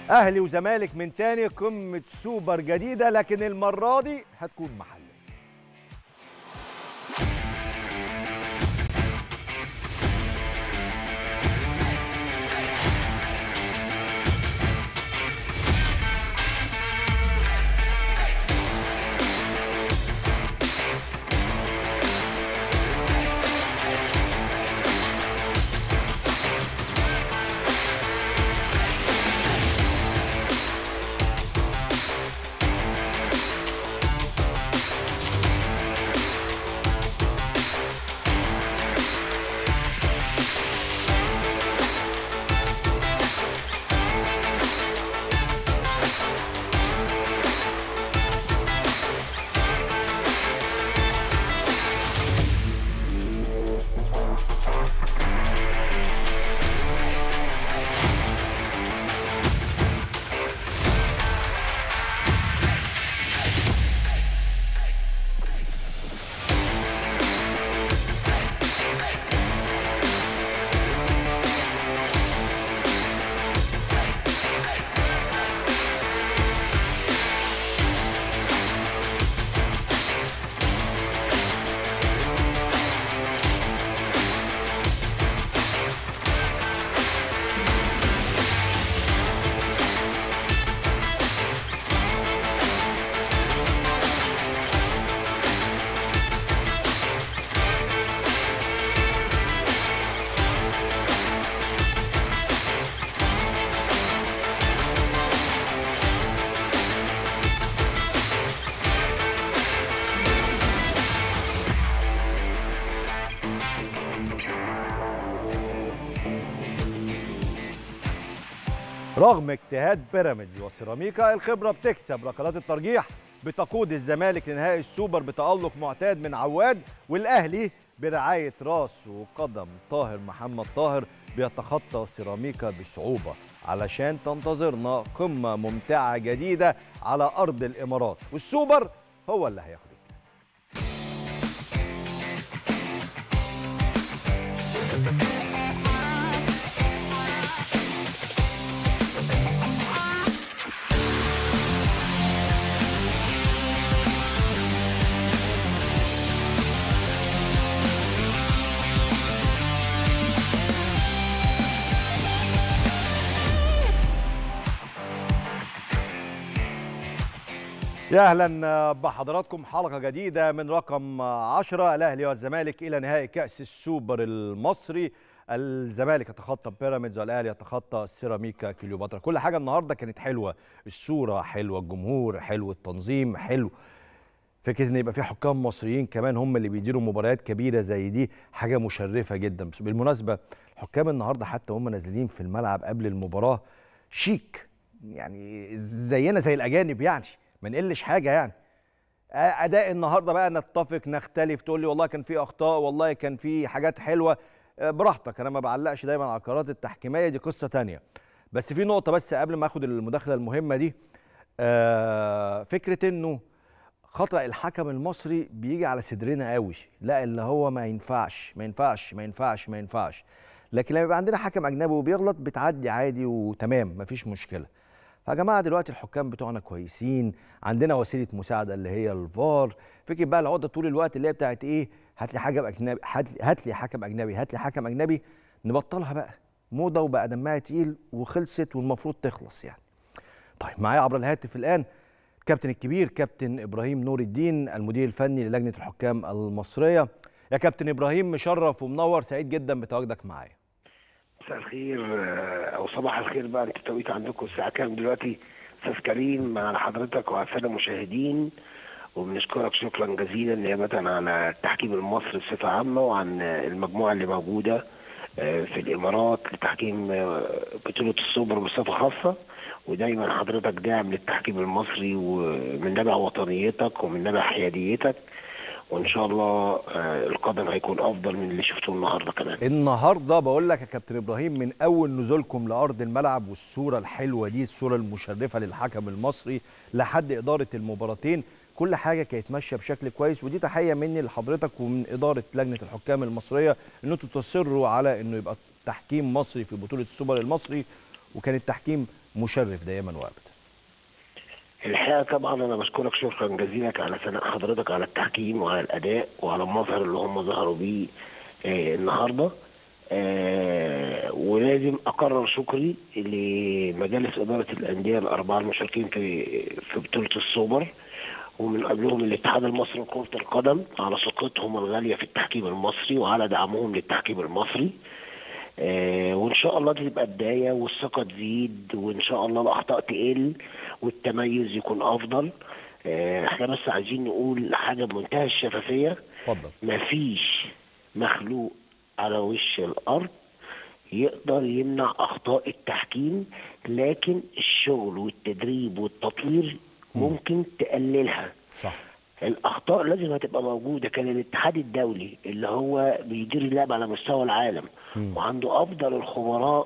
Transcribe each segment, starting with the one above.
اهلي وزمالك من تاني قمه سوبر جديده لكن المره دي هتكون محلي رغم اجتهاد بيراميدز وسيراميكا الخبره بتكسب ركلات الترجيح بتقود الزمالك لنهائي السوبر بتألق معتاد من عواد والاهلي برعايه راس وقدم طاهر محمد طاهر بيتخطى سيراميكا بصعوبه علشان تنتظرنا قمه ممتعه جديده على ارض الامارات والسوبر هو اللي هياخد الكاس يا اهلا بحضراتكم حلقه جديده من رقم 10 الاهلي والزمالك الى نهائي كاس السوبر المصري الزمالك يتخطى بيراميدز والاهلي يتخطى سيراميكا كليوباترا كل حاجه النهارده كانت حلوه الصوره حلوه الجمهور حلو التنظيم حلو فكره ان يبقى في حكام مصريين كمان هم اللي بيديروا مباريات كبيره زي دي حاجه مشرفه جدا بس بالمناسبه الحكام النهارده حتى هم نازلين في الملعب قبل المباراه شيك يعني زينا زي الاجانب يعني ما نقلش حاجه يعني اداء النهارده بقى نتفق نختلف تقول لي والله كان في اخطاء والله كان في حاجات حلوه براحتك انا ما بعلقش دايما على القرارات التحكيميه دي قصه تانية بس في نقطه بس قبل ما اخد المداخله المهمه دي فكره انه خطا الحكم المصري بيجي على صدرنا قوي لا اللي هو ما ينفعش ما ينفعش ما ينفعش ما ينفعش لكن لما يبقى عندنا حكم اجنبي وبيغلط بتعدي عادي وتمام مفيش مشكله فيا جماعه دلوقتي الحكام بتوعنا كويسين عندنا وسيله مساعده اللي هي الفار فكره بقى العقده طول الوقت اللي هي بتاعت ايه هات لي حكم اجنبي هات لي حكم اجنبي هات لي حكم اجنبي نبطلها بقى موضه وبقى دمها تقيل وخلصت والمفروض تخلص يعني طيب معايا عبر الهاتف الان الكابتن الكبير كابتن ابراهيم نور الدين المدير الفني للجنه الحكام المصريه يا كابتن ابراهيم مشرف ومنور سعيد جدا بتواجدك معايا مساء الخير او صباح الخير بقى انتوا التوقيت عندكم الساعه كام دلوقتي استاذ كريم مع حضرتك وعلى الساده المشاهدين وبنشكرك شكرا جزيلا نيابه عن التحكيم المصري بصفه عامه وعن المجموعه اللي موجوده في الامارات لتحكيم بطوله السوبر بصفه خاصه ودايما حضرتك داعم للتحكيم المصري ومن نبع وطنيتك ومن نبع حياديتك وان شاء الله القادم هيكون افضل من اللي شفته النهارده كمان النهارده بقول لك يا كابتن ابراهيم من اول نزولكم لارض الملعب والصوره الحلوه دي الصوره المشرفه للحكم المصري لحد اداره المباراتين كل حاجه كانت ماشيه بشكل كويس ودي تحيه مني لحضرتك ومن اداره لجنه الحكام المصريه ان انتوا تصروا على انه يبقى تحكيم مصري في بطوله السوبر المصري وكان التحكيم مشرف دائما وابدا الحقيقه طبعا انا بشكرك شكرا جزيلا على ثناء حضرتك على التحكيم وعلى الاداء وعلى المظهر اللي هم ظهروا بيه آه النهارده آه ولازم اكرر شكري لمجالس اداره الانديه الاربعه المشاركين في في بطوله السوبر ومن قبلهم الاتحاد المصري لكره القدم على ثقتهم الغاليه في التحكيم المصري وعلى دعمهم للتحكيم المصري آه وان شاء الله دي تبقى بدايه والثقه تزيد وان شاء الله الاخطاء تقل والتميز يكون افضل آه احنا بس عايزين نقول حاجه بمنتهى الشفافيه اتفضل مفيش مخلوق على وش الارض يقدر يمنع اخطاء التحكيم لكن الشغل والتدريب والتطوير ممكن تقللها صح الاخطاء لازم هتبقى موجوده كان الاتحاد الدولي اللي هو بيدير اللعب على مستوى العالم مم. وعنده افضل الخبراء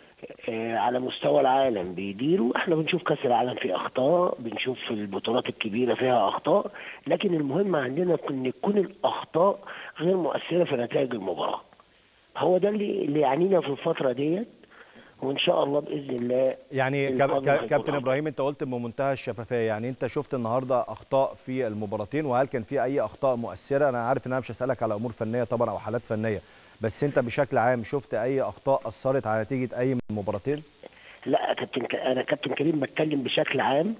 آه، على مستوى العالم بيديروا احنا بنشوف كاس العالم فيه اخطاء بنشوف في البطولات الكبيره فيها اخطاء لكن المهم عندنا ان تكون الاخطاء غير مؤثره في نتائج المباراه هو ده اللي اللي يعنينا في الفتره ديت وان شاء الله باذن الله يعني الفضل كاب- كا- هيكون كابتن أفضل. ابراهيم انت قلت بمنتهى الشفافيه يعني انت شفت النهارده اخطاء في المباراتين وهل كان في اي اخطاء مؤثره انا عارف ان انا مش هسالك على امور فنيه طبعا او حالات فنيه بس انت بشكل عام شفت اي اخطاء اثرت على نتيجه اي من المباراتين لا يا كابتن ك... انا كابتن كريم بتكلم بشكل عام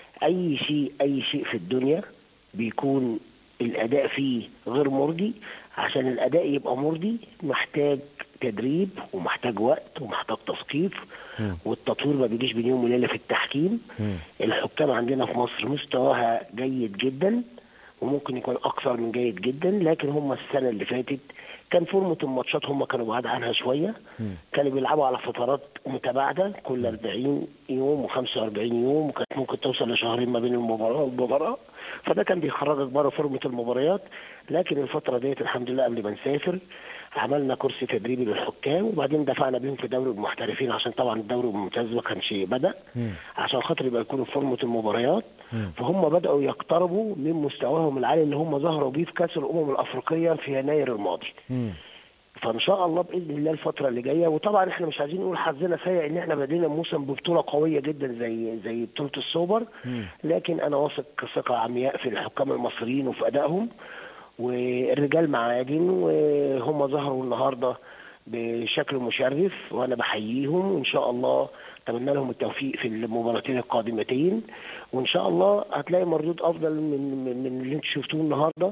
اي شيء اي شيء في الدنيا بيكون الاداء فيه غير مرضي عشان الاداء يبقى مرضي محتاج تدريب ومحتاج وقت ومحتاج تثقيف مم. والتطوير ما بيجيش بين يوم وليله في التحكيم مم. الحكام عندنا في مصر مستواها جيد جدا وممكن يكون اكثر من جيد جدا لكن هم السنه اللي فاتت كان فورمه الماتشات هم كانوا بعاد عنها شويه مم. كانوا بيلعبوا على فترات متباعده كل 40 يوم و45 يوم وكانت ممكن توصل لشهرين ما بين المباراه والمباراه فده كان بيخرجك بره فورمه المباريات لكن الفتره ديت الحمد لله قبل ما نسافر عملنا كورس تدريبي للحكام وبعدين دفعنا بيهم في دوري المحترفين عشان طبعا الدوري الممتاز ما كانش بدا مم. عشان خاطر يبقى يكونوا في فورمه المباريات مم. فهم بداوا يقتربوا من مستواهم العالي اللي هم ظهروا بيه في كاس الامم الافريقيه في يناير الماضي مم. فان شاء الله باذن الله الفتره اللي جايه وطبعا احنا مش عايزين نقول حظنا سيء ان احنا بدينا موسم ببطوله قويه جدا زي زي بطوله السوبر مم. لكن انا واثق ثقه عمياء في الحكام المصريين وفي ادائهم والرجال معادن وهم ظهروا النهارده بشكل مشرف وانا بحييهم وان شاء الله اتمنى لهم التوفيق في المباراتين القادمتين وان شاء الله هتلاقي مردود افضل من من, من اللي انتم شفتوه النهارده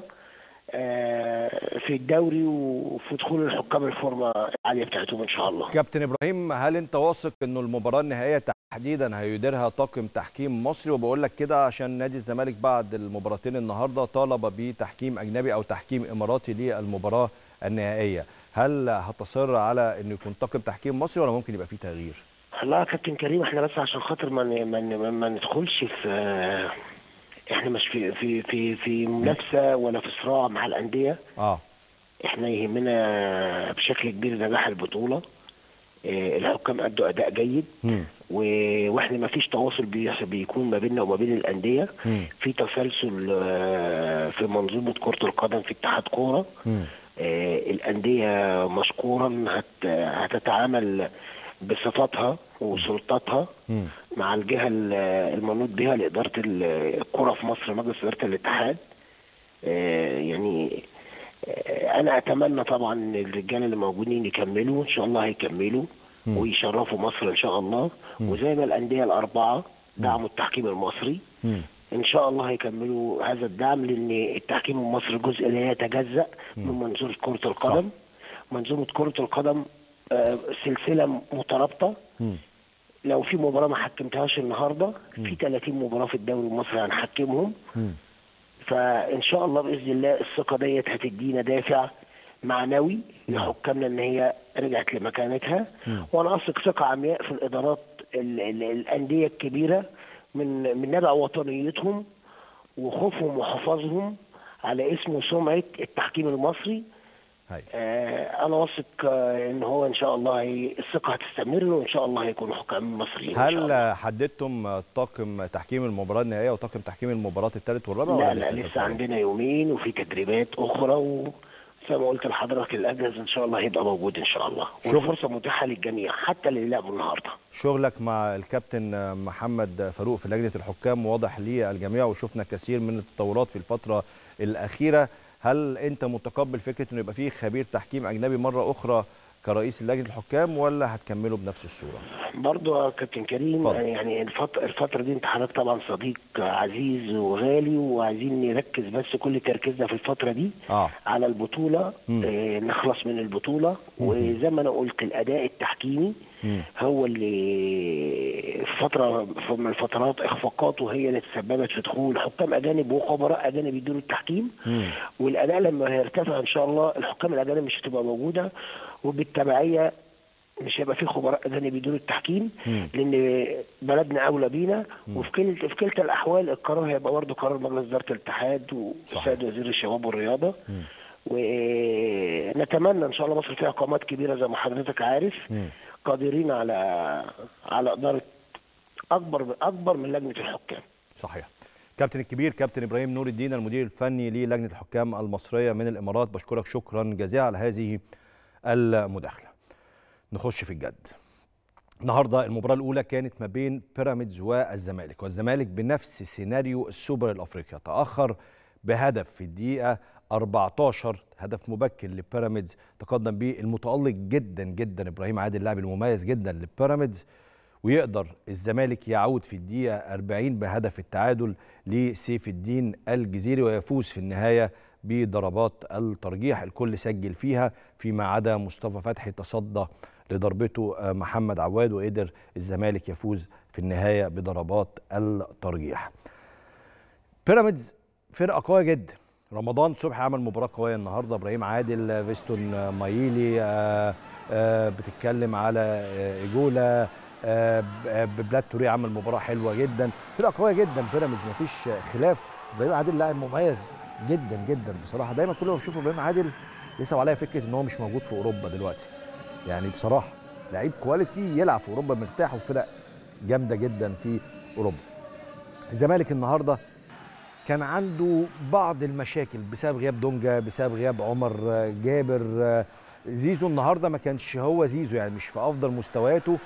آه، في الدوري وفي دخول الحكام الفورمه العاليه بتاعتهم ان شاء الله كابتن ابراهيم هل انت واثق انه المباراه النهائيه تحديدا هيديرها طاقم تحكيم مصري وبقول لك كده عشان نادي الزمالك بعد المباراتين النهارده طالب بتحكيم اجنبي او تحكيم اماراتي للمباراه النهائيه هل هتصر على انه يكون طاقم تحكيم مصري ولا ممكن يبقى فيه تغيير لا يا كابتن كريم احنا بس عشان خاطر ما ن- ما ن- ما ندخلش في آه، احنا مش في في في في منافسه ولا في صراع مع الانديه اه احنا يهمنا بشكل كبير نجاح البطوله آه، الحكام ادوا اداء جيد مم. و- واحنا ما فيش تواصل بيحصل بيكون ما بيننا وما بين الانديه مم. في تسلسل آه، في منظومه كره القدم في اتحاد كوره مم. آه، الأندية مشكورا هت هتتعامل بصفاتها وسلطاتها مم. مع الجهة ال- المنوط بها لإدارة ال- الكرة في مصر مجلس إدارة الاتحاد آه، يعني آه، أنا أتمنى طبعا إن الرجال اللي موجودين يكملوا إن شاء الله هيكملوا مم. ويشرفوا مصر إن شاء الله مم. وزي ما الأندية الأربعة دعموا التحكيم المصري مم. ان شاء الله هيكملوا هذا الدعم لان التحكيم المصري جزء لا يتجزا من منظومه كره القدم منظومه كره القدم آه، سلسله مترابطه مم. لو في مباراه ما حكمتهاش النهارده في 30 مباراه في الدوري المصري هنحكمهم مم. فان شاء الله باذن الله الثقه ديت هتدينا دافع معنوي لحكامنا ان هي رجعت لمكانتها مم. وانا اثق ثقه عمياء في الادارات ال- ال- الانديه الكبيره من من نبع وطنيتهم وخوفهم وحفاظهم على اسم وسمعه التحكيم المصري هاي. آه انا واثق آه، ان هو ان شاء الله هي الثقه هتستمر وان شاء الله هيكونوا حكام مصريين إن شاء الله. هل حددتم طاقم تحكيم المباراه النهائيه وطاقم تحكيم المباراه الثالث والرابع لا ولا لا لسه تتابعوا؟ عندنا يومين وفي تدريبات اخرى زي ما قلت لحضرتك الاجهزه ان شاء الله هيبقى موجود ان شاء الله شغل- والفرصه متاحه للجميع حتى اللي لعبوا النهارده شغلك مع الكابتن محمد فاروق في لجنه الحكام واضح للجميع وشفنا كثير من التطورات في الفتره الاخيره هل انت متقبل فكره انه يبقى فيه خبير تحكيم اجنبي مره اخرى كرئيس لجنه الحكام ولا هتكملوا بنفس الصوره برضو يا كابتن كريم اتفضل. يعني الفترة, الفترة دي انت حضرتك طبعا صديق عزيز وغالي وعايزين نركز بس كل تركيزنا في الفترة دي اه على البطولة مم. اه نخلص من البطولة وزي ما انا قلت الأداء التحكيمي مم. هو اللي في فترة من الفترات إخفاقاته هي اللي تسببت في دخول حكام أجانب وخبراء أجانب يديروا التحكيم مم. والاداء لما هيرتفع ان شاء الله الحكام الاجانب مش هتبقى موجوده وبالتبعيه مش هيبقى في خبراء اجانب يديروا التحكيم مم. لان بلدنا اولى بينا وفي كلتا في كلتا الاحوال القرار هيبقى برضه قرار مجلس اداره الاتحاد والسيد وزير الشباب والرياضه مم. ونتمنى ان شاء الله مصر فيها قامات كبيره زي ما حضرتك عارف مم. قادرين على على اداره اكبر اكبر من لجنه الحكام صحيح كابتن الكبير كابتن ابراهيم نور الدين المدير الفني للجنه الحكام المصريه من الامارات بشكرك شكرا جزيلا على هذه المداخله نخش في الجد النهارده المباراه الاولى كانت ما بين بيراميدز والزمالك والزمالك بنفس سيناريو السوبر الافريقي تاخر بهدف في الدقيقه 14 هدف مبكر لبيراميدز تقدم به المتالق جدا جدا ابراهيم عادل اللاعب المميز جدا لبيراميدز ويقدر الزمالك يعود في الدقيقة 40 بهدف التعادل لسيف الدين الجزيري ويفوز في النهاية بضربات الترجيح الكل سجل فيها فيما عدا مصطفى فتحي تصدى لضربته آه، محمد عواد وقدر الزمالك يفوز في النهاية بضربات الترجيح بيراميدز فرقة قوية جدا رمضان صبحي عمل مباراة قوية النهاردة ابراهيم عادل آه، فيستون آه، مايلي آه، آه، بتتكلم على آه، ايجولا آه، ب- آه، بلاد توريه عمل مباراه حلوه جدا فرقه قويه جدا بيراميدز مفيش خلاف ابراهيم عادل لاعب مميز جدا جدا بصراحه دايما كل ما بشوف ابراهيم عادل يصعب عليا فكره ان هو مش موجود في اوروبا دلوقتي يعني بصراحه لعيب كواليتي يلعب في اوروبا مرتاح وفرق جامده جدا في اوروبا الزمالك النهارده كان عنده بعض المشاكل بسبب غياب دونجا بسبب غياب عمر آه، جابر آه، زيزو النهارده ما كانش هو زيزو يعني مش في افضل مستوياته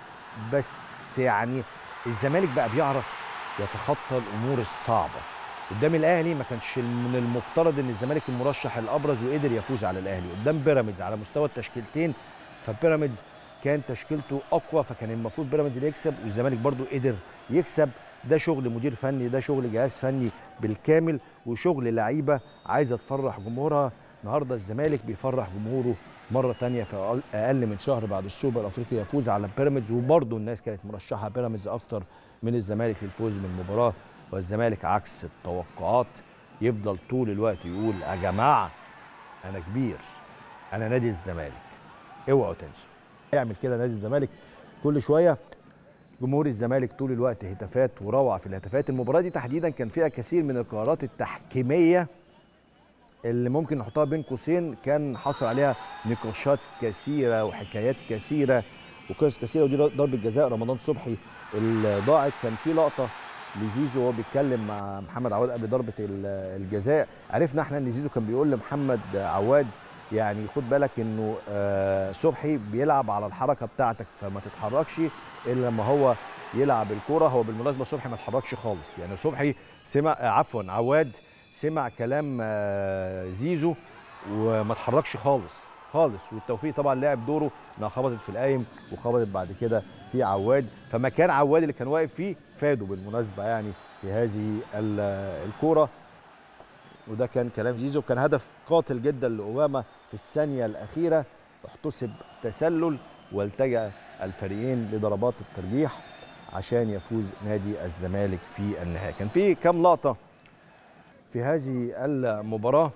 بس يعني الزمالك بقى بيعرف يتخطى الامور الصعبه قدام الاهلي ما كانش من المفترض ان الزمالك المرشح الابرز وقدر يفوز على الاهلي قدام بيراميدز على مستوى التشكيلتين فبيراميدز كان تشكيلته اقوى فكان المفروض بيراميدز اللي يكسب والزمالك برضو قدر يكسب ده شغل مدير فني ده شغل جهاز فني بالكامل وشغل لعيبه عايزه تفرح جمهورها النهارده الزمالك بيفرح جمهوره مره تانية في أقل- اقل من شهر بعد السوبر الافريقي يفوز على بيراميدز وبرضه الناس كانت مرشحه بيراميدز اكتر من الزمالك للفوز من المباراه والزمالك عكس التوقعات يفضل طول الوقت يقول يا جماعه انا كبير انا نادي الزمالك اوعوا تنسوا يعمل كده نادي الزمالك كل شويه جمهور الزمالك طول الوقت هتافات وروعه في الهتافات المباراه دي تحديدا كان فيها كثير من القرارات التحكيميه اللي ممكن نحطها بين قوسين كان حصل عليها نقاشات كثيره وحكايات كثيره وقصص كثيره ودي ضربه جزاء رمضان صبحي اللي ضاعت كان في لقطه لزيزو وهو بيتكلم مع محمد عواد قبل ضربه ال- الجزاء عرفنا احنا ان زيزو كان بيقول لمحمد عواد يعني خد بالك انه آه، صبحي بيلعب على الحركه بتاعتك فما تتحركش الا لما هو يلعب الكوره هو بالمناسبه صبحي ما اتحركش خالص يعني صبحي سمع آه، عفوا عواد سمع كلام آه، زيزو وما اتحركش خالص خالص والتوفيق طبعا لعب دوره انها خبطت في القايم وخبطت بعد كده في عواد فمكان عواد اللي كان واقف فيه فاده بالمناسبه يعني في هذه ال- الكوره وده كان كلام زيزو كان هدف قاتل جدا لاوباما في الثانيه الاخيره احتسب تسلل والتجا الفريقين لضربات الترجيح عشان يفوز نادي الزمالك في النهايه كان في كام لقطه في هذه المباراه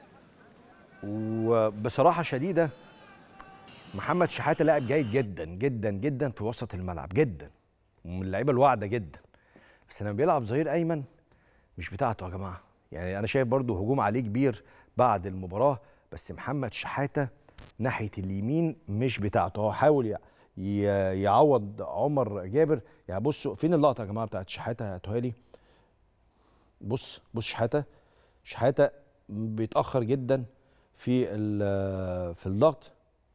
وبصراحه شديده محمد شحاته لاعب جيد جدا جدا جدا في وسط الملعب جدا ومن اللعيبه الواعده جدا بس لما بيلعب ظهير ايمن مش بتاعته يا جماعه يعني انا شايف برضو هجوم عليه كبير بعد المباراه بس محمد شحاته ناحيه اليمين مش بتاعته هو حاول ي- ي- يعوض عمر جابر يعني بصوا فين اللقطه يا جماعه بتاعت شحاته يا تهالي بص بص شحاته شحاته بيتاخر جدا في ال- في الضغط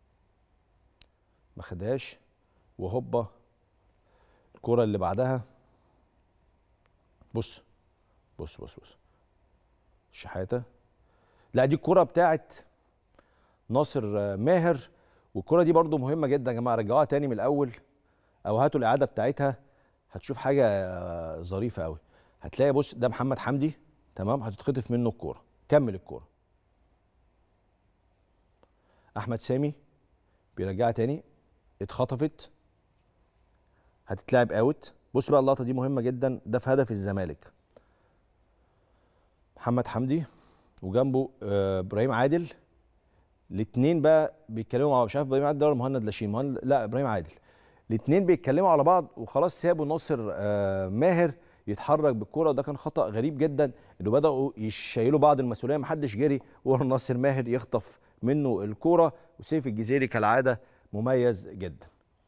ما خدهاش وهوبا الكرة اللي بعدها بص بص بص بص شحاته لا دي الكرة بتاعت ناصر آه، ماهر والكرة دي برضو مهمة جدا يا جماعة رجعوها تاني من الأول أو هاتوا الإعادة بتاعتها هتشوف حاجة آه، ظريفة قوي هتلاقي بص ده محمد حمدي تمام هتتخطف منه الكورة كمل الكورة أحمد سامي بيرجعها تاني اتخطفت هتتلعب اوت بص بقى اللقطة دي مهمة جدا ده في هدف الزمالك محمد حمدي وجنبه آه، ابراهيم عادل الاثنين بقى بيتكلموا مع مش عارف ابراهيم عادل ده ولا مهند لاشين مهند لا ابراهيم عادل الاثنين بيتكلموا على بعض وخلاص سابوا ناصر آه، ماهر يتحرك بالكرة وده كان خطأ غريب جدا انه بدأوا يشيلوا بعض المسؤولية محدش جري ورا ناصر ماهر يخطف منه الكرة وسيف الجزيري كالعادة مميز جدا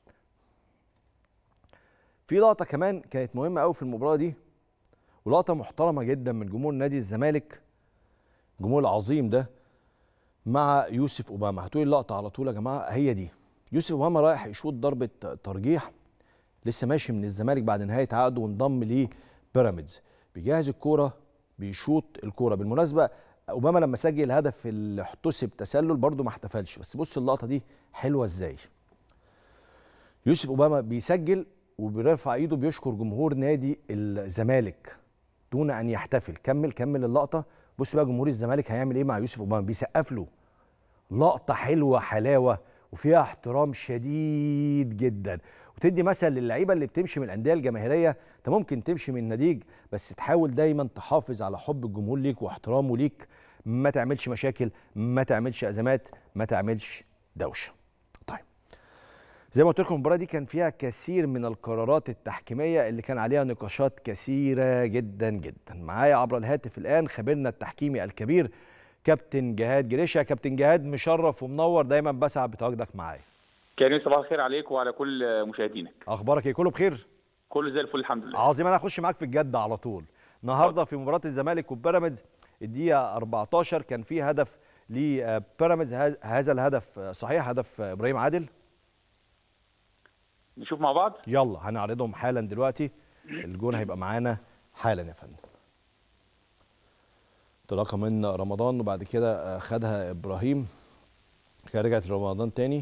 في لقطة كمان كانت مهمة قوي في المباراة دي ولقطة محترمة جدا من جمهور نادي الزمالك الجمهور العظيم ده مع يوسف اوباما هاتولي اللقطه على طول يا جماعه هي دي يوسف اوباما رايح يشوط ضربه ترجيح لسه ماشي من الزمالك بعد نهايه عقده وانضم لبيراميدز بيجهز الكوره بيشوط الكوره بالمناسبه اوباما لما سجل الهدف اللي احتسب تسلل برده ما احتفلش بس بص اللقطه دي حلوه ازاي يوسف اوباما بيسجل وبيرفع ايده بيشكر جمهور نادي الزمالك دون ان يحتفل كمل كمل اللقطه بص بقى جمهور الزمالك هيعمل ايه مع يوسف اوباما بيسقف له لقطه حلوه حلاوه وفيها احترام شديد جدا وتدي مثل للعيبه اللي بتمشي من الانديه الجماهيريه انت ممكن تمشي من ناديك بس تحاول دايما تحافظ على حب الجمهور ليك واحترامه ليك ما تعملش مشاكل ما تعملش ازمات ما تعملش دوشه طيب زي ما قلت لكم المباراه دي كان فيها كثير من القرارات التحكيميه اللي كان عليها نقاشات كثيره جدا جدا معايا عبر الهاتف الان خبيرنا التحكيمي الكبير كابتن جهاد جريشه كابتن جهاد مشرف ومنور دايما بسعد بتواجدك معايا كريم صباح الخير عليك وعلى كل مشاهدينك اخبارك ايه كله بخير كله زي الفل الحمد لله عظيم انا هخش معاك في الجد على طول النهارده في مباراه الزمالك وبيراميدز الدقيقه 14 كان في هدف لبيراميدز هذا- هذا الهدف صحيح هدف ابراهيم عادل نشوف مع بعض يلا هنعرضهم حالا دلوقتي الجون هيبقى معانا حالا يا فندم انطلاقه من رمضان وبعد كده خدها ابراهيم كده رجعت لرمضان تاني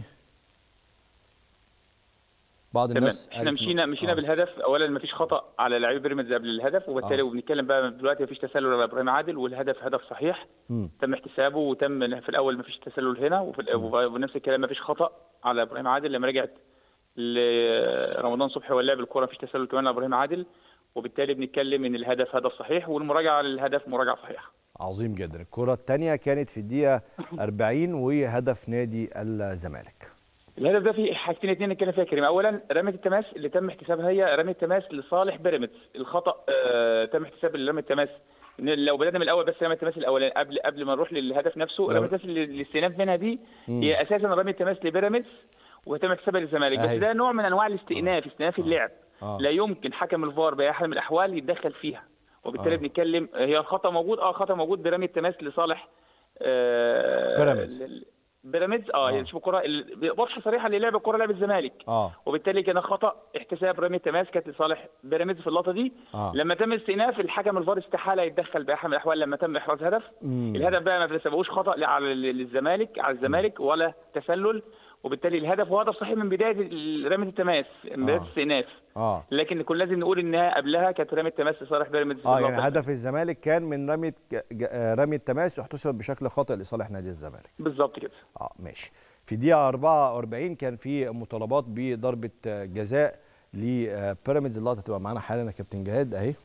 بعض تمام الناس احنا قالت- مشينا مشينا آه. بالهدف اولا ما فيش خطا على لعيب بيراميدز قبل الهدف وبالتالي آه. وبنتكلم بقى دلوقتي ما فيش تسلل على ابراهيم عادل والهدف هدف صحيح مم. تم احتسابه وتم في الاول ما فيش تسلل هنا وفي ال- ونفس الكلام ما فيش خطا على ابراهيم عادل لما رجعت لرمضان صبحي واللعب الكوره ما فيش تسلل كمان على ابراهيم عادل وبالتالي بنتكلم ان الهدف هدف صحيح والمراجعه للهدف مراجعه صحيحه عظيم جدا الكرة الثانية كانت في الدقيقة 40 وهدف نادي الزمالك الهدف ده فيه حاجتين اتنين نتكلم فيها يا كريم اولا رميه التماس اللي تم احتسابها هي رميه تماس لصالح بيراميدز الخطا آه تم احتساب رميه التماس إن لو بدانا من الاول بس رميه التماس الاولاني قبل قبل ما نروح للهدف نفسه لو- رميه التماس اللي الاستئناف منها دي هي اساسا رميه تماس لبيراميدز وتم احتسابها للزمالك أهي. بس ده نوع من انواع الاستئناف استئناف اللعب آه. لا يمكن حكم الفار باي حال من الاحوال يتدخل فيها وبالتالي آه. بنتكلم هي الخطا موجود اه خطا موجود برميه تماس لصالح آه بيراميدز. ل- بيراميدز اه, آه. يعني شوف الكره ال- واضحه صريحه اللي لعب الكره لعب الزمالك اه وبالتالي كان خطا احتساب رميه تماس كانت لصالح بيراميدز في اللقطه دي آه. لما تم الاستئناف الحكم الفار استحاله يتدخل باي حال من الاحوال لما تم احراز هدف مم. الهدف بقى ما سبقوش خطا لا على ال- الزمالك على الزمالك ولا تسلل وبالتالي الهدف هو هدف صحيح من بدايه ال- رميه التماس من بدايه آه. الاستئناف اه لكن كنا لازم نقول انها قبلها كانت رميه تماس لصالح بيراميدز في اه يعني اللقطة دي. هدف الزمالك كان من رمية ج- ج- آه، رمية تماس احتسبت بشكل خاطئ لصالح نادي الزمالك بالظبط كده اه ماشي في دقيقة 44 كان في مطالبات بضربة آه، جزاء لبيراميدز اللقطة تبقى معانا حالا يا كابتن جهاد اهي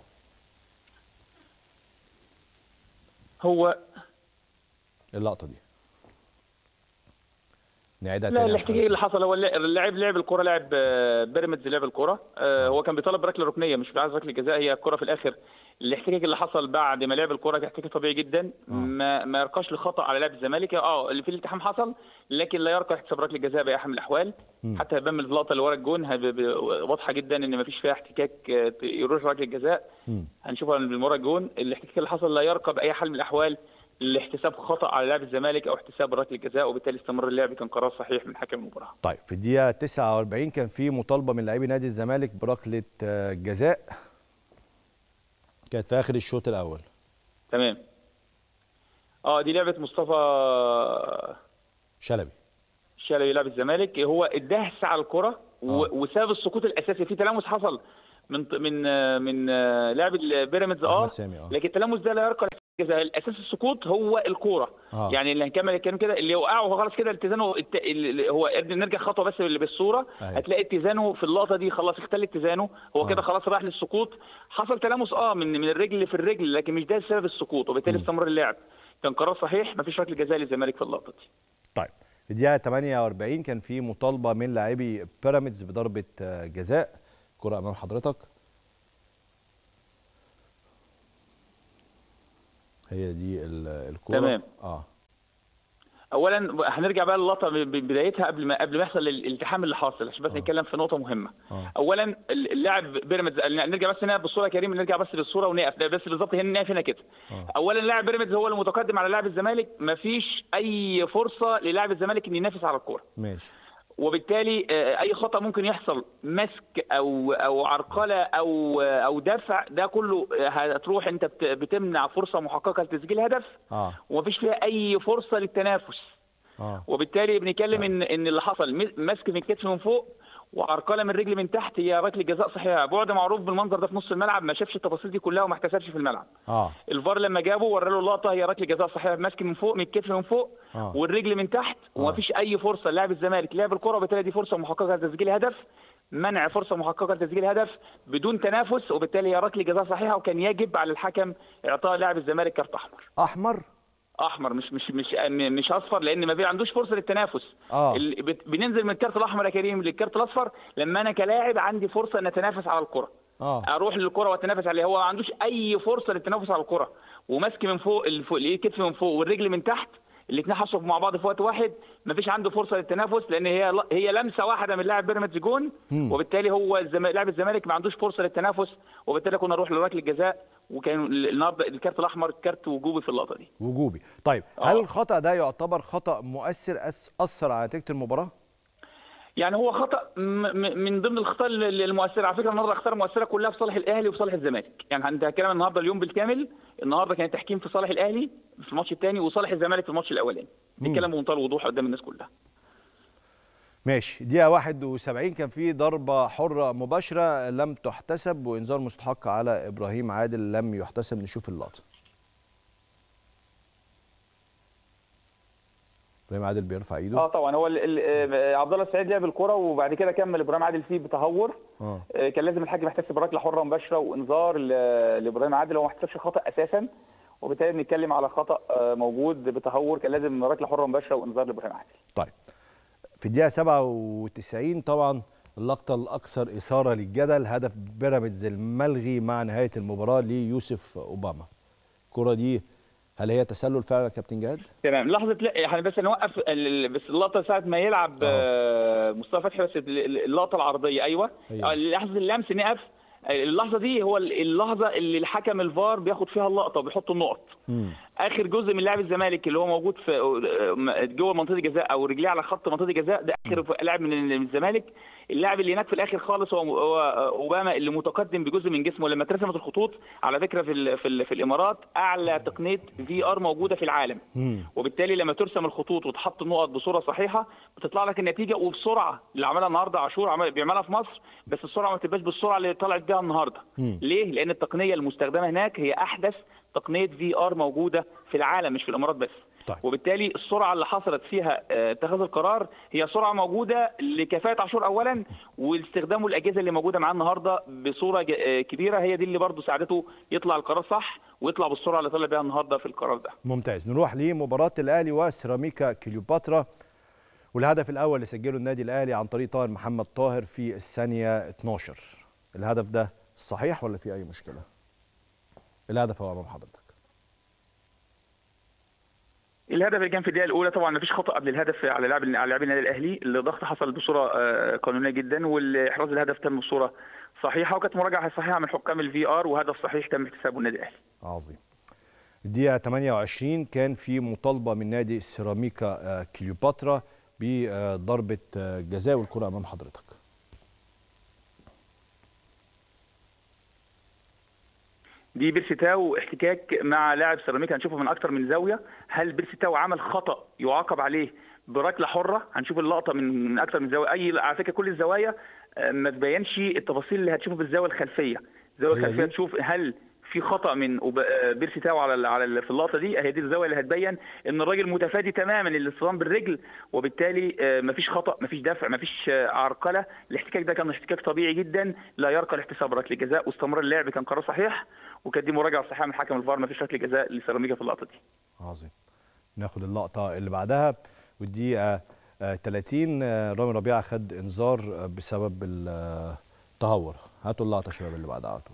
هو اللقطة دي نعيدها لا تاني عشان الاحتكاك اللي نشوف. حصل هو الل- اللاعب لعب الكره لاعب آه، بيراميدز لعب الكره آه، هو كان بيطالب بركله ركنيه مش عايز ركله جزاء هي الكره في الاخر الاحتكاك اللي حصل بعد ما لعب الكره كان احتكاك طبيعي جدا ما ما يرقاش لخطا على لاعب الزمالك اه اللي في الالتحام حصل لكن لا يرقى احتساب ركله جزاء باي حال من الاحوال حتى هيبان من اللقطه اللي ورا الجون هب- ب- واضحه جدا ان ما فيش فيها احتكاك آه، يروح ركله جزاء مم. هنشوفها من ورا الجون الاحتكاك اللي حصل لا يرقى باي حال من الاحوال لاحتساب خطا على لاعب الزمالك او احتساب ركله جزاء وبالتالي استمر اللعب كان قرار صحيح من حكم المباراه طيب في الدقيقه 49 كان في مطالبه من لاعبي نادي الزمالك بركله آه، جزاء كانت في اخر الشوط الاول تمام اه دي لعبه مصطفى شلبي شلبي لاعب الزمالك هو الدهس على الكره و- آه. وسبب السقوط الاساسي في تلامس حصل من من من لاعب البيراميدز اه احمد سامي اه لكن التلامس ده لا يرقى الجزاء الاساس السقوط هو الكوره آه. يعني اللي هنكمل الكلام كده اللي وقعه هو خلاص كده اتزانه الت... اللي هو نرجع خطوه بس اللي بالصوره أيوة. هتلاقي اتزانه في اللقطه دي خلاص اختل اتزانه هو آه. كده خلاص راح للسقوط حصل تلامس اه من من الرجل في الرجل لكن مش ده سبب السقوط وبالتالي م. استمر اللعب كان قرار صحيح مفيش ركله جزاء للزمالك في اللقطه دي طيب في الدقيقه 48 كان في مطالبه من لاعبي بيراميدز بضربه آه، جزاء كره امام حضرتك هي دي ال- الكره تمام. اه اولا هنرجع بقى للقطه ب- بدايتها قبل ما قبل ما يحصل الالتحام اللي حاصل عشان بس آه. نتكلم في نقطه مهمه اه اولا اللاعب بيراميدز نرجع بس هنا بالصوره يا كريم نرجع بس للصوره ونقف بس بالظبط هنا نقف هنا كده اه اولا لاعب بيراميدز هو المتقدم على لاعب الزمالك مفيش اي فرصه للاعب الزمالك ان ينافس على الكوره ماشي وبالتالي آه، اي خطا ممكن يحصل مسك او او عرقله او آه، او دفع ده كله آه، هتروح انت بت- بتمنع فرصه محققه لتسجيل هدف اه ومفيش فيها اي فرصه للتنافس اه وبالتالي بنتكلم آه. ان ان اللي حصل م- مسك من الكتف من فوق وعرقله من رجل من تحت هي ركله جزاء صحيحه بعد معروف بالمنظر ده في نص الملعب ما شافش التفاصيل دي كلها وما احتسبش في الملعب اه الفار لما جابه ورى له اللقطه هي ركله جزاء صحيحه مسك من فوق من الكتف من فوق اه والرجل من تحت آه. ومفيش اي فرصه للاعب الزمالك لعب الكره وبالتالي دي فرصه محققه لتسجيل هدف منع فرصه محققه لتسجيل هدف بدون تنافس وبالتالي هي ركله جزاء صحيحه وكان يجب على الحكم اعطاء لاعب الزمالك كارت احمر احمر احمر مش مش مش مش اصفر لان ما بي- عندوش فرصه للتنافس اه ال- بت- بننزل من الكارت الاحمر يا كريم للكارت الاصفر لما انا كلاعب عندي فرصه ان اتنافس على الكره اه اروح للكره واتنافس عليها هو ما عندوش اي فرصه للتنافس على الكره وماسك من فوق الفوق الكتف من فوق والرجل من تحت الاثنين حصلوا مع بعض في وقت واحد مفيش عنده فرصه للتنافس لان هي هي لمسه واحده من لاعب بيراميدز جون مم. وبالتالي هو الزم... لاعب الزمالك ما عندوش فرصه للتنافس وبالتالي كنا نروح لركله الجزاء وكان النهارده الكارت الاحمر كارت وجوبي في اللقطه دي وجوبي طيب آه. هل الخطا ده يعتبر خطا مؤثر أس اثر على نتيجه المباراه يعني هو خطا م- م- من ضمن الخطا ال- المؤثره على فكره النهارده الاخطاء المؤثره كلها في صالح الاهلي وفي صالح الزمالك يعني انت هتكلم النهارده اليوم بالكامل النهارده كان التحكيم في صالح الاهلي في الماتش الثاني وصالح الزمالك في الماتش الاولاني مم. بنتكلم بمنتهى الوضوح قدام الناس كلها ماشي دقيقة 71 كان في ضربة حرة مباشرة لم تحتسب وإنذار مستحق على إبراهيم عادل لم يحتسب نشوف اللقطة. إبراهيم عادل بيرفع إيده. اه طبعا هو ال- ال- آه، عبد الله السعيد لعب الكره وبعد كده كمل ابراهيم عادل فيه بتهور اه آه، كان لازم الحكم يحتسب ركله حره مباشره وانذار ل- لابراهيم عادل هو ما احتسبش خطا اساسا وبالتالي بنتكلم على خطا آه، موجود بتهور كان لازم ركله حره مباشره وانذار لابراهيم عادل طيب في الدقيقة 97 طبعا اللقطة الأكثر إثارة للجدل هدف بيراميدز الملغي مع نهاية المباراة ليوسف أوباما. الكرة دي هل هي تسلل فعلا يا كابتن جهاد؟ تمام لحظه لا احنا بس نوقف ال- ال- بس اللقطه ساعه ما يلعب آه، مصطفى فتحي بس ال- ال- اللقطه العرضيه ايوه أيوة. آه، لحظه اللمس نقف اللحظه دي هو ال- اللحظه اللي الحكم الفار بياخد فيها اللقطه وبيحط النقط مم. اخر جزء من لاعب الزمالك اللي هو موجود في جوه منطقه الجزاء او رجليه على خط منطقه الجزاء ده اخر لاعب من من الزمالك اللاعب اللي هناك في الاخر خالص هو هو اوباما اللي متقدم بجزء من جسمه لما اترسمت الخطوط على فكره في ال- في, ال- في الامارات اعلى تقنيه في ار موجوده في العالم مم. وبالتالي لما ترسم الخطوط وتحط النقط بصوره صحيحه بتطلع لك النتيجه وبسرعه اللي عملها النهارده عاشور عمل بيعملها في مصر بس السرعه ما تبقاش بالسرعه اللي طلعت بيها النهارده مم. ليه؟ لان التقنيه المستخدمه هناك هي احدث تقنيه في ار موجوده في العالم مش في الامارات بس طيب. وبالتالي السرعه اللي حصلت فيها آه، اتخاذ القرار هي سرعه موجوده لكفاءه عاشور اولا واستخدامه الاجهزه اللي موجوده معاه النهارده بصوره ج- آه، كبيره هي دي اللي برضه ساعدته يطلع القرار صح ويطلع بالسرعه اللي طلع بيها النهارده في القرار ده ممتاز نروح لمباراة الأهلي وسيراميكا كليوباترا والهدف الأول اللي سجله النادي الأهلي عن طريق طاهر محمد طاهر في الثانية 12 الهدف ده صحيح ولا في أي مشكلة؟ الهدف هو أمام حضرتك الهدف اللي كان في الدقيقه الاولى طبعا مفيش خطا قبل الهدف على لاعب على لاعب النادي الاهلي الضغط حصل بصوره آه، قانونيه جدا والاحراز الهدف تم بصوره صحيحه وكانت مراجعه صحيحه من حكام الفي ار وهدف صحيح تم احتسابه النادي الاهلي عظيم الدقيقة 28 كان في مطالبة من نادي سيراميكا كليوباترا بضربة جزاء والكرة أمام حضرتك دي بيرسيتاو احتكاك مع لاعب سيراميكا هنشوفه من اكتر من زاويه هل بيرسيتاو عمل خطا يعاقب عليه بركله حره هنشوف اللقطه من من اكتر من زاويه اي على فكره كل الزوايا ما تبينش التفاصيل اللي هتشوفها في الزاويه الخلفيه الزاويه الخلفيه تشوف هل في خطا من بيرسي تاو على على في اللقطه دي هي دي الزاويه اللي هتبين ان الراجل متفادي تماما الاصطدام بالرجل وبالتالي مفيش خطا مفيش دفع مفيش عرقله الاحتكاك ده كان احتكاك طبيعي جدا لا يرقى لاحتساب ركله جزاء واستمر اللعب كان قرار صحيح وكانت دي مراجعه صحيحه من حكم الفار مفيش ركله جزاء لسيراميكا في اللقطه دي عظيم ناخد اللقطه اللي بعدها والدقيقه 30 رامي ربيعه خد انذار بسبب التهور هاتوا اللقطه شباب اللي بعدها على طول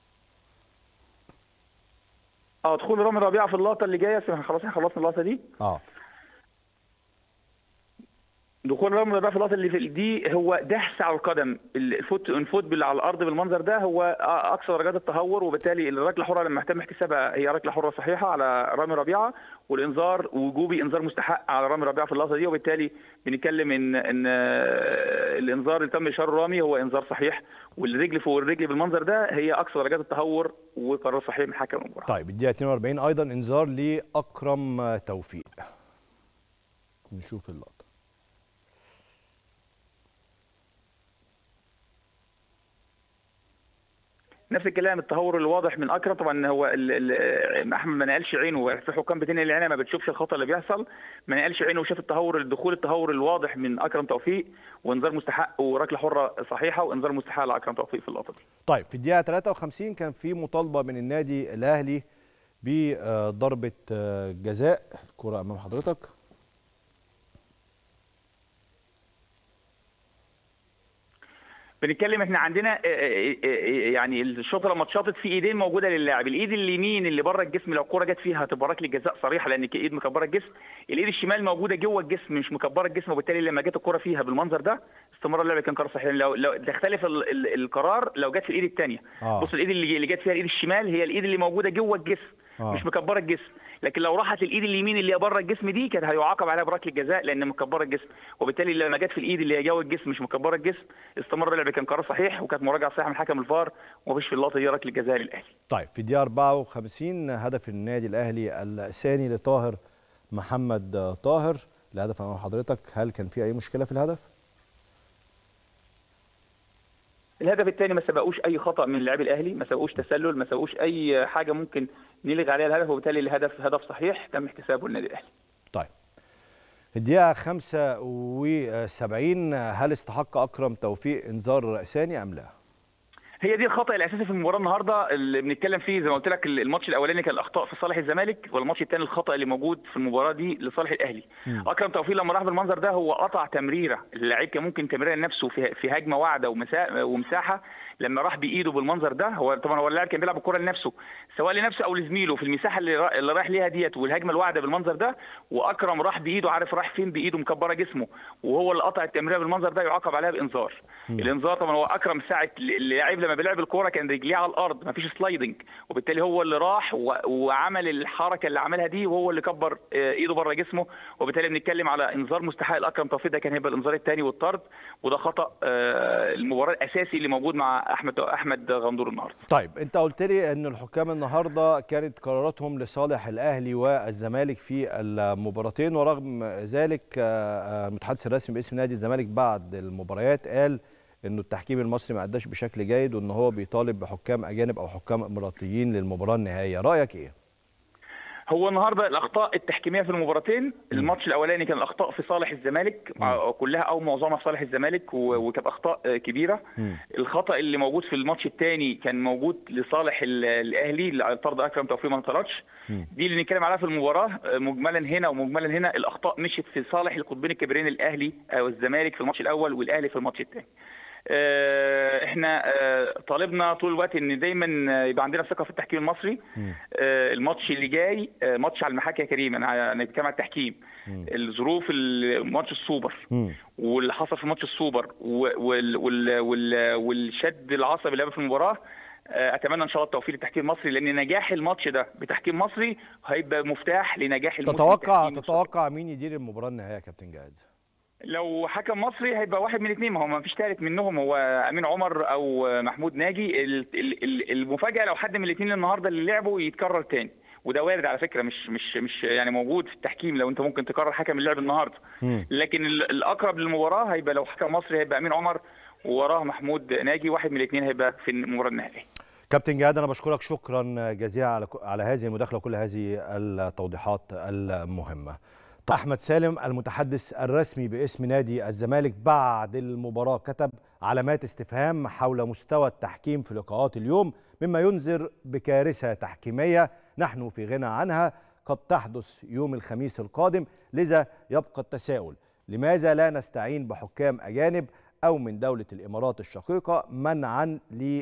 اه دخول رامي ربيعه في اللقطه اللي جايه خلاص احنا خلصنا اللقطه دي اه دخول رامي ربيعه في اللقطه اللي في دي هو دهس على القدم الفوت انفوت على الارض بالمنظر ده هو اقصى درجات التهور وبالتالي الركله الحره لما يتم احتسابها هي ركله حره صحيحه على رامي ربيعه والانذار وجوبي انذار مستحق على رامي ربيعه في اللقطه دي وبالتالي بنتكلم ان ان الانذار اللي تم اشاره رامي هو انذار صحيح والرجل فوق الرجل بالمنظر ده هي اقصى درجات التهور وقرار صحيح من حكم المباراه. طيب الدقيقه 42 ايضا انذار لاكرم توفيق. نشوف اللقطه. نفس الكلام التهور الواضح من اكرم طبعا هو احمد ما نقلش عينه في حكام بتنقل العينه ما بتشوفش الخطا اللي بيحصل ما نقلش عينه وشاف التهور الدخول التهور الواضح من اكرم توفيق وانذار مستحق وركله حره صحيحه وانذار مستحق لاكرم توفيق في اللقطه دي. طيب في الدقيقه 53 كان في مطالبه من النادي الاهلي بضربه جزاء الكره امام حضرتك بنتكلم احنا عندنا يعني الشوطه لما اتشاطت في ايدين موجوده للاعب الايد اليمين اللي بره الجسم لو الكوره جت فيها هتبقى ركله جزاء صريحه لان ايد مكبره الجسم الايد الشمال موجوده جوه الجسم مش مكبره الجسم وبالتالي لما جت الكوره فيها بالمنظر ده استمرار اللعب كان قرار صحيح لو لو تختلف ال ال القرار لو جت في الايد الثانيه آه. بص الايد اللي, اللي جت فيها الايد الشمال هي الايد اللي موجوده جوه الجسم آه. مش مكبره الجسم لكن لو راحت الايد اليمين اللي هي بره الجسم دي كانت هيعاقب عليها بركله جزاء لان مكبره الجسم وبالتالي لما جت في الايد اللي هي جوه الجسم مش مكبره الجسم استمر اللعب كان قرار صحيح وكانت مراجعه صحيحه من حكم الفار ومفيش في اللقطه دي ركله جزاء للاهلي طيب في الدقيقه 54 هدف النادي الاهلي الثاني لطاهر محمد طاهر الهدف امام حضرتك هل كان في اي مشكله في الهدف الهدف الثاني ما سبقوش اي خطا من لاعبي الاهلي ما سبقوش تسلل ما سبقوش اي حاجه ممكن نلغي عليها الهدف وبالتالي الهدف هدف صحيح تم احتسابه للنادي الاهلي طيب الدقيقه 75 هل استحق اكرم توفيق انذار ثاني ام لا هي دي الخطا الاساسي في المباراه النهارده اللي بنتكلم فيه زي ما قلت لك الماتش الاولاني كان الاخطاء في صالح الزمالك والماتش الثاني الخطا اللي موجود في المباراه دي لصالح الاهلي مم. اكرم توفيق لما راح بالمنظر ده هو قطع تمريره اللعيب كان ممكن تمريره لنفسه في في هجمه واعده ومسا- ومساحه لما راح بايده بالمنظر ده هو طبعا هو اللاعب كان بيلعب الكره لنفسه سواء لنفسه او لزميله في المساحه اللي, را... اللي رايح ليها ديت والهجمه الواعده بالمنظر ده واكرم راح بايده عارف راح فين بايده مكبره جسمه وهو اللي قطع التمريره بالمنظر ده يعاقب عليها بانذار الانذار طبعا هو اكرم ساعه اللاعب لما بيلعب الكوره كان رجليه على الارض ما فيش سلايدنج وبالتالي هو اللي راح و... وعمل الحركه اللي عملها دي وهو اللي كبر آه، ايده بره جسمه وبالتالي بنتكلم على انذار مستحق لاكرم توفيق ده كان هيبقى الانذار الثاني والطرد وده خطا آه، المباراه الاساسي اللي موجود مع احمد احمد غندور النهارده طيب انت قلت لي ان الحكام النهارده كانت قراراتهم لصالح الاهلي والزمالك في المباراتين ورغم ذلك آه، آه، المتحدث الرسمي باسم نادي الزمالك بعد المباريات قال انه التحكيم المصري ما اداش بشكل جيد وان هو بيطالب بحكام اجانب او حكام اماراتيين للمباراه النهائيه رايك ايه هو النهارده الاخطاء التحكيميه في المباراتين الماتش الاولاني كان الاخطاء في صالح الزمالك مع- كلها او معظمها في صالح الزمالك و- وكانت اخطاء آه، كبيره مم. الخطا اللي موجود في الماتش الثاني كان موجود لصالح ال- الاهلي اللي طرد اكرم توفيق ما انطردش مم. دي اللي نتكلم عليها في المباراه آه، مجملا هنا ومجملا هنا الاخطاء مشيت في صالح القطبين الكبيرين الاهلي آه، والزمالك في الماتش الاول والاهلي في الماتش الثاني آه، احنا آه، طالبنا طول الوقت ان دايما آه، يبقى عندنا ثقه في التحكيم المصري مم. آه، الماتش اللي جاي آه، ماتش على المحاكي يا كريم انا انا بتكلم على التحكيم مم. الظروف ال- ماتش السوبر مم. واللي حصل في ماتش السوبر و- وال وال وال والشد العصبي اللي قبل في المباراه آه، اتمنى ان شاء الله التوفيق للتحكيم المصري لان نجاح الماتش ده بتحكيم مصري هيبقى مفتاح لنجاح الموسم تتوقع التحكيمي. تتوقع مين يدير المباراه النهائيه يا كابتن جهاد لو حكم مصري هيبقى واحد من الاثنين ما هو ما فيش ثالث منهم هو امين عمر او محمود ناجي ال- ال- ال- المفاجاه لو حد من الاثنين النهارده اللي لعبوا يتكرر تاني وده وارد على فكره مش مش مش يعني موجود في التحكيم لو انت ممكن تكرر حكم اللعب النهارده مم. لكن ال- الاقرب للمباراه هيبقى لو حكم مصري هيبقى امين عمر ووراه محمود ناجي واحد من الاثنين هيبقى في المباراه النهائيه كابتن جهاد انا بشكرك شكرا جزيلا على على هذه المداخله وكل هذه التوضيحات المهمه طيب، احمد سالم المتحدث الرسمي باسم نادي الزمالك بعد المباراه كتب علامات استفهام حول مستوى التحكيم في لقاءات اليوم مما ينذر بكارثه تحكيميه نحن في غنى عنها قد تحدث يوم الخميس القادم لذا يبقى التساؤل لماذا لا نستعين بحكام اجانب او من دوله الامارات الشقيقه منعا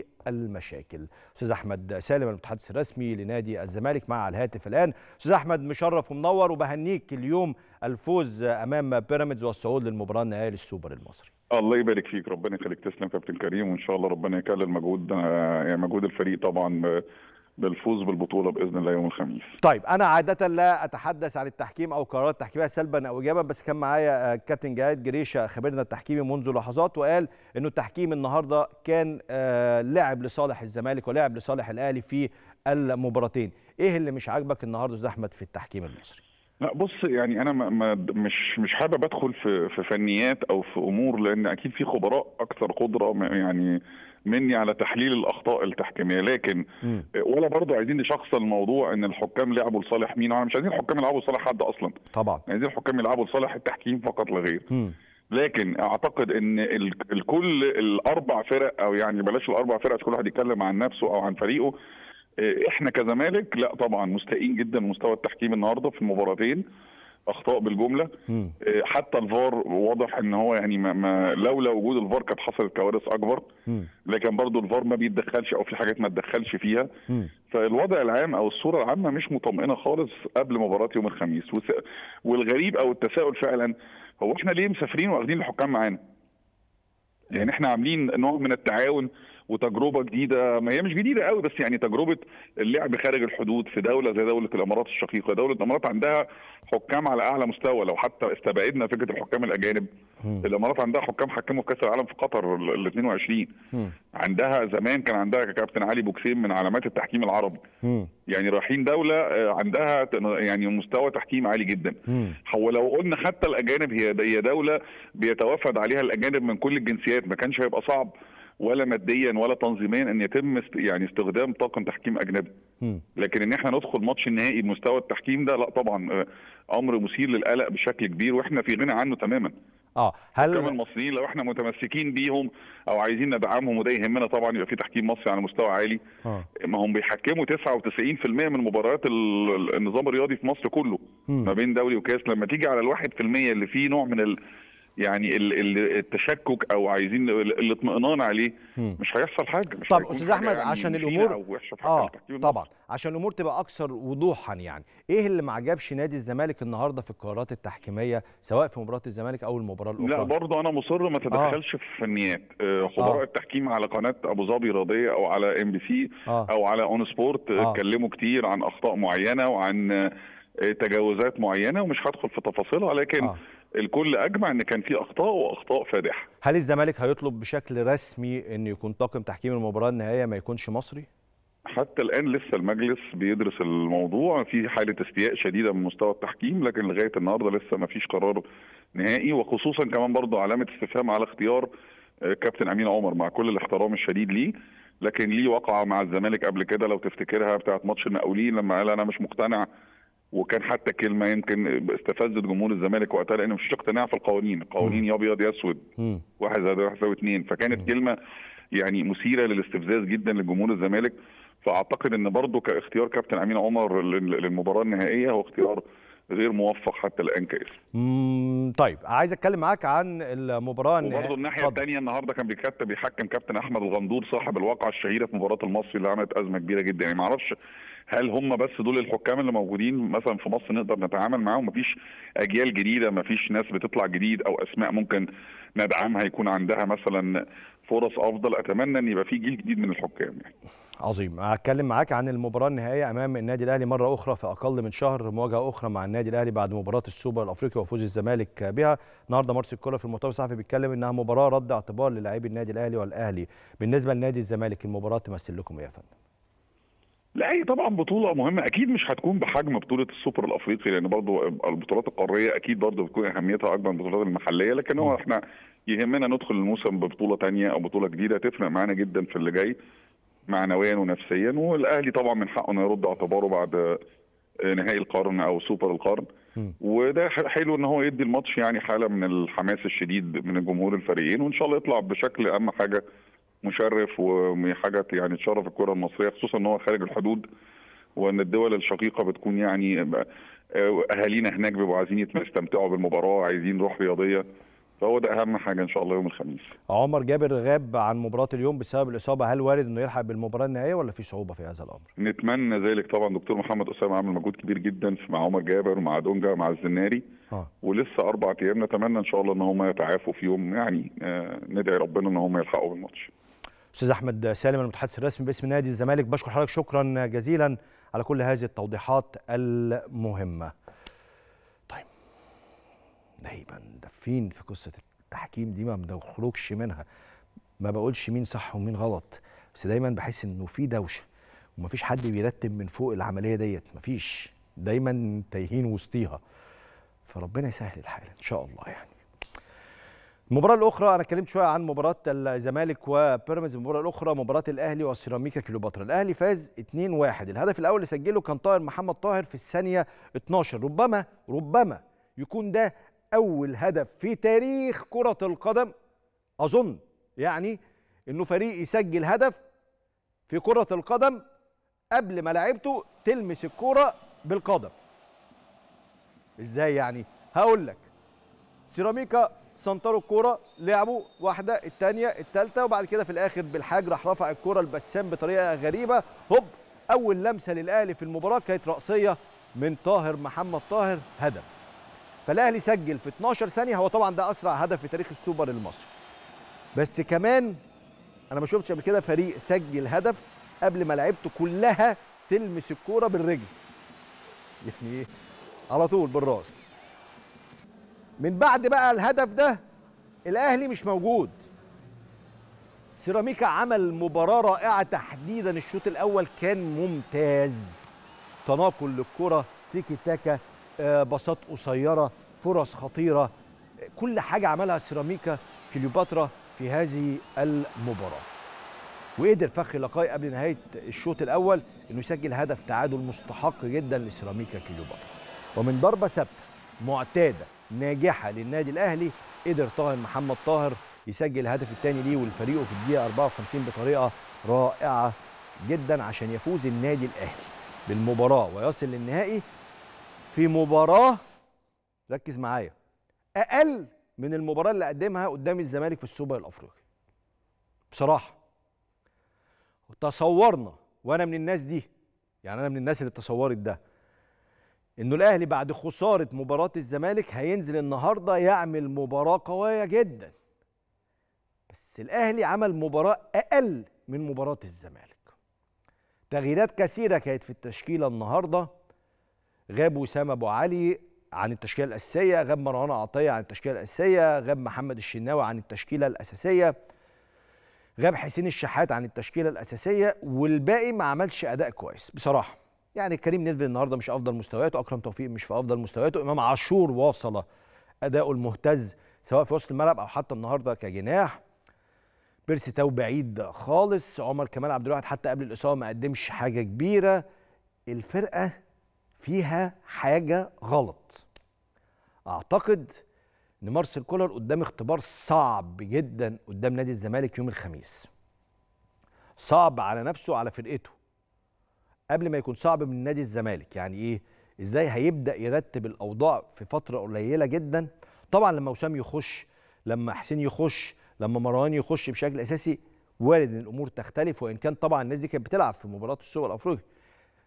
للمشاكل استاذ احمد سالم المتحدث الرسمي لنادي الزمالك مع الهاتف الان استاذ احمد مشرف ومنور وبهنيك اليوم الفوز امام بيراميدز والصعود للمباراه النهائيه للسوبر المصري الله يبارك فيك ربنا يخليك تسلم كابتن كريم وان شاء الله ربنا يكلل مجهود آه، يعني مجهود الفريق طبعا ب- بالفوز بالبطوله باذن الله يوم الخميس طيب انا عاده لا اتحدث عن التحكيم او قرارات تحكيميه سلبا او ايجابا بس كان معايا آه، كابتن جهاد جريشه خبيرنا التحكيمي منذ لحظات وقال انه التحكيم النهارده كان آه، لعب لصالح الزمالك ولعب لصالح الاهلي في المباراتين ايه اللي مش عاجبك النهارده استاذ احمد في التحكيم المصري لا بص يعني انا ما ما مش مش حابب ادخل في في فنيات او في امور لان اكيد في خبراء اكثر قدره م- يعني مني على تحليل الاخطاء التحكيميه لكن مم. ولا برضه عايزين نشخص الموضوع ان الحكام لعبوا لصالح مين انا مش عايزين الحكام يلعبوا لصالح حد اصلا طبعا عايزين الحكام يلعبوا لصالح التحكيم فقط لا غير مم. لكن اعتقد ان ال- الكل الاربع فرق او يعني بلاش الاربع فرق عشان كل واحد يتكلم عن نفسه او عن فريقه إيه، احنا كزمالك لا طبعا مستائين جدا من مستوى التحكيم النهارده في المباراتين اخطاء بالجمله مم. إيه، حتى الفار واضح ان هو يعني ما ما لولا وجود الفار كانت حصلت كوارث اكبر مم. لكن برضو الفار ما بيتدخلش او في حاجات ما تدخلش فيها مم. فالوضع العام او الصوره العامه مش مطمئنه خالص قبل مباراه يوم الخميس وس- والغريب او التساؤل فعلا هو احنا ليه مسافرين واخدين الحكام معانا؟ يعني احنا عاملين نوع من التعاون وتجربه جديده ما هي مش جديده قوي بس يعني تجربه اللعب خارج الحدود في دوله زي دوله الامارات الشقيقه، دوله الامارات عندها حكام على اعلى مستوى لو حتى استبعدنا فكره الحكام الاجانب مم. الامارات عندها حكام حكموا في كاس العالم في قطر ال 22 مم. عندها زمان كان عندها كابتن علي بوكسيم من علامات التحكيم العربي مم. يعني رايحين دوله آه، عندها ت- يعني مستوى تحكيم عالي جدا مم. هو لو قلنا حتى الاجانب هي هي دوله بيتوافد عليها الاجانب من كل الجنسيات ما كانش هيبقى صعب ولا ماديا ولا تنظيميا ان يتم است يعني استخدام طاقم تحكيم اجنبي مم. لكن ان احنا ندخل ماتش النهائي بمستوى التحكيم ده لا طبعا آه، امر مثير للقلق بشكل كبير واحنا في غنى عنه تماما اه الحكام هل المصريين لو احنا متمسكين بيهم او عايزين ندعمهم وده يهمنا طبعا يبقى في تحكيم مصري على مستوى عالي اه ما هم بيحكموا 99% من مباريات ال- ال- النظام الرياضي في مصر كله مم. ما بين دوري وكاس لما تيجي على الواحد في المية اللي فيه نوع من ال يعني ال ال التشكك او عايزين ال- الاطمئنان عليه مم. مش هيحصل حاجه مش طب هيكون استاذ حاجة احمد يعني عشان مشينة الامور او وحشه في حق اه التحكيم المصري. طبعا عشان الامور تبقى اكثر وضوحا يعني ايه اللي ما عجبش نادي الزمالك النهارده في القرارات التحكيميه سواء في مباراه الزمالك او المباراه الاخرى لا برضه انا مصر ما تدخلش في فنيات آه، خبراء آه. التحكيم على قناه ابو ظبي رياضيه او على ام بي سي اه او على اون سبورت آه. اتكلموا كتير عن اخطاء معينه وعن آه، تجاوزات معينه ومش هدخل في تفاصيلها لكن آه. الكل اجمع ان كان في اخطاء واخطاء فادحه هل الزمالك هيطلب بشكل رسمي ان يكون طاقم تحكيم المباراه النهائيه ما يكونش مصري حتى الان لسه المجلس بيدرس الموضوع في حاله استياء شديده من مستوى التحكيم لكن لغايه النهارده لسه ما فيش قرار نهائي وخصوصا كمان برضه علامه استفهام على اختيار آه، كابتن امين عمر مع كل الاحترام الشديد ليه لكن ليه وقعه مع الزمالك قبل كده لو تفتكرها بتاعت ماتش المقاولين لما قال انا مش مقتنع وكان حتى كلمه يمكن استفزت جمهور الزمالك وقتها لان مفيش اقتناع في القوانين، القوانين يا ابيض يا اسود مم. واحد زائد واحد يساوي اثنين فكانت كلمه يعني مثيره للاستفزاز جدا لجمهور الزمالك فاعتقد ان برضه كاختيار كابتن امين عمر لل- للمباراه النهائيه هو اختيار غير موفق حتى الان كاسم مم. طيب عايز اتكلم معاك عن المباراه وبرضه النهائية. الناحيه اتفضل. الثانيه النهارده كان بيكتب بيحكم كابتن احمد الغندور صاحب الواقعه الشهيره في مباراه المصري اللي عملت ازمه كبيره جدا يعني ما اعرفش هل هم بس دول الحكام اللي موجودين مثلا في مصر نقدر نتعامل معاهم مفيش اجيال جديده مفيش ناس بتطلع جديد او اسماء ممكن ندعمها يكون عندها مثلا فرص افضل اتمنى ان يبقى في جيل جديد من الحكام يعني. عظيم هتكلم معاك عن المباراه النهائيه امام النادي الاهلي مره اخرى في اقل من شهر مواجهه اخرى مع النادي الاهلي بعد مباراه السوبر الافريقي وفوز الزمالك بها النهارده مارسيل كولر في المؤتمر الصحفي بيتكلم انها مباراه رد اعتبار للاعبي النادي الاهلي والاهلي بالنسبه لنادي الزمالك المباراه تمثل لكم ايه يا فندم لا هي طبعا بطولة مهمة أكيد مش هتكون بحجم بطولة السوبر الأفريقي لأن برضو البطولات القارية أكيد برضو بتكون أهميتها أكبر من البطولات المحلية لكن هو إحنا يهمنا ندخل الموسم ببطولة تانية أو بطولة جديدة تفرق معانا جدا في اللي جاي معنويا ونفسيا والأهلي طبعا من حقه إنه يرد اعتباره بعد نهائي القرن أو سوبر القرن وده حلو إن هو يدي الماتش يعني حالة من الحماس الشديد من الجمهور الفريقين وإن شاء الله يطلع بشكل أهم حاجة مشرف وحاجه يعني تشرف الكره المصريه خصوصا ان هو خارج الحدود وان الدول الشقيقه بتكون يعني اهالينا هناك بيبقوا عايزين يستمتعوا بالمباراه عايزين روح رياضيه فهو ده اهم حاجه ان شاء الله يوم الخميس. عمر جابر غاب عن مباراه اليوم بسبب الاصابه هل وارد انه يلحق بالمباراه النهائيه ولا في صعوبه في هذا الامر؟ نتمنى ذلك طبعا دكتور محمد اسامه عامل مجهود كبير جدا مع عمر جابر ومع دونجا ومع الزناري اه ولسه اربع ايام نتمنى ان شاء الله ان هم يتعافوا في يوم يعني آه ندعي ربنا ان هم يلحقوا بالماتش. استاذ احمد سالم المتحدث الرسمي باسم نادي الزمالك بشكر حضرتك شكرا جزيلا على كل هذه التوضيحات المهمه طيب دايما دافين في قصه التحكيم دي ما بنخرجش منها ما بقولش مين صح ومين غلط بس دايما بحس انه في دوشه ومفيش حد بيرتب من فوق العمليه ديت مفيش دايما تايهين وسطيها فربنا يسهل الحال ان شاء الله يعني المباراة الأخرى أنا اتكلمت شوية عن مباراة الزمالك وبيراميدز المباراة الأخرى مباراة الأهلي والسيراميكا كليوباترا الأهلي فاز 2-1 الهدف الأول اللي سجله كان طاهر محمد طاهر في الثانية 12 ربما ربما يكون ده أول هدف في تاريخ كرة القدم أظن يعني إنه فريق يسجل هدف في كرة القدم قبل ما لعيبته تلمس الكرة بالقدم إزاي يعني هقول لك سيراميكا سنطروا الكوره لعبوا واحده الثانيه الثالثه وبعد كده في الاخر بالحاج راح رفع الكوره لبسام بطريقه غريبه هوب اول لمسه للاهلي في المباراه كانت راسيه من طاهر محمد طاهر هدف فالاهلي سجل في 12 ثانيه هو طبعا ده اسرع هدف في تاريخ السوبر المصري بس كمان انا ما شفتش قبل كده فريق سجل هدف قبل ما لعيبته كلها تلمس الكوره بالرجل يعني على طول بالراس من بعد بقى الهدف ده الاهلي مش موجود سيراميكا عمل مباراه رائعه تحديدا الشوط الاول كان ممتاز تناقل للكره تيكي تاكا آه باصات قصيره فرص خطيره كل حاجه عملها سيراميكا كليوباترا في هذه المباراه وقدر فخري لقاي قبل نهايه الشوط الاول انه يسجل هدف تعادل مستحق جدا لسيراميكا كليوباترا ومن ضربه ثابته معتاده ناجحه للنادي الاهلي قدر طاهر محمد طاهر يسجل الهدف الثاني ليه ولفريقه في الدقيقه 54 بطريقه رائعه جدا عشان يفوز النادي الاهلي بالمباراه ويصل للنهائي في مباراه ركز معايا اقل من المباراه اللي قدمها قدام الزمالك في السوبر الافريقي بصراحه تصورنا وانا من الناس دي يعني انا من الناس اللي تصورت ده انه الاهلي بعد خساره مباراه الزمالك هينزل النهارده يعمل مباراه قويه جدا بس الاهلي عمل مباراه اقل من مباراه الزمالك تغييرات كثيره كانت في التشكيله النهارده غاب وسام ابو علي عن التشكيله الاساسيه غاب مروان عطيه عن التشكيله الاساسيه غاب محمد الشناوي عن التشكيله الاساسيه غاب حسين الشحات عن التشكيله الاساسيه والباقي ما عملش اداء كويس بصراحه يعني كريم نيدفيد النهارده مش افضل مستوياته اكرم توفيق مش في افضل مستوياته امام عاشور واصل اداؤه المهتز سواء في وسط الملعب او حتى النهارده كجناح بيرسي تاو بعيد خالص عمر كمال عبد الواحد حتى قبل الاصابه ما قدمش حاجه كبيره الفرقه فيها حاجه غلط اعتقد ان مارسيل كولر قدام اختبار صعب جدا قدام نادي الزمالك يوم الخميس صعب على نفسه وعلى فرقته قبل ما يكون صعب من نادي الزمالك يعني ايه ازاي هيبدا يرتب الاوضاع في فتره قليله جدا طبعا لما وسام يخش لما حسين يخش لما مروان يخش بشكل اساسي وارد ان الامور تختلف وان كان طبعا الناس دي كانت بتلعب في مباراه السوبر الافريقي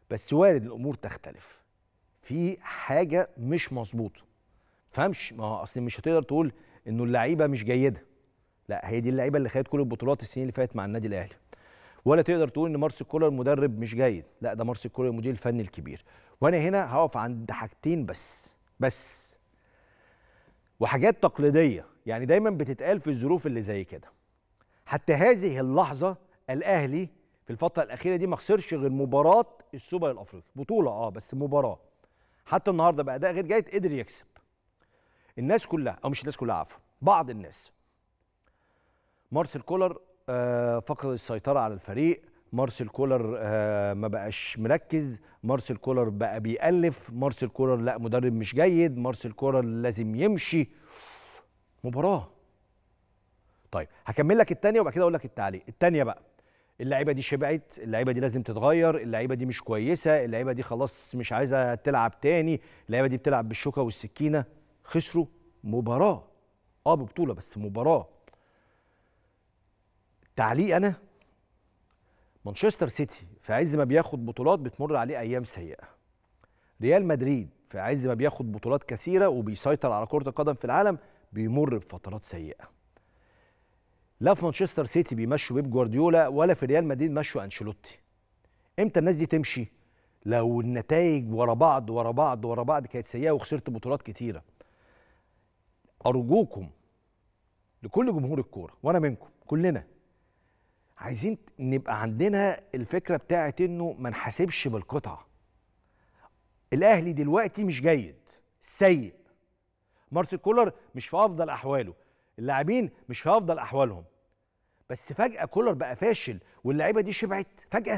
بس وارد الامور تختلف في حاجه مش مظبوطه فهمش ما هو اصل مش هتقدر تقول انه اللعيبه مش جيده لا هي دي اللعيبه اللي خدت كل البطولات السنين اللي فاتت مع النادي الاهلي ولا تقدر تقول ان مارسيل كولر مدرب مش جيد لا ده مارسيل كولر المدير الفني الكبير وانا هنا هقف عند حاجتين بس بس وحاجات تقليديه يعني دايما بتتقال في الظروف اللي زي كده حتى هذه اللحظه الاهلي في الفتره الاخيره دي ما خسرش غير مباراه السوبر الافريقي بطوله اه بس مباراه حتى النهارده باداء غير جيد قدر يكسب الناس كلها او مش الناس كلها عفوا بعض الناس مارسيل كولر آه فقد السيطره على الفريق مارسيل كولر آه ما بقاش مركز مارسيل كولر بقى بيألف مارسيل كولر لا مدرب مش جيد مارسيل كولر لازم يمشي مباراه طيب هكمل لك الثانيه وبعد كده اقول لك التعليق الثانيه بقى اللعيبه دي شبعت اللعيبه دي لازم تتغير اللعيبه دي مش كويسه اللعيبه دي خلاص مش عايزه تلعب تاني اللعيبه دي بتلعب بالشوكه والسكينه خسروا مباراه اه ببطوله بس مباراه تعليق انا مانشستر سيتي في عز ما بياخد بطولات بتمر عليه ايام سيئه ريال مدريد في عز ما بياخد بطولات كثيره وبيسيطر على كره القدم في العالم بيمر بفترات سيئه لا في مانشستر سيتي بيمشوا بيب جوارديولا ولا في ريال مدريد مشوا انشيلوتي امتى الناس دي تمشي لو النتائج ورا بعض ورا بعض ورا بعض كانت سيئه وخسرت بطولات كتيره ارجوكم لكل جمهور الكوره وانا منكم كلنا عايزين نبقى عندنا الفكره بتاعت انه ما نحاسبش بالقطعه الاهلي دلوقتي مش جيد سيء مارسيل كولر مش في افضل احواله اللاعبين مش في افضل احوالهم بس فجاه كولر بقى فاشل واللعيبه دي شبعت فجاه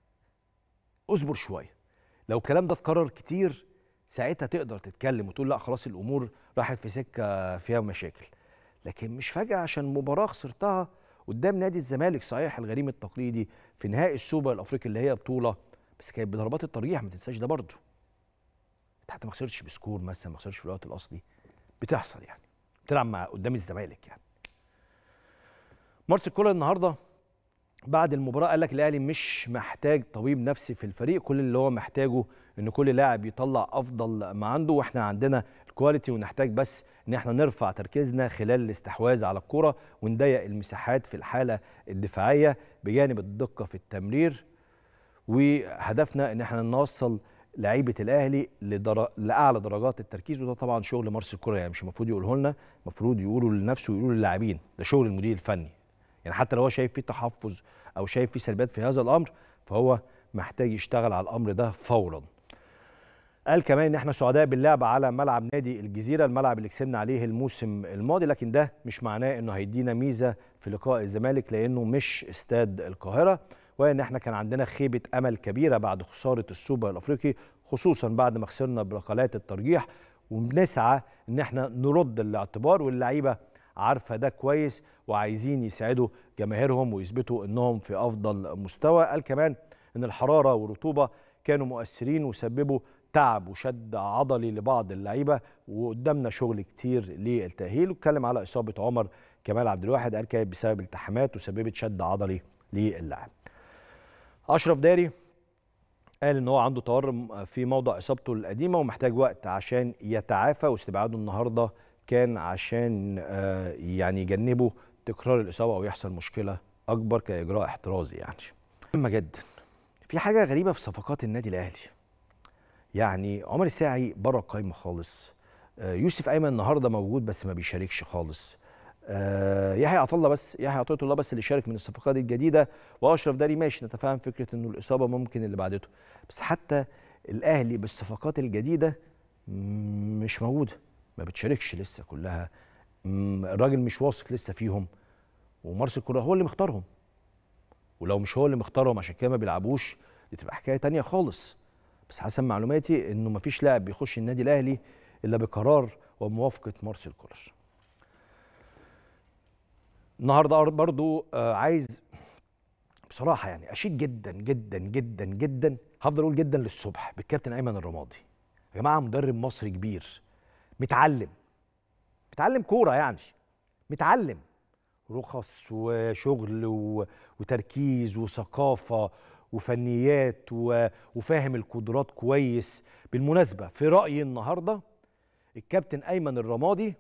اصبر شويه لو الكلام ده اتكرر كتير ساعتها تقدر تتكلم وتقول لا خلاص الامور راحت في سكه فيها مشاكل لكن مش فجاه عشان مباراه خسرتها قدام نادي الزمالك صحيح الغريم التقليدي في نهائي السوبر الافريقي اللي هي بطوله بس كانت بضربات الترجيح ما تنساش ده برضه انت حتى ما خسرتش بسكور مثلا ما خسرتش في الوقت الاصلي بتحصل يعني بتلعب مع قدام الزمالك يعني مارسيل كولر النهارده بعد المباراه قال لك الاهلي مش محتاج طبيب نفسي في الفريق كل اللي هو محتاجه ان كل لاعب يطلع افضل ما عنده واحنا عندنا الكواليتي ونحتاج بس ان احنا نرفع تركيزنا خلال الاستحواذ على الكره ونضيق المساحات في الحاله الدفاعيه بجانب الدقه في التمرير وهدفنا ان احنا نوصل لعيبه الاهلي لدر... لاعلى درجات التركيز وده طبعا شغل مارسيل كولر يعني مش المفروض يقوله لنا المفروض يقولوا لنفسه ويقولوا للاعبين ده شغل المدير الفني يعني حتى لو هو شايف فيه تحفظ او شايف فيه سلبيات في هذا الامر فهو محتاج يشتغل على الامر ده فورا قال كمان ان احنا سعداء باللعب على ملعب نادي الجزيره الملعب اللي كسبنا عليه الموسم الماضي لكن ده مش معناه انه هيدينا ميزه في لقاء الزمالك لانه مش استاد القاهره وان احنا كان عندنا خيبه امل كبيره بعد خساره السوبر الافريقي خصوصا بعد ما خسرنا بركلات الترجيح وبنسعى ان احنا نرد الاعتبار واللعيبه عارفه ده كويس وعايزين يساعدوا جماهيرهم ويثبتوا انهم في افضل مستوى قال كمان ان الحراره والرطوبه كانوا مؤثرين وسببوا تعب وشد عضلي لبعض اللعيبه وقدامنا شغل كتير للتاهيل واتكلم على اصابه عمر كمال عبد الواحد قال كانت بسبب التحامات وسببت شد عضلي للاعب اشرف داري قال ان هو عنده تورم في موضع اصابته القديمه ومحتاج وقت عشان يتعافى واستبعاده النهارده كان عشان يعني يجنبوا تكرار الاصابه او يحصل مشكله اكبر كاجراء احترازي يعني مهمه جدا في حاجه غريبه في صفقات النادي الاهلي يعني عمر الساعي بره القايمه خالص يوسف ايمن النهارده موجود بس ما بيشاركش خالص يحيى عطا الله بس يحيى عطيه الله بس اللي شارك من الصفقات الجديده واشرف داري ماشي نتفاهم فكره انه الاصابه ممكن اللي بعدته بس حتى الاهلي بالصفقات الجديده مش موجوده ما بتشاركش لسه كلها الراجل مش واثق لسه فيهم ومارسيل كولر هو اللي مختارهم ولو مش هو اللي مختارهم عشان كده ما بيلعبوش دي تبقى حكايه تانية خالص بس حسب معلوماتي انه ما فيش لاعب بيخش النادي الاهلي الا بقرار وموافقه مارسيل كولر النهارده برضو عايز بصراحه يعني اشيد جدا جدا جدا جدا هفضل اقول جدا للصبح بالكابتن ايمن الرمادي يا جماعه مدرب مصري كبير متعلم متعلم كوره يعني متعلم رخص وشغل و... وتركيز وثقافه وفنيات و... وفاهم القدرات كويس بالمناسبه في رايي النهارده الكابتن ايمن الرمادي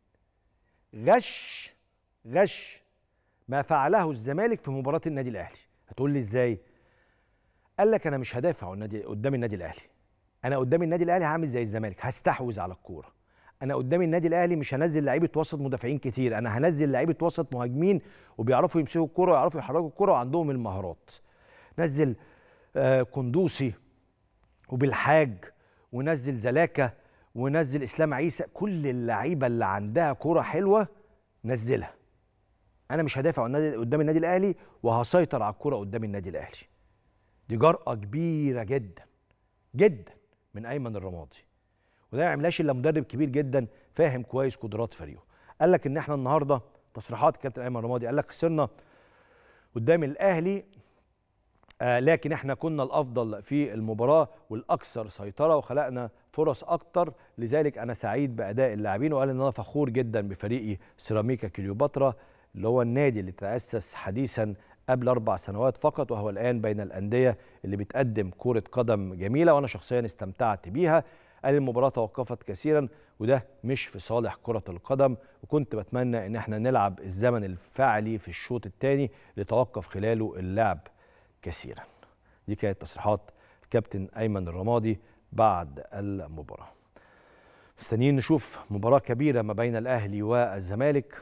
غش غش ما فعله الزمالك في مباراه النادي الاهلي هتقول لي ازاي قال لك انا مش هدافع النادي قدام النادي الاهلي انا قدام النادي الاهلي هعمل زي الزمالك هستحوذ على الكوره انا قدام النادي الاهلي مش هنزل لعيبه وسط مدافعين كتير انا هنزل لعيبه وسط مهاجمين وبيعرفوا يمسكوا الكوره ويعرفوا يحركوا الكوره وعندهم المهارات نزل آه قندوسي وبالحاج ونزل زلاكه ونزل اسلام عيسى كل اللعيبه اللي عندها كوره حلوه نزلها انا مش هدافع قدام النادي الاهلي وهسيطر على الكوره قدام النادي الاهلي دي جرأة كبيرة جدا جدا من أيمن الرمادي وده ما يعملهاش إلا مدرب كبير جدا فاهم كويس قدرات فريقه قال لك إن إحنا النهاردة تصريحات كابتن أيمن الرمادي قال لك خسرنا قدام الأهلي آه لكن إحنا كنا الأفضل في المباراة والأكثر سيطرة وخلقنا فرص أكتر لذلك أنا سعيد بأداء اللاعبين وقال إن أنا فخور جدا بفريقي سيراميكا كليوباترا اللي هو النادي اللي تأسس حديثا قبل أربع سنوات فقط وهو الآن بين الأندية اللي بتقدم كرة قدم جميلة وأنا شخصيا استمتعت بيها قال المباراة توقفت كثيرا وده مش في صالح كرة القدم وكنت بتمنى إن احنا نلعب الزمن الفعلي في الشوط الثاني لتوقف خلاله اللعب كثيرا دي كانت تصريحات الكابتن أيمن الرمادي بعد المباراة مستنيين نشوف مباراة كبيرة ما بين الأهلي والزمالك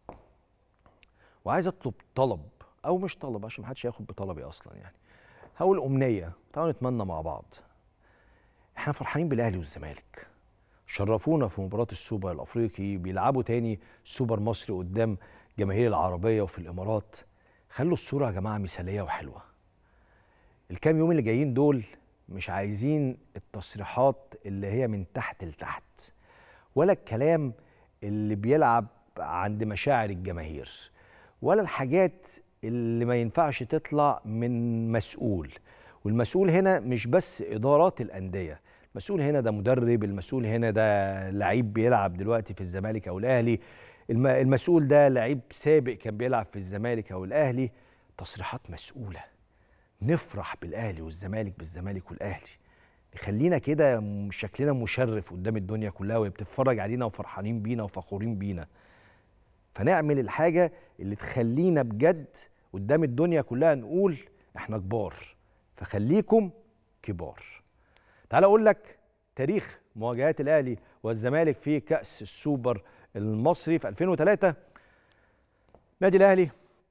وعايز أطلب طلب او مش طلب عشان ما حدش ياخد بطلبي اصلا يعني هقول امنيه تعالوا نتمنى مع بعض احنا فرحانين بالاهلي والزمالك شرفونا في مباراه السوبر الافريقي بيلعبوا تاني سوبر مصري قدام جماهير العربيه وفي الامارات خلوا الصوره يا جماعه مثاليه وحلوه الكام يوم اللي جايين دول مش عايزين التصريحات اللي هي من تحت لتحت ولا الكلام اللي بيلعب عند مشاعر الجماهير ولا الحاجات اللي ما ينفعش تطلع من مسؤول والمسؤول هنا مش بس إدارات الأندية المسؤول هنا ده مدرب المسؤول هنا ده لعيب بيلعب دلوقتي في الزمالك أو الأهلي المسؤول ده لعيب سابق كان بيلعب في الزمالك أو الأهلي تصريحات مسؤولة نفرح بالأهلي والزمالك بالزمالك والأهلي نخلينا كده شكلنا مشرف قدام الدنيا كلها وهي بتتفرج علينا وفرحانين بينا وفخورين بينا فنعمل الحاجة اللي تخلينا بجد قدام الدنيا كلها نقول احنا كبار فخليكم كبار تعال اقول لك تاريخ مواجهات الاهلي والزمالك في كاس السوبر المصري في 2003 نادي الاهلي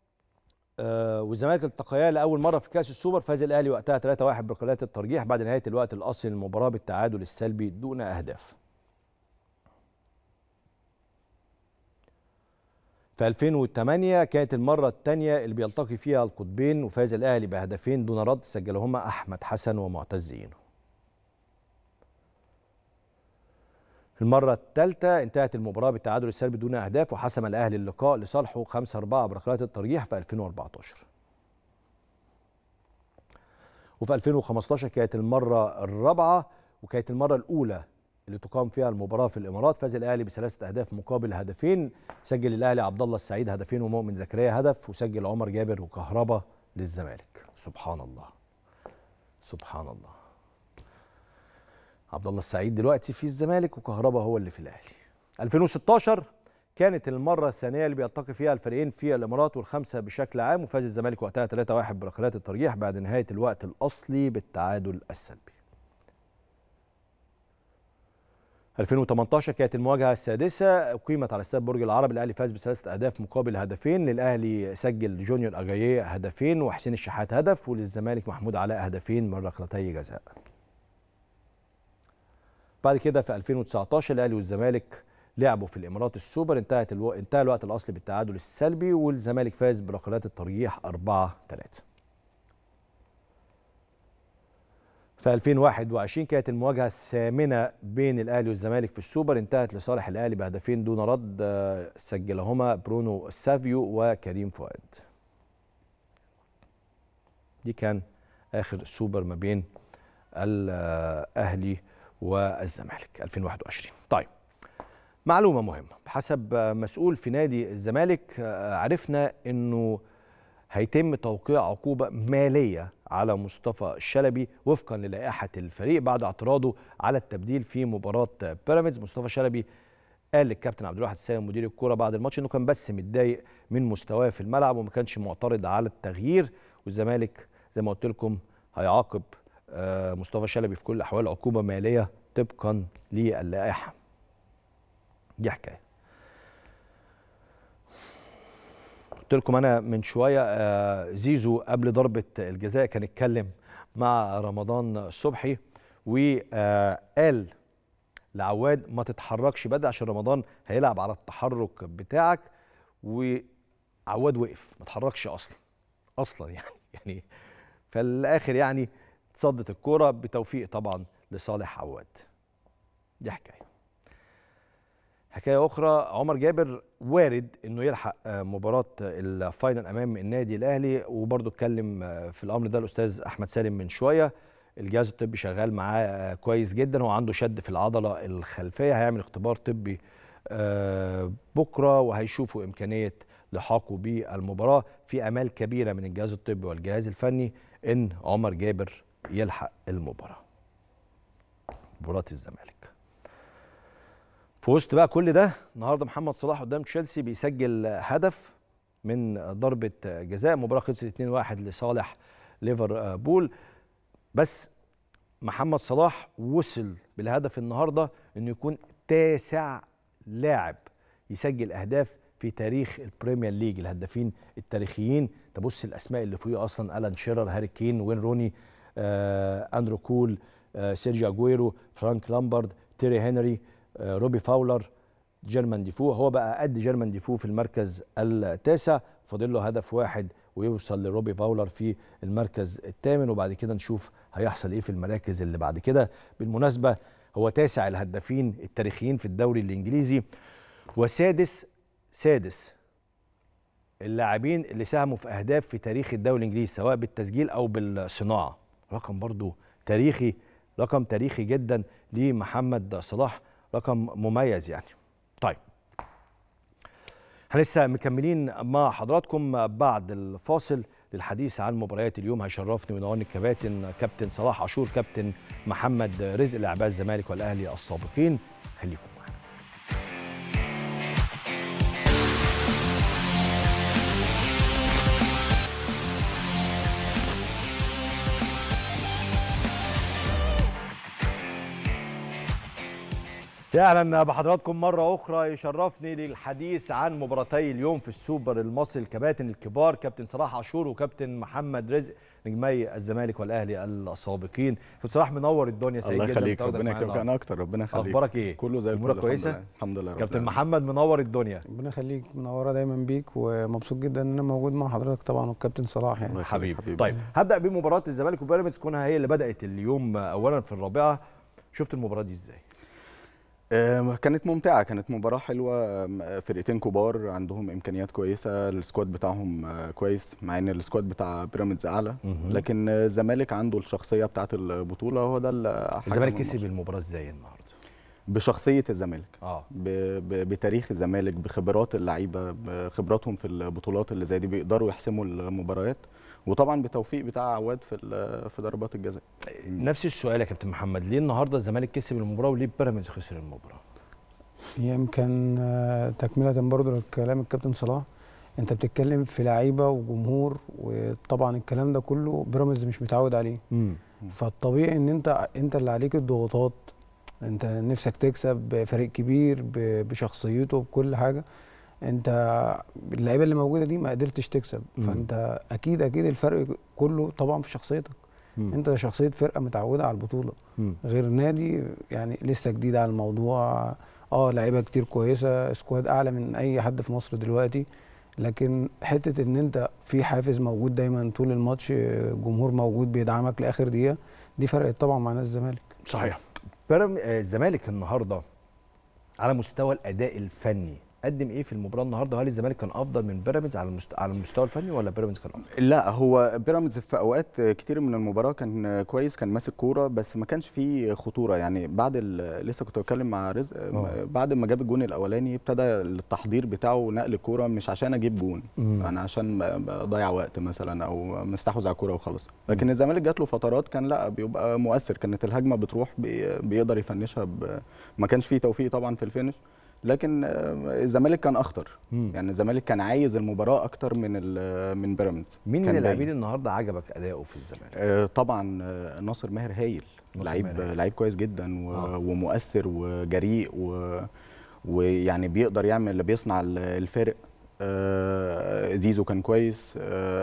آه والزمالك التقيا لاول مره في كاس السوبر فاز الاهلي وقتها 3-1 بركلات الترجيح بعد نهايه الوقت الاصلي للمباراه بالتعادل السلبي دون اهداف في 2008 كانت المرة الثانية اللي بيلتقي فيها القطبين وفاز الأهلي بهدفين دون رد سجلهما أحمد حسن ومعتز إينو. المرة الثالثة انتهت المباراة بالتعادل السلبي دون أهداف وحسم الأهلي اللقاء لصالحه 5-4 بركلات الترجيح في 2014. وفي 2015 كانت المرة الرابعة وكانت المرة الأولى اللي تقام فيها المباراه في الامارات فاز الاهلي بثلاثه اهداف مقابل هدفين سجل الاهلي عبد الله السعيد هدفين ومؤمن زكريا هدف وسجل عمر جابر وكهربا للزمالك سبحان الله سبحان الله عبد الله السعيد دلوقتي في الزمالك وكهربا هو اللي في الاهلي 2016 كانت المرة الثانية اللي بيلتقي فيها الفريقين في الإمارات والخمسة بشكل عام وفاز الزمالك وقتها 3-1 بركلات الترجيح بعد نهاية الوقت الأصلي بالتعادل السلبي 2018 كانت المواجهه السادسه اقيمت على استاد برج العرب الاهلي فاز بثلاثه اهداف مقابل هدفين للاهلي سجل جونيور اجاييه هدفين وحسين الشحات هدف وللزمالك محمود علاء هدفين من ركلتي جزاء بعد كده في 2019 الاهلي والزمالك لعبوا في الامارات السوبر انتهت الو... انتهى الوقت الاصلي بالتعادل السلبي والزمالك فاز بركلات الترجيح 4 3 في 2021 كانت المواجهه الثامنه بين الاهلي والزمالك في السوبر انتهت لصالح الاهلي بهدفين دون رد سجلهما برونو سافيو وكريم فؤاد دي كان اخر السوبر ما بين الاهلي والزمالك 2021 طيب معلومه مهمه بحسب مسؤول في نادي الزمالك عرفنا انه هيتم توقيع عقوبة مالية على مصطفى الشلبي وفقا للائحة الفريق بعد اعتراضه على التبديل في مباراة بيراميدز مصطفى شلبي قال للكابتن عبد الواحد السيد مدير الكوره بعد الماتش انه كان بس متضايق من مستواه في الملعب وما كانش معترض على التغيير والزمالك زي ما قلت لكم هيعاقب آه، مصطفى شلبي في كل الاحوال عقوبه ماليه طبقا للائحه دي حكايه قلت لكم انا من شويه آه، زيزو قبل ضربه الجزاء كان اتكلم مع رمضان صبحي وقال لعواد ما تتحركش بدري عشان رمضان هيلعب على التحرك بتاعك وعواد وقف ما اتحركش اصلا اصلا يعني يعني فالاخر يعني تصدت الكوره بتوفيق طبعا لصالح عواد دي حكايه حكايه اخرى عمر جابر وارد انه يلحق آه، مباراه الفاينل امام النادي الاهلي وبرضه اتكلم آه، في الامر ده الاستاذ احمد سالم من شويه الجهاز الطبي شغال معاه آه، كويس جدا هو عنده شد في العضله الخلفيه هيعمل اختبار طبي آه، بكره وهيشوفوا امكانيه لحاقه بالمباراه في امال كبيره من الجهاز الطبي والجهاز الفني ان عمر جابر يلحق المباراه مباراه الزمالك في وسط بقى كل ده النهارده محمد صلاح قدام تشيلسي بيسجل هدف من ضربه جزاء مباراه خلصت 2-1 لصالح ليفربول بس محمد صلاح وصل بالهدف النهارده انه يكون تاسع لاعب يسجل اهداف في تاريخ البريمير ليج الهدافين التاريخيين تبص الاسماء اللي فوقيه اصلا الان شيرر هاري كين وين روني آه اندرو كول آه سيرجيو اجويرو فرانك لامبارد تيري هنري آه روبي فاولر جيرمان ديفو هو بقى قد جيرمان ديفو في المركز التاسع فاضل له هدف واحد ويوصل لروبي فاولر في المركز الثامن وبعد كده نشوف هيحصل ايه في المراكز اللي بعد كده بالمناسبه هو تاسع الهدافين التاريخيين في الدوري الانجليزي وسادس سادس اللاعبين اللي ساهموا في اهداف في تاريخ الدوري الانجليزي سواء بالتسجيل او بالصناعه رقم برضو تاريخي رقم تاريخي جدا لمحمد صلاح رقم مميز يعني طيب احنا لسه مكملين مع حضراتكم بعد الفاصل للحديث عن مباريات اليوم هيشرفني ونورني الكباتن كابتن صلاح عاشور كابتن محمد رزق لاعبي الزمالك والاهلي السابقين خليكم معانا اهلا بحضراتكم مره اخرى يشرفني للحديث عن مباراتي اليوم في السوبر المصري الكباتن الكبار كابتن صلاح عاشور وكابتن محمد رزق نجمي الزمالك والاهلي السابقين كابتن صلاح منور الدنيا سعيد الله جدا يخليك بتواجدك ربنا معانا يكرمك انا اكتر ربنا يخليك اخبارك ايه كله زي الفل امورك الحمد كويسه لله. الحمد لله رب كابتن العالمين. محمد منور الدنيا ربنا يخليك منوره دايما بيك ومبسوط جدا ان انا موجود مع حضرتك طبعا والكابتن صلاح يعني الله يخليك حبيبي. حبيبي. طيب هبدا بمباراه الزمالك وبيراميدز كونها هي اللي بدات اليوم اولا في الرابعه شفت المباراه دي ازاي آه، كانت ممتعه كانت مباراه حلوه آم، فرقتين كبار عندهم امكانيات كويسه السكواد بتاعهم آه، كويس مع ان السكواد بتاع بيراميدز اعلى مهم. لكن آه، الزمالك عنده الشخصيه بتاعه البطوله هو ده اللي حكم الزمالك الماتش. كسب المباراه ازاي النهارده بشخصيه الزمالك اه ب... ب... بتاريخ الزمالك بخبرات اللعيبه بخبراتهم في البطولات اللي زي دي بيقدروا يحسموا المباريات وطبعا بتوفيق بتاع عواد في ال- في ضربات الجزاء نفس السؤال يا كابتن محمد ليه النهارده الزمالك كسب المباراه وليه بيراميدز خسر المباراه يمكن آه، تكمله برضه لكلام الكابتن صلاح انت بتتكلم في لعيبه وجمهور وطبعا الكلام ده كله بيراميدز مش متعود عليه امم فالطبيعي ان انت انت اللي عليك الضغوطات انت نفسك تكسب فريق كبير ب- بشخصيته بكل حاجه انت اللعيبه اللي موجوده دي ما قدرتش تكسب مم. فانت اكيد اكيد الفرق كله طبعا في شخصيتك انت شخصيه فرقه متعوده على البطوله غير نادي يعني لسه جديد على الموضوع اه لعيبه كتير كويسه سكواد اعلى من اي حد في مصر دلوقتي لكن حته ان انت في حافز موجود دايما طول الماتش جمهور موجود بيدعمك لاخر دقيقه دي فرقت طبعا مع ناس الزمالك صحيح بيرام آه، الزمالك النهارده على مستوى الاداء الفني قدم ايه في المباراه النهارده وهل الزمالك كان افضل من بيراميدز على المست... على المستوى الفني ولا بيراميدز كان افضل لا هو بيراميدز في اوقات كتير من المباراه كان كويس كان ماسك كوره بس ما كانش فيه خطوره يعني بعد ال- لسه كنت بتكلم مع رزق آه. بعد ما جاب الجون الاولاني ابتدى التحضير بتاعه نقل الكوره مش عشان اجيب جون مم. انا عشان ب- بضيع وقت مثلا او مستحوذ على الكوره وخلاص لكن الزمالك جات له فترات كان لا بيبقى مؤثر كانت الهجمه بتروح بي- بيقدر يفنشها ب... ما كانش فيه توفيق طبعا في الفينش لكن آه، الزمالك كان اخطر مم. يعني الزمالك كان عايز المباراه اكتر من ال- من بيراميدز مين من كان اللاعبين باين. النهارده عجبك اداؤه في الزمالك آه، طبعا آه، ناصر ماهر هايل ناصر لعيب ماهر هايل. لعيب كويس جدا و... آه. ومؤثر وجريء و... ويعني بيقدر يعمل بيصنع ال- الفارق آه، زيزو كان كويس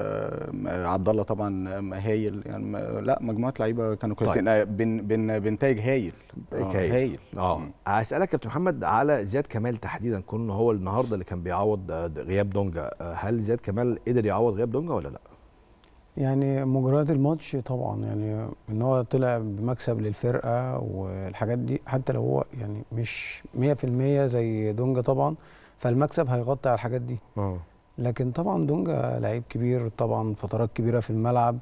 آه، عبد الله طبعا هايل يعني ما- لا مجموعه لعيبه كانوا كويسين آه، بن بن بنتاج هايل آه، هايل. هايل اه مم. هسالك يا كابتن محمد على زياد كمال تحديدا كون هو النهارده اللي كان بيعوض آه، غياب دونجا آه، هل زياد كمال قدر يعوض غياب دونجا ولا لا يعني مجريات الماتش طبعا يعني ان هو طلع بمكسب للفرقه والحاجات دي حتى لو هو يعني مش 100% زي دونجا طبعا فالمكسب هيغطي على الحاجات دي اه لكن طبعا دونجا لعيب كبير طبعا فترات كبيره في الملعب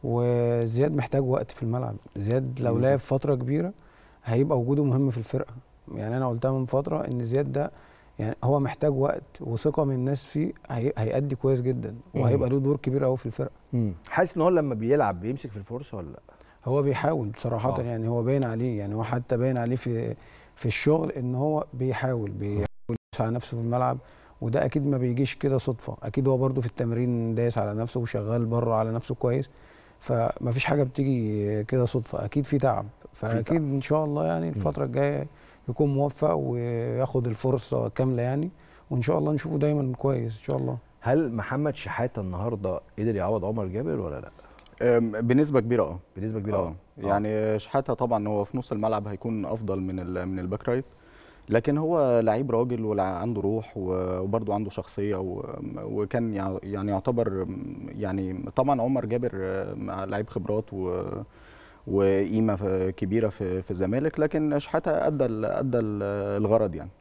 وزياد محتاج وقت في الملعب زياد لو لعب فتره كبيره هيبقى وجوده مهم في الفرقه يعني انا قلتها من فتره ان زياد ده يعني هو محتاج وقت وثقه من الناس فيه هي- هيأدي كويس جدا وهيبقى له دور كبير قوي في الفرقه حاسس ان هو لما بيلعب بيمسك في الفرصه ولا لا هو بيحاول بصراحة آه. آه. يعني هو باين عليه يعني هو حتى باين عليه في في الشغل ان هو بيحاول بيحاول يدوس على نفسه في الملعب وده اكيد ما بيجيش كده صدفة اكيد هو برده في التمرين دايس على نفسه وشغال بره على نفسه كويس فما فيش حاجة بتيجي كده صدفة اكيد في تعب فاكيد تعب. ان شاء الله يعني الفترة الجاية يكون موفق وياخد الفرصة كاملة يعني وان شاء الله نشوفه دايما كويس ان شاء الله هل محمد شحاته النهارده قدر يعوض عمر جابر ولا لا آم، بنسبه كبيره اه بنسبه كبيره اه آه. يعني شحاته طبعا هو في نص الملعب هيكون افضل من ال من الباك رايت لكن هو لعيب راجل وعنده روح و- وبرضه عنده شخصيه و- وكان يع- يعني يعتبر يعني طبعا عمر جابر آه، مع لعيب خبرات و وقيمه ف- كبيره في في الزمالك لكن شحاته ادى ال- ادى ال- الغرض يعني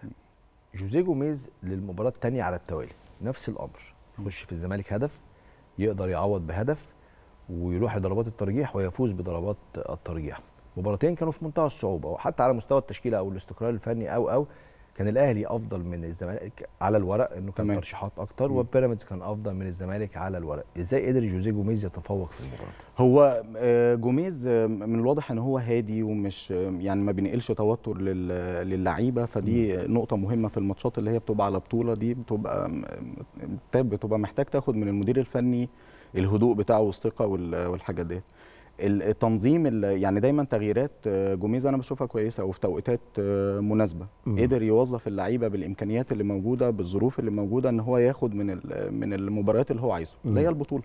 جوزيه جوميز للمباراه الثانيه على التوالي نفس الامر يخش في الزمالك هدف يقدر يعوض بهدف ويروح لضربات الترجيح ويفوز بضربات الترجيح مباراتين كانوا في منتهى الصعوبه وحتى على مستوى التشكيله او الاستقرار الفني او او كان الاهلي افضل من الزمالك على الورق انه كان تمام. ترشيحات اكتر مم. وبيراميدز كان افضل من الزمالك على الورق ازاي قدر جوزيه جوميز يتفوق في المباراه هو آه، جوميز آه، من الواضح ان هو هادي ومش آه، يعني ما بينقلش توتر لل- للعيبه فدي نقطه مهمه في الماتشات اللي هي بتبقى على بطوله دي بتبقى م- م- بتبقى محتاج تاخد من المدير الفني الهدوء بتاعه والثقه وال- والحاجات دي التنظيم ال- يعني دايما تغييرات آه، جوميز انا بشوفها كويسه وفي توقيتات آه، مناسبه مم. قدر يوظف اللعيبه بالامكانيات اللي موجوده بالظروف اللي موجوده ان هو ياخد من ال- من المباريات اللي هو عايزه اللي هي مم. البطوله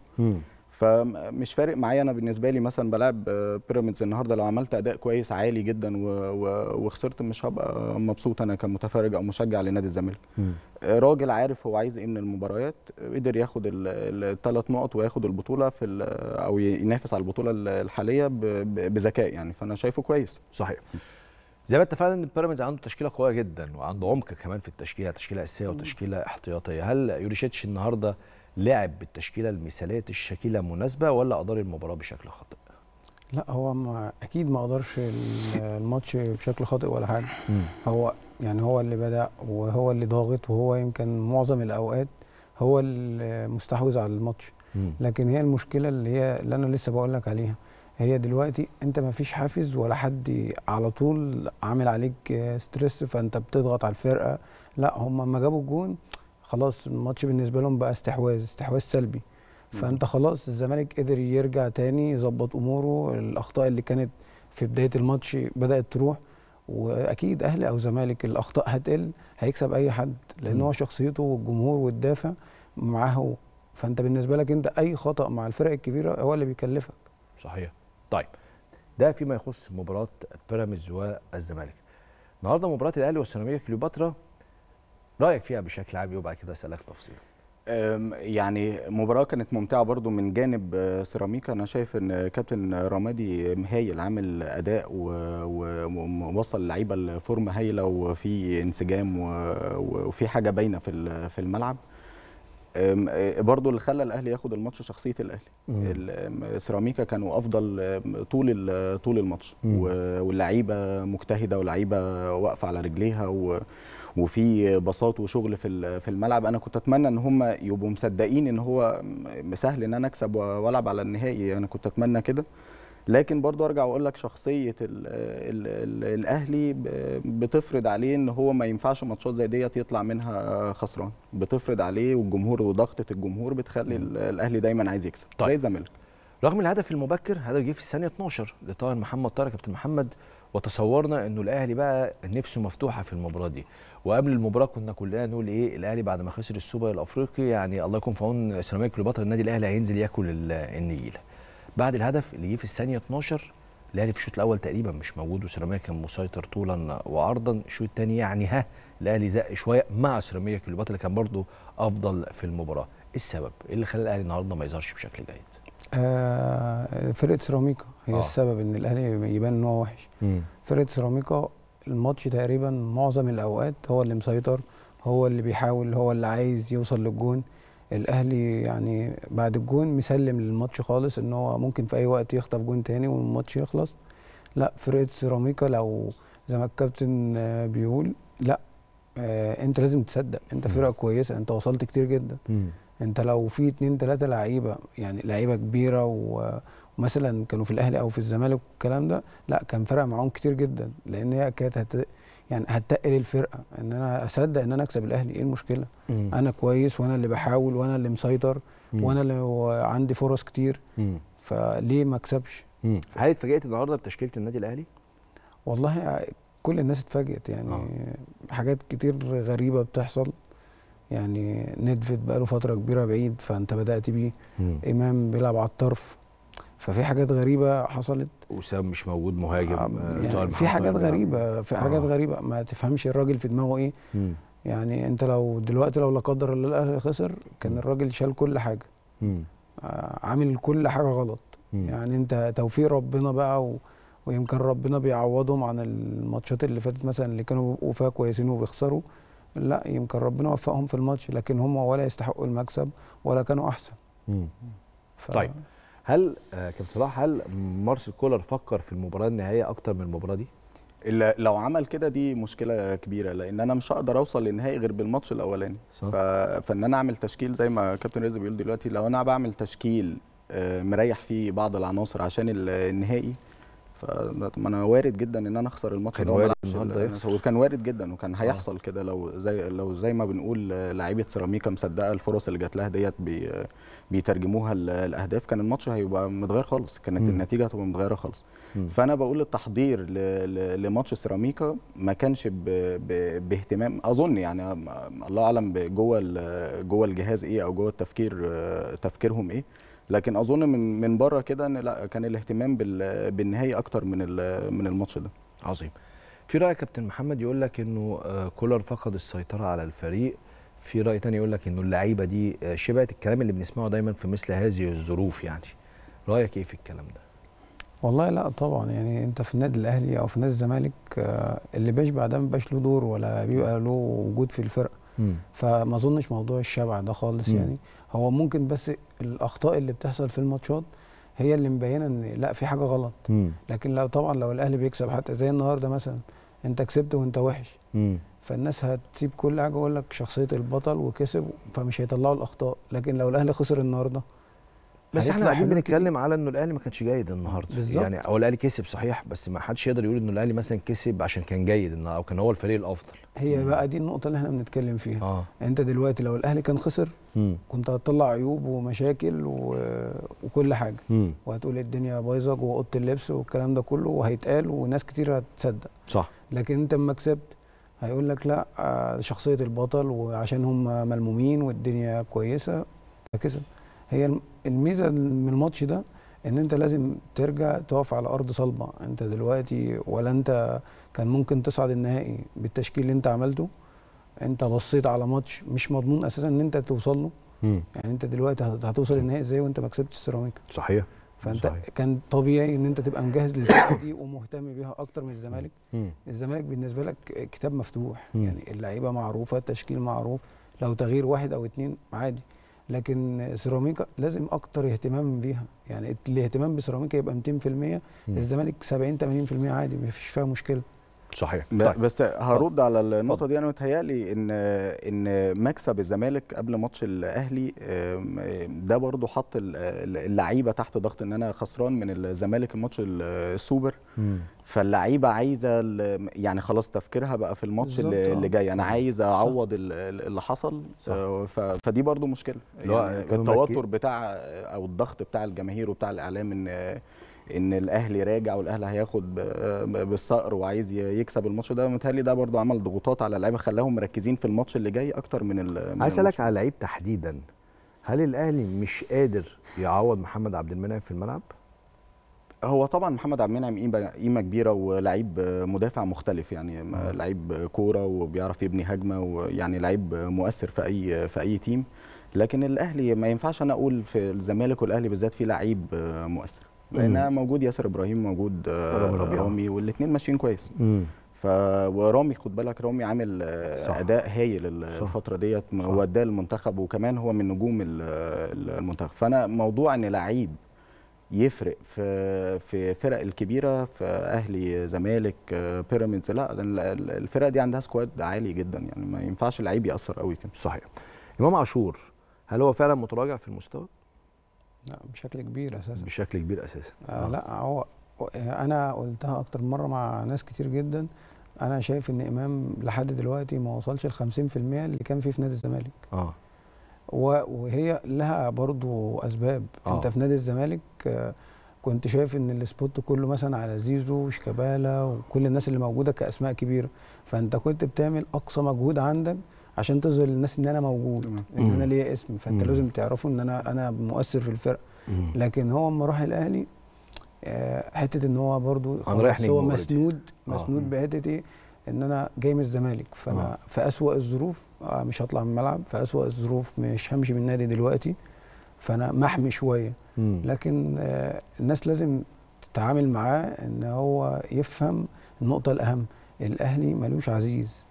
فمش فارق معايا انا بالنسبه لي مثلا بلعب آه، بيراميدز النهارده لو عملت اداء كويس عالي جدا و... و... وخسرت مش هبقى مبسوط انا كمتفرج او مشجع لنادي الزمالك آه، راجل عارف هو عايز ايه من المباريات قدر ياخد الثلاث نقط وياخد البطوله في ال... او ينافس على البطوله الحاليه ب... ب- بذكاء يعني فانا شايفه كويس صحيح زي ما اتفقنا ان بيراميدز عنده تشكيله قويه جدا وعنده عمق كمان في التشكيله تشكيله اساسيه وتشكيله احتياطيه هل يوريشيتش النهارده لعب بالتشكيله المثاليه التشكيله مناسبه ولا ادار المباراه بشكل خاطئ لا هو ما اكيد ما قدرش ال- الماتش بشكل خاطئ ولا حاجه هو يعني هو اللي بدأ وهو اللي ضاغط وهو يمكن معظم الأوقات هو المستحوذ على الماتش لكن هي المشكلة اللي هي اللي أنا لسه بقول لك عليها هي دلوقتي أنت ما فيش حافز ولا حد على طول عامل عليك ستريس فأنت بتضغط على الفرقة لا هم لما جابوا الجون خلاص الماتش بالنسبة لهم بقى استحواذ استحواذ سلبي فأنت خلاص الزمالك قدر يرجع تاني يظبط أموره الأخطاء اللي كانت في بداية الماتش بدأت تروح واكيد اهلي او زمالك الاخطاء هتقل هيكسب اي حد لان مم. هو شخصيته والجمهور والدافع معاه هو فانت بالنسبه لك انت اي خطا مع الفرق الكبيره هو اللي بيكلفك صحيح طيب ده فيما يخص مباراه بيراميدز والزمالك النهارده مباراه الاهلي والسيراميكا كليوباترا رايك فيها بشكل عام إيه؟ وبعد كده اسالك تفصيل أم، يعني مباراة كانت ممتعة برضو من جانب آه، سيراميكا أنا شايف إن كابتن رمادي هايل عامل أداء و- و- ووصل اللعيبة لفورمة هايلة وفي انسجام و- و- وفي حاجة باينة في ال- في الملعب أم، آه، برضو اللي خلى الأهلي ياخد الماتش شخصية الأهلي ال- أم، سيراميكا كانوا أفضل أم، طول ال- طول الماتش مم. و- واللعيبة مجتهدة واللعيبة واقفة على رجليها و وفي بساط وشغل في ال- في الملعب انا كنت اتمنى ان هم يبقوا مصدقين ان هو م- سهل ان انا اكسب و- والعب على النهائي انا كنت اتمنى كده لكن برضو ارجع واقول لك شخصيه ال ال ال الاهلي ب- بتفرض عليه ان هو ما ينفعش ماتشات زي ديت يطلع منها خسران بتفرض عليه والجمهور وضغطه الجمهور بتخلي ال- الاهلي دايما عايز يكسب طيب. زي الزمالك رغم الهدف المبكر هدف جه في الثانيه 12 لطاهر محمد طارق كابتن محمد وتصورنا انه الاهلي بقى نفسه مفتوحه في المباراه دي وقبل المباراه كنا كلنا نقول ايه الاهلي بعد ما خسر السوبر الافريقي يعني الله يكون في عون سيراميكا كليوباترا النادي الاهلي هينزل ياكل ال- النجيله بعد الهدف اللي جه في الثانيه 12 الاهلي في الشوط الاول تقريبا مش موجود وسيراميكا كان مسيطر طولا وعرضا الشوط الثاني يعني ها الاهلي زق شويه مع سيراميكا كليوباترا اللي كان برضه افضل في المباراه ايه السبب ايه اللي خلى الاهلي النهارده ما يظهرش بشكل جيد آه فرقه سيراميكا هي آه. آه. السبب ان الاهلي يبان ان هو وحش فرقه سيراميكا الماتش تقريبا معظم الاوقات هو اللي مسيطر هو اللي بيحاول هو اللي عايز يوصل للجون الاهلي يعني بعد الجون مسلم للماتش خالص ان هو ممكن في اي وقت يخطف جون تاني والماتش يخلص لا فرقه سيراميكا لو زي ما الكابتن آه، بيقول لا آه انت لازم تصدق انت فرقه كويسه انت وصلت كتير جدا انت لو في اتنين تلاته لعيبه يعني لعيبه كبيره و- ومثلا كانوا في الاهلي او في الزمالك والكلام ده لا كان فرق معاهم كتير جدا لان هي كانت هت يعني هتقل الفرقه ان انا اصدق ان انا اكسب الاهلي ايه المشكله انا كويس وانا اللي بحاول وانا اللي مسيطر وانا اللي هو عندي فرص كتير فليه ما اكسبش هل اتفاجئت النهارده بتشكيله النادي الاهلي؟ والله كل الناس اتفاجئت يعني آه. حاجات كتير غريبه بتحصل يعني ندفد بقاله فتره كبيره بعيد فانت بدات بيه امام بيلعب على الطرف ففي حاجات غريبه حصلت وسام مش موجود مهاجم آه، آه، يعني طاهر في محمد حاجات بيلعب. غريبه في حاجات آه. غريبه ما تفهمش الراجل في دماغه ايه مم. يعني انت لو دلوقتي لو لا قدر الله الاهلي خسر كان الراجل شال كل حاجه مم. آه، عامل كل حاجه غلط مم. يعني انت توفيق ربنا بقى و... ويمكن ربنا بيعوضهم عن الماتشات اللي فاتت مثلا اللي كانوا بيبقوا فيها كويسين وبيخسروا لا يمكن ربنا وفقهم في الماتش لكن هم ولا يستحقوا المكسب ولا كانوا احسن مم. ف... طيب. هل آه، كابتن صلاح هل مارسيل كولر فكر في المباراه النهائيه اكتر من المباراه دي؟ إلا لو عمل كده دي مشكله كبيره لان انا مش هقدر اوصل للنهائي غير بالماتش الاولاني صح. ف... فان انا اعمل تشكيل زي ما كابتن رزق بيقول دلوقتي لو انا بعمل تشكيل آه، مريح فيه بعض العناصر عشان ال- النهائي فما انا وارد جدا ان انا اخسر الماتش كان ده وما وارد ألعبش النهارده ال- يخسر. وكان وارد جدا وكان هيحصل كده لو زي لو زي ما بنقول آه، لعيبه سيراميكا مصدقه الفرص اللي جات لها ديت بي بيترجموها ل- الاهداف كان الماتش هيبقى متغير خالص كانت مم. النتيجه هتبقى متغيره خالص مم. فانا بقول التحضير ل- ل- لماتش سيراميكا ما كانش ب- ب- باهتمام اظن يعني م- الله اعلم ب- جوه ال- جوه الجهاز ايه او جوه التفكير آه، تفكيرهم ايه لكن اظن من من بره كده ان لا كان الاهتمام بال- بالنهائي اكتر من ال- من الماتش ده عظيم في راي كابتن محمد يقول لك انه آه، كولر فقد السيطره على الفريق في راي تاني يقول لك انه اللعيبه دي آه، شبعت الكلام اللي بنسمعه دايما في مثل هذه الظروف يعني رايك ايه في الكلام ده والله لا طبعا يعني انت في النادي الاهلي او في نادي الزمالك آه، اللي بيشبع ده مبقاش له دور ولا بيبقى له وجود في الفرقه فما اظنش موضوع الشبع ده خالص مم. يعني هو ممكن بس الاخطاء اللي بتحصل في الماتشات هي اللي مبينه ان لا في حاجه غلط لكن لو طبعا لو الاهلي بيكسب حتى زي النهارده مثلا انت كسبت وانت وحش فالناس هتسيب كل حاجه ويقول لك شخصيه البطل وكسب فمش هيطلعوا الاخطاء لكن لو الاهلي خسر النهارده بس احنا هيطلع قاعدين حلول كتير. بنتكلم على انه الاهلي ما كانش جيد النهارده بالظبط. يعني هو الاهلي كسب صحيح بس ما حدش يقدر يقول انه الاهلي مثلا كسب عشان كان جيد إنه- او كان هو الفريق الافضل هي بقى دي النقطه اللي احنا بنتكلم فيها اه انت دلوقتي لو الاهلي كان خسر مم. كنت هتطلع عيوب ومشاكل و... وكل حاجه مم. وهتقول الدنيا بايظه جوه اوضه اللبس والكلام ده كله وهيتقال وناس كتير هتصدق صح لكن انت اما كسبت هيقول لك لا آه، شخصيه البطل وعشان هم ملمومين والدنيا كويسه فكسب هي الم- الميزه من الماتش ده ان انت لازم ترجع تقف على ارض صلبه انت دلوقتي ولا انت كان ممكن تصعد النهائي بالتشكيل اللي انت عملته انت بصيت على ماتش مش مضمون اساسا ان انت توصل له مم. يعني انت دلوقتي هت- هتوصل النهائي ازاي وانت ما كسبتش السيراميكا صحيح فانت صحيح. كان طبيعي ان انت تبقى مجهز للفرقه دي ومهتم بيها اكتر من الزمالك مم. الزمالك بالنسبه لك كتاب مفتوح مم. يعني اللعيبه معروفه التشكيل معروف لو تغيير واحد او اتنين عادي لكن سيراميكا لازم اكتر اهتمام بيها يعني الاهتمام بسيراميكا يبقى 200% مم. الزمالك 70 80% عادي ما فيش فيها مشكله صحيح ب- طيب. بس هرد على النقطه اتفضل. دي انا متهيألي ان ان مكسب الزمالك قبل ماتش الاهلي آم، آم، ده برضو حط ال- ال- اللعيبه تحت ضغط ان انا خسران من الزمالك الماتش ال- السوبر مم. فاللعيبه عايزه ال- يعني خلاص تفكيرها بقى في الماتش بالظبط، اللي, آه. اللي جاي انا عايز اعوض ال- ال- اللي حصل صح. آه، ف- فدي برضو مشكله اللي هو يعني كانوا التوتر مركي- بتاع او الضغط بتاع الجماهير وبتاع الاعلام ان ان الاهلي راجع والاهلي هياخد ب- ب- بالصقر وعايز ي- يكسب الماتش ده متهيألي ده برضو عمل ضغوطات على اللعيبه خلاهم مركزين في الماتش اللي جاي اكتر من ال- من عايز الماتش اسالك على لعيب تحديدا هل الاهلي مش قادر يعوض محمد عبد المنعم في الملعب؟ هو طبعا محمد عبد المنعم قيمه قيمه كبيره ولعيب مدافع مختلف يعني م- لعيب كوره وبيعرف يبني هجمه ويعني لعيب مؤثر في اي في اي تيم لكن الاهلي ما ينفعش انا اقول في الزمالك والاهلي بالذات في لعيب مؤثر لان موجود ياسر ابراهيم موجود رامي ربيعة. رامي والاثنين ماشيين كويس امم ف ورامي خد بالك رامي عامل آه، صح. اداء هايل ال- صح. الفتره ديت صح. وداه المنتخب وكمان هو من نجوم ال- ال- المنتخب فانا موضوع ان لعيب يفرق في في فرق الكبيره في اهلي زمالك آه، بيراميدز لا ال- ال- الفرق دي عندها سكواد عالي جدا يعني ما ينفعش لعيب ياثر قوي كده صحيح امام عاشور هل هو فعلا متراجع في المستوى لا بشكل كبير اساسا بشكل كبير اساسا آه لا هو انا قلتها اكتر من مره مع ناس كتير جدا انا شايف ان امام لحد دلوقتي ما وصلش ل 50% اللي كان فيه في نادي الزمالك اه و- وهي لها برضو اسباب آه. آه. انت في نادي الزمالك آه، كنت شايف ان السبوت كله مثلا على زيزو وشيكابالا وكل الناس اللي موجوده كاسماء كبيره فانت كنت بتعمل اقصى مجهود عندك عشان تظهر للناس ان انا موجود تمام. ان انا مم. ليا اسم فانت مم. لازم تعرفوا ان انا انا مؤثر في الفرقه مم. لكن هو لما راح الاهلي آه، حته ان هو برضو أنا رايح خلاص نجم هو already. مسنود آه. مسنود بحته ايه ان انا جاي من الزمالك فانا آه. في اسوأ الظروف آه، مش هطلع من الملعب في اسوأ الظروف مش همشي من النادي دلوقتي فانا محمي شويه مم. لكن آه، الناس لازم تتعامل معاه ان هو يفهم النقطه الاهم الاهلي ملوش عزيز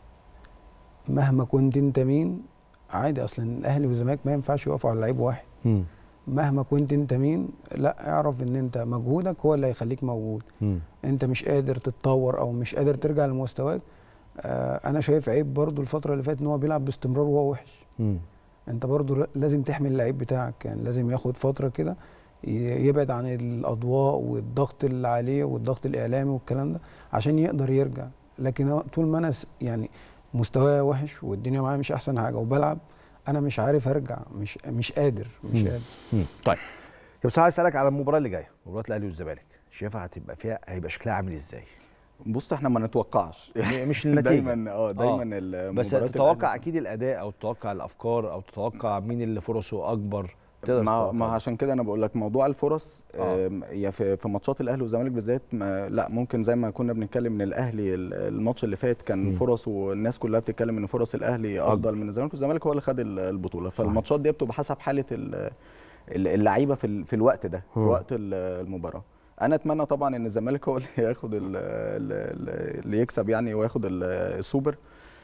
مهما كنت انت مين عادي اصلا الاهلي والزمالك ما ينفعش يقفوا على لعيب واحد مم. مهما كنت انت مين لا اعرف ان انت مجهودك هو اللي هيخليك موجود مم. انت مش قادر تتطور او مش قادر ترجع لمستواك آه انا شايف عيب برضو الفتره اللي فاتت ان هو بيلعب باستمرار وهو وحش مم. انت برضو ل- لازم تحمي اللعيب بتاعك يعني لازم ياخد فتره كده ي- يبعد عن الاضواء والضغط اللي عليه والضغط الاعلامي والكلام ده عشان يقدر يرجع لكن هو طول ما انا س- يعني مستواي وحش والدنيا معايا مش احسن حاجه وبلعب انا مش عارف ارجع مش مش قادر مش مم. قادر مم. طيب طب بس عايز اسالك على المباراه اللي جايه مباراه الاهلي والزمالك شايفها هتبقى فيها هيبقى شكلها عامل ازاي بص احنا ما نتوقعش م- مش النتيجه دايما اه دايما المباريات بس الأهلي تتوقع اكيد الاداء او تتوقع الافكار او تتوقع مين اللي فرصه اكبر تقدر ما, تتوقع ما ده. عشان كده انا بقول لك موضوع الفرص آه. آم، يا في, في ماتشات الاهلي والزمالك بالذات ما لا ممكن زي ما كنا بنتكلم ان الاهلي ال- الماتش اللي فات كان مم. فرص والناس كلها بتتكلم ان فرص الاهلي أكبر. افضل من الزمالك والزمالك هو اللي خد ال- البطوله صحيح. فالماتشات دي بتبقى حسب حاله ال- ال- اللعيبه في ال- في الوقت ده في مم. وقت ال- المباراه انا اتمنى طبعا ان الزمالك هو اللي ياخد ال- ال- اللي يكسب يعني وياخد ال- السوبر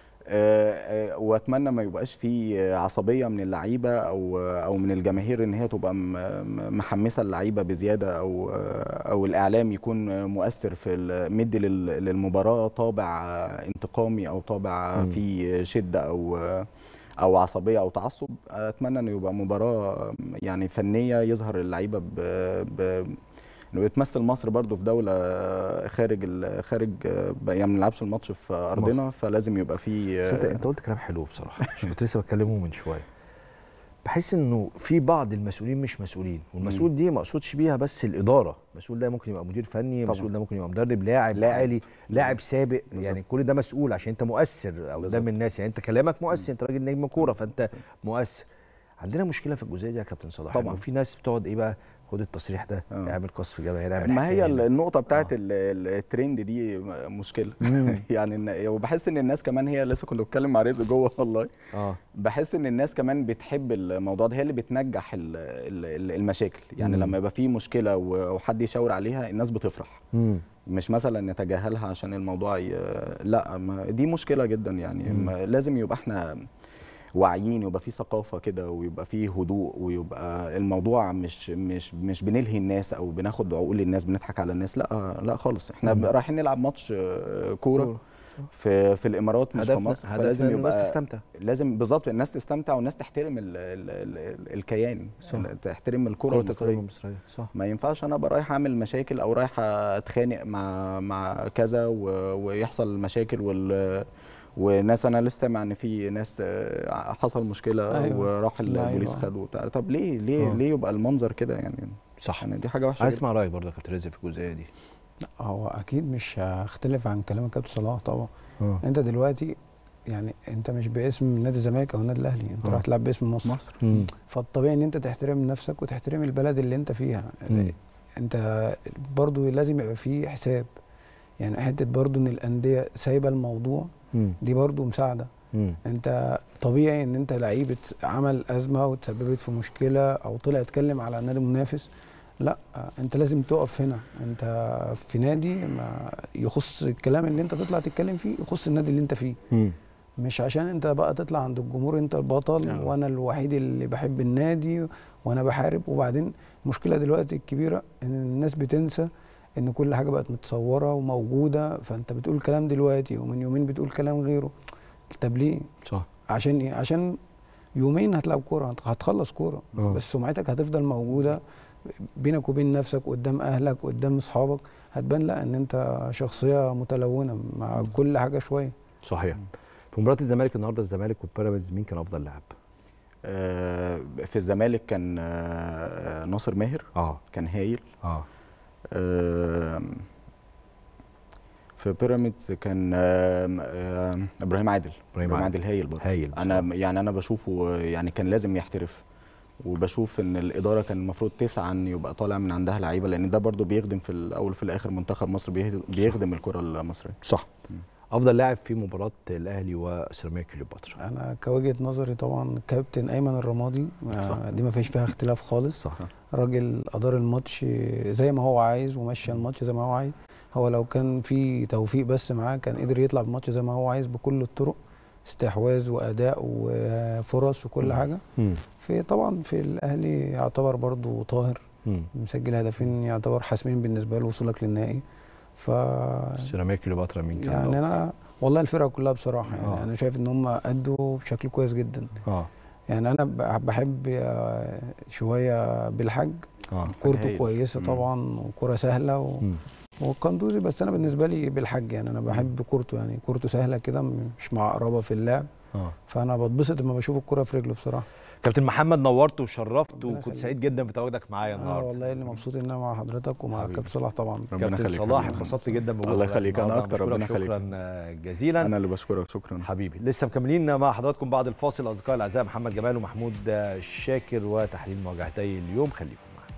آه، آه، واتمنى ما يبقاش في عصبيه من اللعيبه او او من الجماهير ان هي تبقى م- م- محمسه اللعيبه بزياده او او الاعلام يكون مؤثر في ال- مدي لل- للمباراه طابع انتقامي او طابع مم. فيه شده او او عصبيه او تعصب اتمنى انه يبقى مباراه يعني فنيه يظهر اللعيبه ب, ب انه بتمثل مصر برضو في دوله خارج ال- خارج يعني ما بنلعبش الماتش في ارضنا فلازم يبقى في بس انت انت قلت كلام حلو بصراحه عشان كنت لسه بتكلمه من شويه بحس انه في بعض المسؤولين مش مسؤولين والمسؤول دي ما اقصدش بيها بس الاداره المسؤول ده ممكن يبقى مدير فني طبعاً. المسؤول ده ممكن يبقى مدرب لاعب لاعب. حالي لاعب سابق بالظبط. يعني كل ده مسؤول عشان انت مؤثر قدام بالظبط. الناس يعني انت كلامك مؤثر انت راجل نجم كوره فانت مؤثر عندنا مشكله في الجزئيه دي يا كابتن صلاح طبعاً. إنه في ناس بتقعد ايه بقى خد التصريح ده آه. اعمل قصف جبهه هنا اعمل ما هي حكاية ال- هنا. النقطة بتاعت آه. ال- ال- الترند دي مشكلة يعني إن- وبحس ان الناس كمان هي لسه كنت بتكلم مع رزق جوه والله اه بحس ان الناس كمان بتحب الموضوع ده هي اللي بتنجح ال- ال- المشاكل يعني مم. لما يبقى في مشكلة و- وحد يشاور عليها الناس بتفرح مم. مش مثلا نتجاهلها عشان الموضوع ي... لا ما دي مشكله جدا يعني ما لازم يبقى احنا واعيين يبقى في ثقافه كده ويبقى في هدوء ويبقى الموضوع مش مش مش بنلهي الناس او بناخد عقول الناس بنضحك على الناس لا لا خالص احنا مم. رايحين نلعب ماتش آه، كوره كورة. في في الامارات مش في هدفنا مصر هدفنا فلازم إن الناس يبقى تستمتع لازم بالظبط الناس تستمتع والناس تحترم ال ال ال ال الكيان صح. تحترم الكره كرة المصريه القدم المصريه صح ما ينفعش انا ابقى رايح اعمل مشاكل او رايح اتخانق مع مع كذا و... ويحصل مشاكل وال وناس انا لسه سامع ان في ناس آه، حصل مشكله أيوة. وراح لعيبة. البوليس خدوا بتاع طب ليه ليه آه. ليه يبقى المنظر كده يعني صح يعني دي حاجه وحشه عايز جدا. اسمع رايك برضه يا كابتن رزق في الجزئيه دي هو اكيد مش هختلف عن كلام الكابتن صلاح طبعا اه انت دلوقتي يعني انت مش باسم نادي الزمالك او النادي الاهلي انت آه. رايح تلعب باسم مصر, مصر فالطبيعي ان انت تحترم نفسك وتحترم البلد اللي انت فيها مم. انت برضو لازم يبقى فيه حساب يعني حته برضو ان الانديه سايبه الموضوع دي برضو مساعده انت طبيعي ان انت لعيبه عمل ازمه وتسببت في مشكله او طلع اتكلم على نادي منافس لا انت لازم تقف هنا انت في نادي ما يخص الكلام اللي انت تطلع تتكلم فيه يخص النادي اللي انت فيه مش عشان انت بقى تطلع عند الجمهور انت البطل آه. وانا الوحيد اللي بحب النادي وانا بحارب وبعدين المشكله دلوقتي الكبيره ان الناس بتنسى ان كل حاجه بقت متصوره وموجوده فانت بتقول كلام دلوقتي ومن يومين بتقول كلام غيره طب ليه صح عشان ايه عشان يومين هتلعب كوره هت- هتخلص كوره آه. بس سمعتك هتفضل موجوده بينك وبين نفسك قدام اهلك قدام اصحابك هتبان لا ان انت شخصيه متلونه مع كل حاجه شويه صحيح في مباراه الزمالك النهارده الزمالك وبيراميدز مين كان افضل لاعب؟ آه، في الزمالك كان آه، ناصر ماهر اه كان هايل اه آم، في بيراميدز كان آم، آم، ابراهيم عادل إبراهيم عادل. عادل هايل برضه هايل انا بصراحة. يعني انا بشوفه يعني كان لازم يحترف وبشوف ان الاداره كان المفروض تسعى ان يبقى طالع من عندها لعيبه لان ده برضه بيخدم في الاول وفي الاخر منتخب مصر بيخدم, بيخدم الكره المصريه صح افضل لاعب في مباراه الاهلي وسيراميكا كليوباترا انا كوجهه نظري طبعا كابتن ايمن الرمادي صح. آه، دي ما فيش فيها اختلاف خالص صح راجل ادار الماتش زي ما هو عايز ومشى الماتش زي ما هو عايز هو لو كان في توفيق بس معاه كان قدر يطلع بالماتش زي ما هو عايز بكل الطرق استحواذ واداء وفرص وكل حاجه مم. في طبعا في الاهلي يعتبر برضو طاهر مم. مسجل هدفين يعتبر حاسمين بالنسبه له وصولك للنهائي ف سيراميكا كليوباترا مين كان يعني الأفضل؟ انا والله الفرقه كلها بصراحه يعني آه. انا شايف ان هم ادوا بشكل كويس جدا اه يعني انا ب- بحب آه، شويه بالحاج اه كورته هايل. كويسه مم. طبعا وكوره سهله و... مم. والقندوزي بس انا بالنسبه لي بالحاج يعني انا بحب كورته يعني كورته سهله كده مش معقربه في اللعب اه فانا بتبسط لما بشوف الكوره في رجله بصراحه كابتن محمد نورت وشرفت ربنا وكنت يخليك. سعيد جدا بتواجدك معايا اه النهارده والله اللي مبسوط ان انا مع حضرتك ومع حبيبي. كابتن صلاح طبعا ربنا كابتن يخليك صلاح حبيبي. اتبسطت جدا بوجودك الله معاك يخليك، أنا النهاردة. أكتر، بشكرك ربنا يخليك. شكرا جزيلا انا اللي بشكرك شكرا حبيبي لسه مكملين مع حضراتكم بعد الفاصل اصدقائي الاعزاء محمد جمال ومحمود شاكر وتحليل مواجهتي اليوم خليكم معانا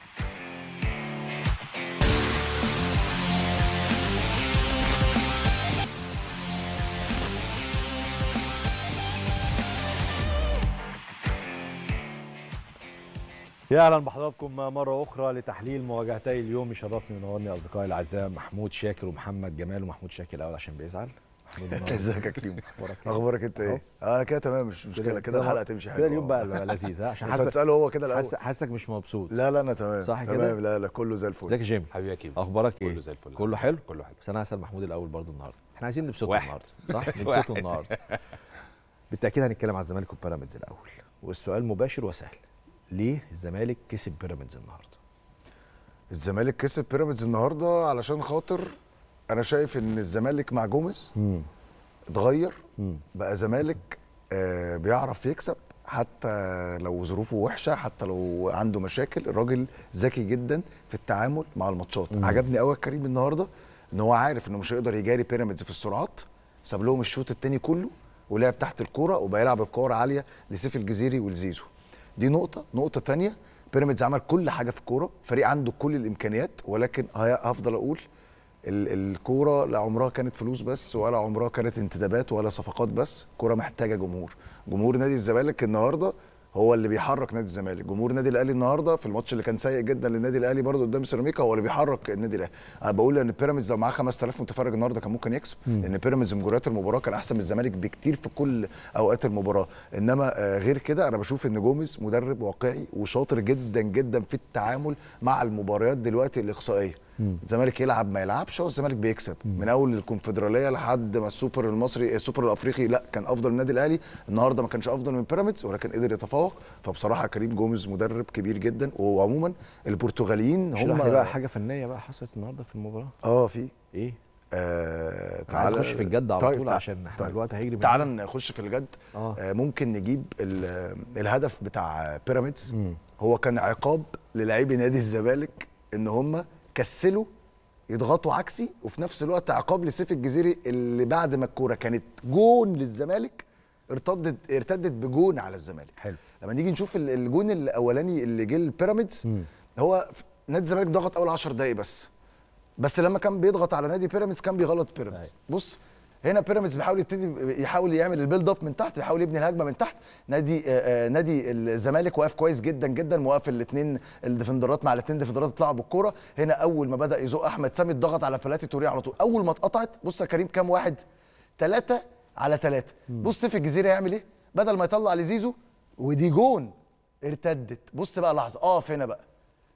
يا اهلا بحضراتكم مره اخرى لتحليل مواجهتي اليوم يشرفني وينورني اصدقائي الاعزاء محمود شاكر ومحمد جمال ومحمود شاكر الاول عشان بيزعل محمود منور. ازيك يا كريم أخبارك إيه؟ اخبارك انت ايه انا كده تمام مش مشكله كده الحلقه تمشي حلوه كده اليوم بقى بقى لذيذ ها عشان بس حاسس هتساله هو كده الاول حاسس- حاسسك مش مبسوط لا لا انا تمام صح كده؟ تمام لا لا كله زي الفل ازيك يا جيمي حبيبي يا كيمو اخبارك ايه كله زي الفل كله حلو كله حلو بس انا هسال محمود الاول برضو النهارده احنا عايزين نبسطه واحد. النهارده صح نبسطه واحد. النهارده بالتاكيد هنتكلم على الزمالك وبيراميدز الاول والسؤال مباشر وسهل ليه الزمالك كسب بيراميدز النهارده الزمالك كسب بيراميدز النهارده علشان خاطر انا شايف ان الزمالك مع جوميز اتغير مم. بقى زمالك آه بيعرف يكسب حتى لو ظروفه وحشه حتى لو عنده مشاكل الراجل ذكي جدا في التعامل مع الماتشات عجبني قوي كريم النهارده ان هو عارف انه مش هيقدر يجاري بيراميدز في السرعات ساب لهم الشوط الثاني كله ولعب تحت الكوره وبقى يلعب الكوره عاليه لسيف الجزيري ولزيزو دي نقطه نقطه ثانيه بيراميدز عمل كل حاجه في الكوره فريق عنده كل الامكانيات ولكن هي- هفضل اقول ال- الكوره لا عمرها كانت فلوس بس ولا عمرها كانت انتدابات ولا صفقات بس الكوره محتاجه جمهور جمهور نادي الزمالك النهارده هو اللي بيحرك نادي الزمالك جمهور النادي الاهلي النهارده في الماتش اللي كان سيء جدا للنادي الاهلي برضه قدام سيراميكا هو اللي بيحرك النادي الاهلي انا بقول ان بيراميدز لو معاه 5000 متفرج النهارده كان ممكن يكسب لان بيراميدز مجريات المباراه كان احسن من الزمالك بكتير في كل اوقات المباراه انما آه، غير كده انا بشوف ان جوميز مدرب واقعي وشاطر جدا جدا في التعامل مع المباريات دلوقتي الاقصائيه الزمالك يلعب ما يلعبش هو الزمالك بيكسب من اول الكونفدراليه لحد ما السوبر المصري السوبر الافريقي لا كان افضل من النادي الاهلي النهارده ما كانش افضل من بيراميدز ولكن قدر يتفوق فبصراحه كريم جوميز مدرب كبير جدا وعموما البرتغاليين هم اشرح لي بقى حاجه فنيه بقى حصلت النهارده في المباراه اه في ايه آه أنا عايز اخش في الجد على طول تع- عشان احنا الوقت هيجري مننا. تعال نخش في الجد آه. آه ممكن نجيب ال- الهدف بتاع بيراميدز هو كان عقاب للاعبي نادي الزمالك ان هم كسلوا يضغطوا عكسي وفي نفس الوقت عقاب لسيف الجزيري اللي بعد ما الكوره كانت جون للزمالك ارتدت ارتدت بجون على الزمالك حلو. لما نيجي نشوف ال- الجون الاولاني اللي جه لبيراميدز هو نادي الزمالك ضغط اول 10 دقايق بس بس لما كان بيضغط على نادي بيراميدز كان بيغلط بيراميدز بص هنا بيراميدز بيحاول يبتدي يحاول يعمل البيلد اب من تحت يحاول يبني الهجمه من تحت نادي آه، آه، نادي الزمالك واقف كويس جدا جدا موقف الاثنين الديفندرات مع الاثنين ديفندرات يطلعوا بالكوره هنا اول ما بدا يزق احمد سامي اتضغط على بلاتي توريه على طول اول ما اتقطعت بص يا كريم كام واحد ثلاثة على ثلاثة بص سيف الجزيرة يعمل ايه بدل ما يطلع لزيزو ودي جون ارتدت بص بقى لحظة اقف هنا بقى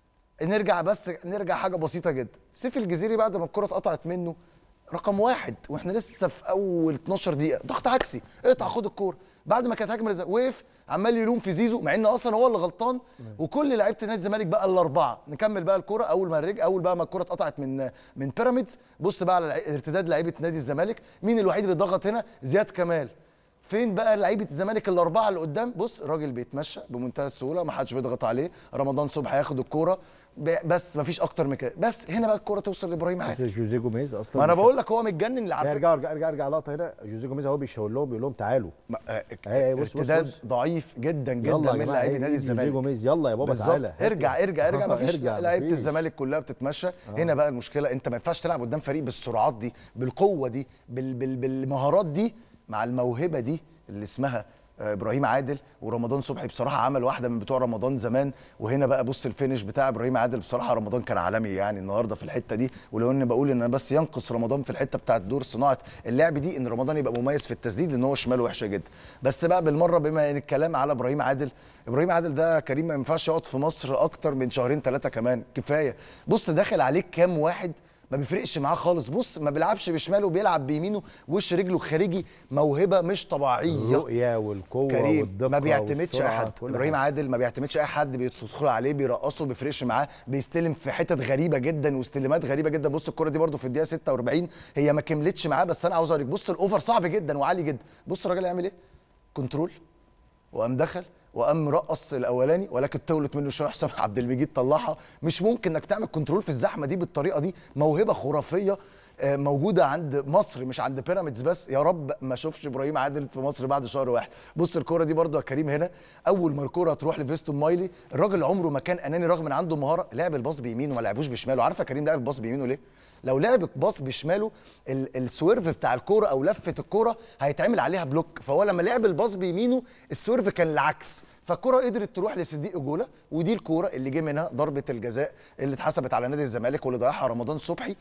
نرجع بس نرجع حاجه بسيطه جدا سيف الجزيري بعد ما الكره اتقطعت منه رقم واحد واحنا لسه في اول 12 دقيقه ضغط عكسي اقطع خد الكوره بعد ما كانت هجمه الزمالك وقف عمال يلوم في زيزو مع ان اصلا هو اللي غلطان وكل لعيبه نادي الزمالك بقى الاربعه نكمل بقى الكوره اول ما رجع اول بقى ما الكوره اتقطعت من من بيراميدز بص بقى على الع- ارتداد لعيبه نادي الزمالك مين الوحيد اللي ضغط هنا زياد كمال فين بقى لعيبه الزمالك الاربعه اللي قدام بص الراجل بيتمشى بمنتهى السهوله ما حدش بيضغط عليه رمضان صبحي هياخد الكوره ب- بس ما فيش اكتر من كده بس هنا بقى الكوره توصل لابراهيم بس عادل جوزيه جوميز اصلا ما انا مش- بقول لك هو متجنن اللي لا، عارف ارجع ارجع ارجع ارجع لقطه هنا جوزيه جوميز اهو بيشاور لهم بيقول لهم تعالوا ما- آه، أي- أي، بص- بص- ارتداد بص. ضعيف جدا يلا جدا يا من جماعة، لاعبي إيه، نادي إيه، جوزيه الزمالك جوميز يلا يا بابا بالظبط تعالى ارجع ارجع ارجع ما فيش ارجع، لعيبه مفيش. الزمالك كلها بتتمشى هنا بقى المشكله انت ما ينفعش تلعب قدام فريق بالسرعات دي بالقوه دي بال بال بالمهارات دي مع الموهبه دي اللي اسمها آه، ابراهيم عادل ورمضان صبحي بصراحه عمل واحده من بتوع رمضان زمان وهنا بقى بص الفينش بتاع ابراهيم عادل بصراحه رمضان كان عالمي يعني النهارده في الحته دي ولو اني بقول ان انا بس ينقص رمضان في الحته بتاعت دور صناعه اللعب دي ان رمضان يبقى مميز في التسديد لان هو شماله وحشه جدا بس بقى بالمره بما ان الكلام على ابراهيم عادل ابراهيم عادل ده كريم ما ينفعش يقعد في مصر اكتر من شهرين ثلاثه كمان كفايه بص داخل عليك كام واحد ما بيفرقش معاه خالص بص ما بيلعبش بشماله بيلعب بيمينه وش رجله خارجي موهبه مش طبيعيه الرؤيه والقوه كريم والدقه ما بيعتمدش اي والسرعة، حد كل ابراهيم حاجة. عادل ما بيعتمدش اي حد بيدخل عليه بيرقصه ما بيفرقش معاه بيستلم في حتت غريبه جدا واستلامات غريبه جدا بص الكره دي برده في الدقيقه 46 هي ما كملتش معاه بس انا عاوز اوريك بص الاوفر صعب جدا وعالي جدا بص الراجل يعمل ايه كنترول وقام دخل وقام مرقص الاولاني ولكن طولت منه شويه حسام عبد المجيد طلعها مش ممكن انك تعمل كنترول في الزحمه دي بالطريقه دي موهبه خرافيه آه، موجوده عند مصر مش عند بيراميدز بس يا رب ما اشوفش ابراهيم عادل في مصر بعد شهر واحد بص الكوره دي برضو يا كريم هنا اول ما الكوره تروح لفيستون مايلي الراجل عمره ما كان اناني رغم ان عنده مهاره لعب الباص بيمينه ما لعبوش بشماله عارف يا كريم لعب الباص بيمينه ليه لو لعب الباص بشماله ال- السويرف بتاع الكوره او لفه الكوره هيتعمل عليها بلوك فهو لما لعب الباص بيمينه السويرف كان العكس فالكرة قدرت تروح لصديق جوله ودي الكوره اللي جه منها ضربه الجزاء اللي اتحسبت على نادي الزمالك واللي ضيعها رمضان صبحي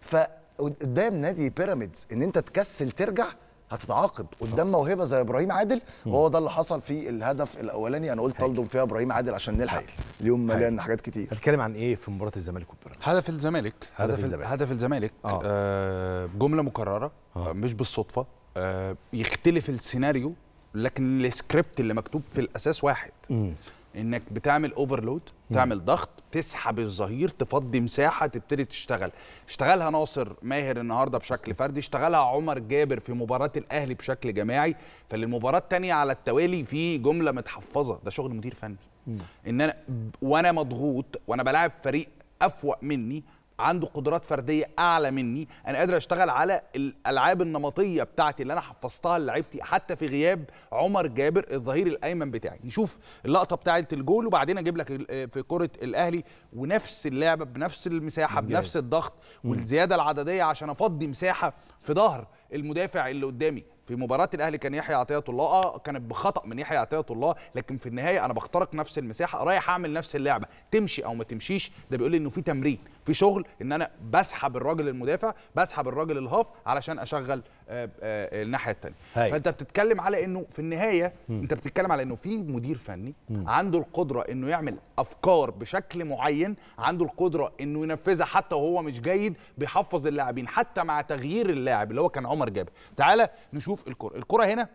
فقدام نادي بيراميدز ان انت تكسل ترجع هتتعاقب قدام موهبه زي ابراهيم عادل وهو ده اللي حصل في الهدف الاولاني انا قلت الضم فيها ابراهيم عادل عشان نلحق اليوم مليان حاجات كتير هنتكلم عن ايه في مباراه الزمالك وبيراميدز هدف الزمالك هدف الزمالك. هدف الزمالك آه. آه جمله مكرره آه. آه. مش بالصدفه آه يختلف السيناريو لكن السكريبت اللي مكتوب في الاساس واحد مم. انك بتعمل اوفرلود تعمل ضغط تسحب الظهير تفضي مساحه تبتدي تشتغل اشتغلها ناصر ماهر النهارده بشكل فردي اشتغلها عمر جابر في مباراه الاهلي بشكل جماعي فالمباراه الثانيه على التوالي في جمله متحفظه ده شغل مدير فني ان انا وانا مضغوط وانا بلاعب فريق افوق مني عنده قدرات فرديه اعلى مني انا قادر اشتغل على الالعاب النمطيه بتاعتي اللي انا حفظتها لعيبتي حتى في غياب عمر جابر الظهير الايمن بتاعي نشوف اللقطه بتاعه الجول وبعدين اجيب لك ال- في كره الاهلي ونفس اللعبه بنفس المساحه بنفس الضغط والزياده العدديه عشان افضي مساحه في ظهر المدافع اللي قدامي في مباراة الأهلي كان يحيى عطية الله اه كانت بخطأ من يحيى عطية الله لكن في النهاية أنا بخترق نفس المساحة رايح أعمل نفس اللعبة تمشي أو ما تمشيش ده بيقول لي إنه في تمرين في شغل إن أنا بسحب الراجل المدافع بسحب الراجل الهاف علشان أشغل آه، آه، الناحية التانية هاي. فأنت بتتكلم على إنه في النهاية أنت بتتكلم على إنه في مدير فني عنده القدرة إنه يعمل أفكار بشكل معين عنده القدرة إنه ينفذها حتى وهو مش جيد بيحفظ اللاعبين حتى مع تغيير اللاعب اللي هو كان عمر جابر تعالى نشوف الكرة الكرة هنا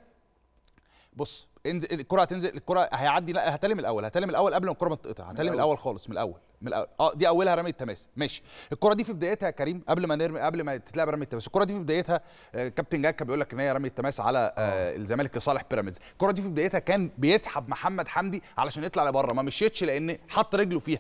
بص انزل الكره هتنزل الكره هيعدي لا هتلم الاول هتلم الاول قبل ما الكره ما تتقطع هتلم الاول خالص من الاول من الاول اه دي اولها رمي التماس ماشي الكره دي في بدايتها يا كريم قبل ما نرمي قبل ما تتلعب رمي التماس الكره دي في بدايتها آه، كابتن جاك كان بيقول لك ان هي رمي التماس على آه الزمالك لصالح بيراميدز الكره دي في بدايتها كان بيسحب محمد حمدي علشان يطلع لبره ما مشيتش لان حط رجله فيها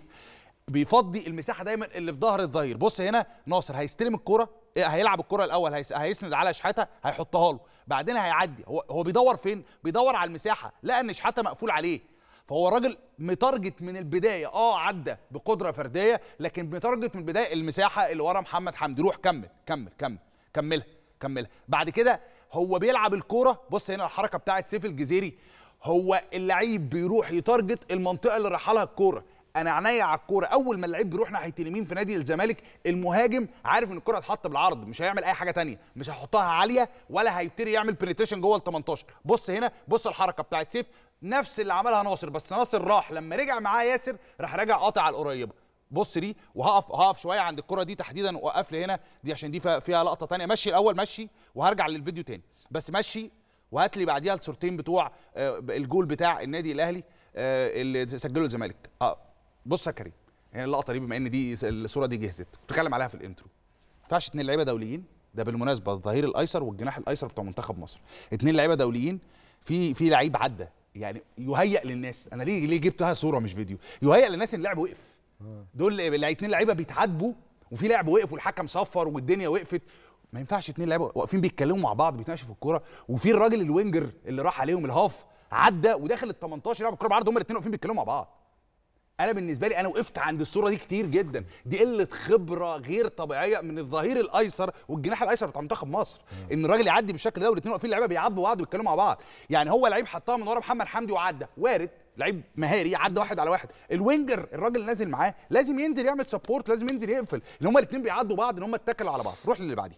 بيفضي المساحه دايما اللي في ظهر الظهير بص هنا ناصر هيستلم الكره إيه، هيلعب الكره الاول هيس- هيسند على شحاته هيحطها له بعدين هيعدي هو هو بيدور فين بيدور على المساحه لقى ان شحاته مقفول عليه فهو الراجل متارجت من البدايه اه عدى بقدره فرديه لكن متارجت من البدايه المساحه اللي ورا محمد حمدي روح كمل كمل كمل كملها كملها بعد كده هو بيلعب الكوره بص هنا الحركه بتاعت سيف الجزيري هو اللعيب بيروح يتارجت المنطقه اللي رايحه لها الكوره انا عينيا على الكوره اول ما اللعيب بيروح ناحيه اليمين في نادي الزمالك المهاجم عارف ان الكوره هتحط بالعرض مش هيعمل اي حاجه تانية مش هيحطها عاليه ولا هيبتدي يعمل بنتريشن جوه ال 18 بص هنا بص الحركه بتاعت سيف نفس اللي عملها ناصر بس ناصر راح لما رجع معاه ياسر راح راجع قاطع على القريبه بص دي وهقف هقف شويه عند الكره دي تحديدا وقف لي هنا دي عشان دي فيها- فيها لقطه تانية مشي الاول مشي وهرجع للفيديو تاني بس مشي وهات لي بعديها الصورتين بتوع آه، الجول بتاع النادي الاهلي آه، اللي سجله الزمالك اه بص يا كريم يعني اللقطه دي بما ان دي الصوره دي جهزت كنت بتكلم عليها في الانترو ما ينفعش اتنين لعيبه دوليين ده بالمناسبه الظهير الايسر والجناح الايسر بتوع منتخب مصر اتنين لعيبه دوليين في في لعيب عدى يعني يهيأ للناس انا ليه ليه جبتها صوره مش فيديو يهيأ للناس ان اللاعب وقف دول اتنين لعيبه بيتعاتبوا وفي لاعب وقف والحكم صفر والدنيا وقفت ما ينفعش اتنين لعيبه واقفين بيتكلموا مع بعض بيتناقشوا في الكوره وفي الراجل الوينجر اللي راح عليهم الهاف عدى وداخل ال 18 يلعب الكوره بعرض هم الاثنين واقفين بيتكلموا مع بعض انا بالنسبه لي انا وقفت عند الصوره دي كتير جدا دي قله خبره غير طبيعيه من الظهير الايسر والجناح الايسر بتاع منتخب مصر ان الراجل يعدي بالشكل ده والاثنين واقفين لعيبه بيعاتبوا بعض ويتكلموا مع بعض يعني هو لعيب حطها من ورا محمد حمدي وعدى وارد لعيب مهاري عدى واحد على واحد الوينجر الراجل اللي نازل معاه لازم ينزل يعمل سبورت لازم ينزل يقفل ان هما الاثنين بيعدوا بعض ان هما اتكلوا على بعض روح للي بعديه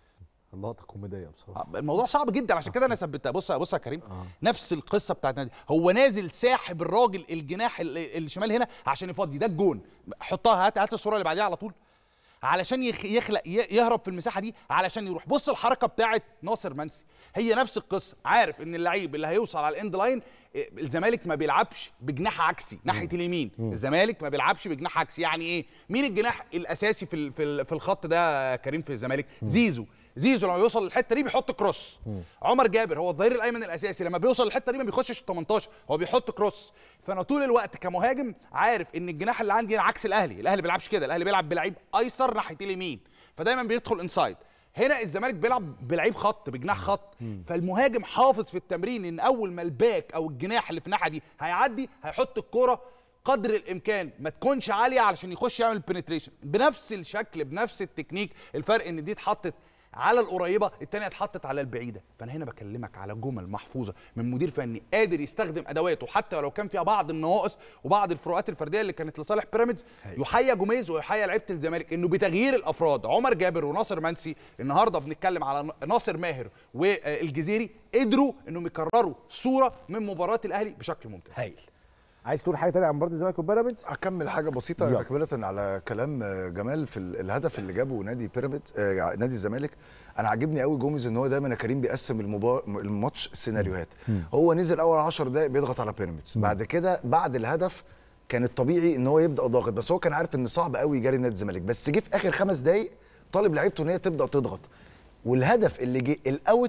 اللقطه كوميديه بصراحه الموضوع صعب جدا عشان كده انا ثبتها بص بص يا كريم نفس القصه بتاعت نادي هو نازل ساحب الراجل الجناح ال- الشمال هنا عشان يفضي ده الجون حطها هات هات الصوره اللي بعديها على طول علشان يخ- يخلق ي- يهرب في المساحه دي علشان يروح بص الحركه بتاعت ناصر منسي هي نفس القصه عارف ان اللعيب اللي هيوصل على الاند لاين إيه، الزمالك ما بيلعبش بجناح عكسي ناحيه اليمين الزمالك ما بيلعبش بجناح عكسي يعني ايه مين الجناح الاساسي في ال- في ال- في الخط ده يا كريم في الزمالك زيزو زيزو لما بيوصل للحته دي بيحط كروس عمر جابر هو الظهير الايمن الاساسي لما بيوصل للحته دي ما بيخشش ال 18 هو بيحط كروس فانا طول الوقت كمهاجم عارف ان الجناح اللي عندي هنا عكس الاهلي الاهلي ما بيلعبش كده الاهلي بيلعب بلعيب ايسر ناحيه اليمين فدايما بيدخل انسايد هنا الزمالك بيلعب بلعيب خط بجناح خط فالمهاجم حافظ في التمرين ان اول ما الباك او الجناح اللي في الناحيه دي هيعدي هيحط الكوره قدر الامكان ما تكونش عاليه علشان يخش يعمل بنتريشن بنفس الشكل بنفس التكنيك الفرق ان دي اتحطت على القريبه الثانيه اتحطت على البعيده فانا هنا بكلمك على جمل محفوظه من مدير فني قادر يستخدم ادواته حتى ولو كان فيها بعض النواقص وبعض الفروقات الفرديه اللي كانت لصالح بيراميدز يحيى جوميز ويحيى لعيبه الزمالك انه بتغيير الافراد عمر جابر وناصر منسي النهارده بنتكلم على ناصر ماهر والجزيري قدروا انهم يكرروا صوره من مباراه الاهلي بشكل ممتاز هايل عايز تقول حاجه تانية عن مباراه الزمالك وبيراميدز اكمل حاجه بسيطه يلا. تكمله على كلام آه، جمال في ال- الهدف اللي جابه نادي بيراميدز آه، نادي الزمالك انا عاجبني قوي جوميز ان هو دايما يا كريم بيقسم المبا... الماتش سيناريوهات هو نزل اول 10 دقائق بيضغط على بيراميدز بعد كده بعد الهدف كان الطبيعي ان هو يبدا ضاغط بس هو كان عارف ان صعب قوي يجاري نادي الزمالك بس جه في اخر خمس دقائق طالب لعيبته ان هي تبدا تضغط والهدف اللي جه الاوت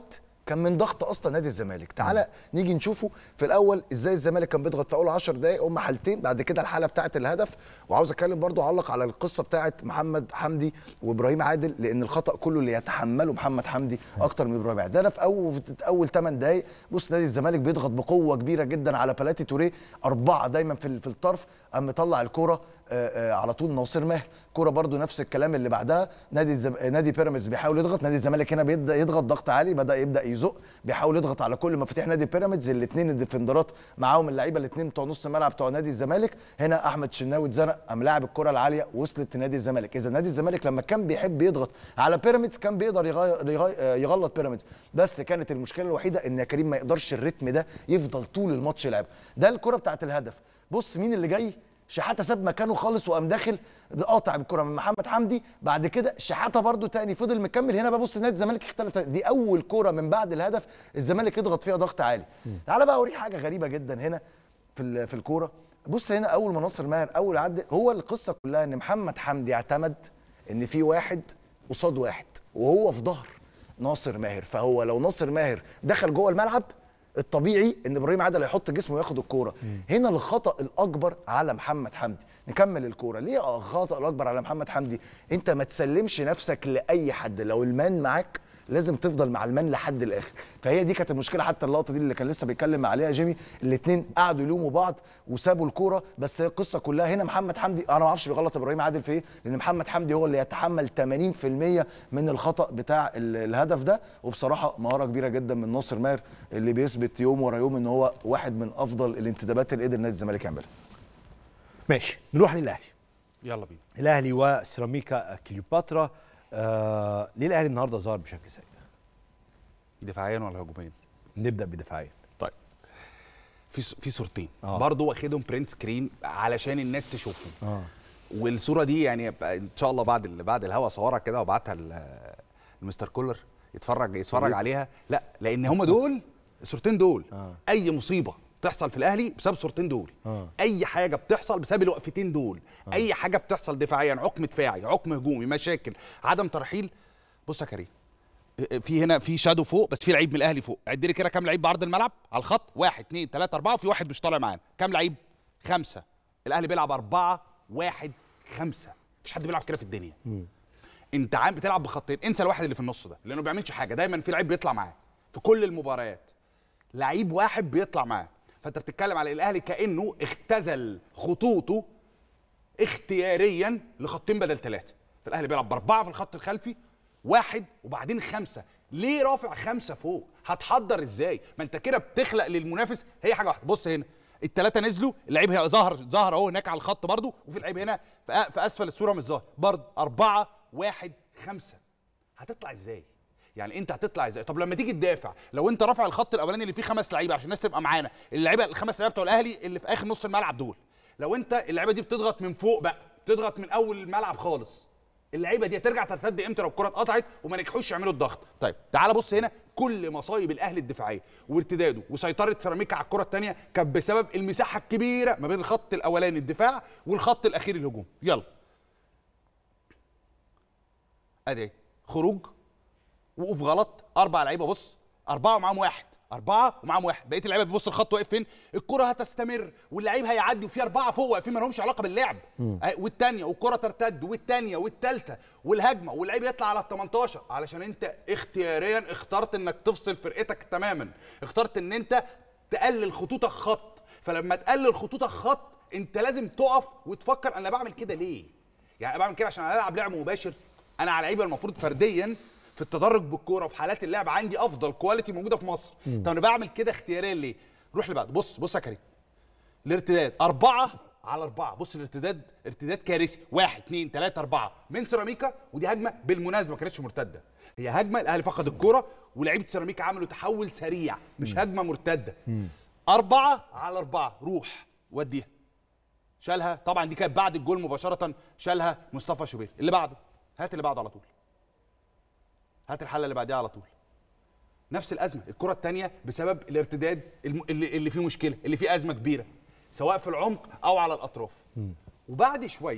كان من ضغط اصلا نادي الزمالك تعالى نيجي نشوفه في الاول ازاي الزمالك كان بيضغط في اول 10 دقائق هم حالتين بعد كده الحاله بتاعه الهدف وعاوز اتكلم برضو اعلق على القصه بتاعه محمد حمدي وابراهيم عادل لان الخطا كله اللي يتحمله محمد حمدي اكتر من ابراهيم عادل ده أنا في اول في اول 8 دقائق بص نادي الزمالك بيضغط بقوه كبيره جدا على بلاتي توريه اربعه دايما في في الطرف قام مطلع الكوره آه، آه، على طول ناصر ماهر كوره برضو نفس الكلام اللي بعدها نادي الزم... نادي بيراميدز بيحاول يضغط نادي الزمالك هنا بيبدا يضغط ضغط عالي بدا يبدا يزق بيحاول يضغط على كل مفاتيح نادي بيراميدز الاثنين الديفندرات معاهم اللعيبه الاثنين بتوع نص الملعب بتوع نادي الزمالك هنا احمد شناوي اتزنق قام لاعب الكره العاليه وصلت لنادي الزمالك اذا نادي الزمالك لما كان بيحب يضغط على بيراميدز كان بيقدر يغير يغير آه، يغلط بيراميدز بس كانت المشكله الوحيده ان يا كريم ما يقدرش الريتم ده يفضل طول الماتش يلعب ده الكره بتاعت الهدف بص مين اللي جاي شحاته ساب مكانه خالص وقام داخل قاطع الكره من محمد حمدي بعد كده شحاته برده تاني فضل مكمل هنا ببص نادي الزمالك اختلف دي اول كره من بعد الهدف الزمالك يضغط فيها ضغط عالي تعالى بقى اوريك حاجه غريبه جدا هنا في ال- في الكوره بص هنا اول ما ناصر ماهر اول عد هو القصه كلها ان محمد حمدي اعتمد ان في واحد قصاد واحد وهو في ظهر ناصر ماهر فهو لو ناصر ماهر دخل جوه الملعب الطبيعي ان ابراهيم عادل هيحط جسمه وياخد الكوره هنا الخطا الاكبر على محمد حمدي نكمل الكوره ليه الخطا الاكبر على محمد حمدي انت ما تسلمش نفسك لاي حد لو المان معاك لازم تفضل مع المان لحد الاخر فهي دي كانت المشكله حتى اللقطه دي اللي كان لسه بيتكلم عليها جيمي الاثنين قعدوا يلوموا بعض وسابوا الكوره بس هي القصه كلها هنا محمد حمدي انا ما اعرفش بيغلط ابراهيم عادل في ايه لان محمد حمدي هو اللي يتحمل 80% من الخطا بتاع ال- الهدف ده وبصراحه مهاره كبيره جدا من ناصر ماهر اللي بيثبت يوم ورا يوم ان هو واحد من افضل الانتدابات اللي قدر نادي الزمالك يعملها ماشي نروح للاهلي يلا بينا الاهلي وسيراميكا كليوباترا آه ليه الاهلي النهارده ظهر بشكل سيء دفاعيا ولا هجوميا نبدا بدفاعيا طيب في س- في صورتين آه. برضه واخدهم برنت سكرين علشان الناس تشوفهم اه والصوره دي يعني يبقى ان شاء الله بعد ال- بعد الهوا صورها كده وابعتها ل- لمستر كولر يتفرج يتفرج سيد. عليها لا لان هم دول الصورتين دول آه. اي مصيبه تحصل في الاهلي بسبب الصورتين دول آه. اي حاجه بتحصل بسبب الوقفتين دول اي حاجه بتحصل دفاعيا عقم دفاعي عقم هجومي مشاكل عدم ترحيل بص يا كريم في هنا في شادو فوق بس في لعيب من الاهلي فوق عد لي كده كام لعيب بعرض الملعب على الخط واحد اثنين ثلاثة أربعة وفي واحد مش طالع معانا كام لعيب خمسة الأهلي بيلعب أربعة واحد خمسة مفيش حد بيلعب كده في الدنيا انت عام بتلعب بخطين انسى الواحد اللي في النص ده لانه ما بيعملش حاجه دايما في لعيب بيطلع معاه في كل المباريات لعيب واحد بيطلع معاه فانت بتتكلم على الاهلي كانه اختزل خطوطه اختياريا لخطين بدل ثلاثه فالاهلي بيلعب باربعه في الخط الخلفي واحد وبعدين خمسه ليه رافع خمسه فوق هتحضر ازاي ما انت كده بتخلق للمنافس هي حاجه واحده بص هنا الثلاثه نزلوا اللعيب هنا ظهر ظهر اهو هناك على الخط برضو وفي لعيب هنا في أ- في اسفل الصوره مش ظاهر برضو أربعة واحد خمسة هتطلع ازاي يعني انت هتطلع ازاي طب لما تيجي تدافع لو انت رافع الخط الاولاني اللي فيه خمس لعيبه عشان الناس تبقى معانا اللعيبه الخمس لعيبه بتوع الاهلي اللي في اخر نص الملعب دول لو انت اللعيبه دي بتضغط من فوق بقى بتضغط من اول الملعب خالص اللعيبه دي هترجع ترتد امتى لو الكره اتقطعت وما نجحوش يعملوا الضغط طيب تعال بص هنا كل مصايب الاهلي الدفاعيه وارتداده وسيطره سيراميكا على الكره الثانيه كانت بسبب المساحه الكبيره ما بين الخط الاولاني الدفاع والخط الاخير الهجوم يلا ادي خروج وقوف غلط اربع لعيبه بص اربعه ومعاهم واحد اربعه ومعاهم واحد بقيه اللعيبه بتبص الخط واقف فين الكره هتستمر واللعيب هيعدي وفي اربعه فوق واقفين ما لهمش علاقه باللعب آه، والثانيه والكره ترتد والثانيه والثالثه والهجمه واللعيب يطلع على ال 18 علشان انت اختياريا اخترت انك تفصل فرقتك تماما اخترت ان انت تقلل خطوطك خط فلما تقلل خطوطك خط انت لازم تقف وتفكر انا بعمل كده ليه يعني انا بعمل كده عشان العب لعب مباشر انا على لعيبه المفروض فرديا في التدرج بالكوره في حالات اللعب عندي افضل كواليتي موجوده في مصر طب انا بعمل كده اختياريا ليه روح اللي بعد بص بص يا كريم الارتداد أربعة على أربعة بص الارتداد ارتداد كارثي واحد اثنين ثلاثة أربعة من سيراميكا ودي هجمة بالمناسبة ما كانتش مرتدة هي هجمة الأهلي فقد الكرة ولعيبة سيراميكا عملوا تحول سريع مش هجمة مرتدة أربعة على أربعة روح وديها شالها طبعا دي كانت بعد الجول مباشرة شالها مصطفى شوبير اللي بعده هات اللي بعده على طول هات الحلة اللي بعديها على طول نفس الازمه الكره الثانيه بسبب الارتداد الم... اللي, اللي فيه مشكله اللي فيه ازمه كبيره سواء في العمق او على الاطراف وبعد شويه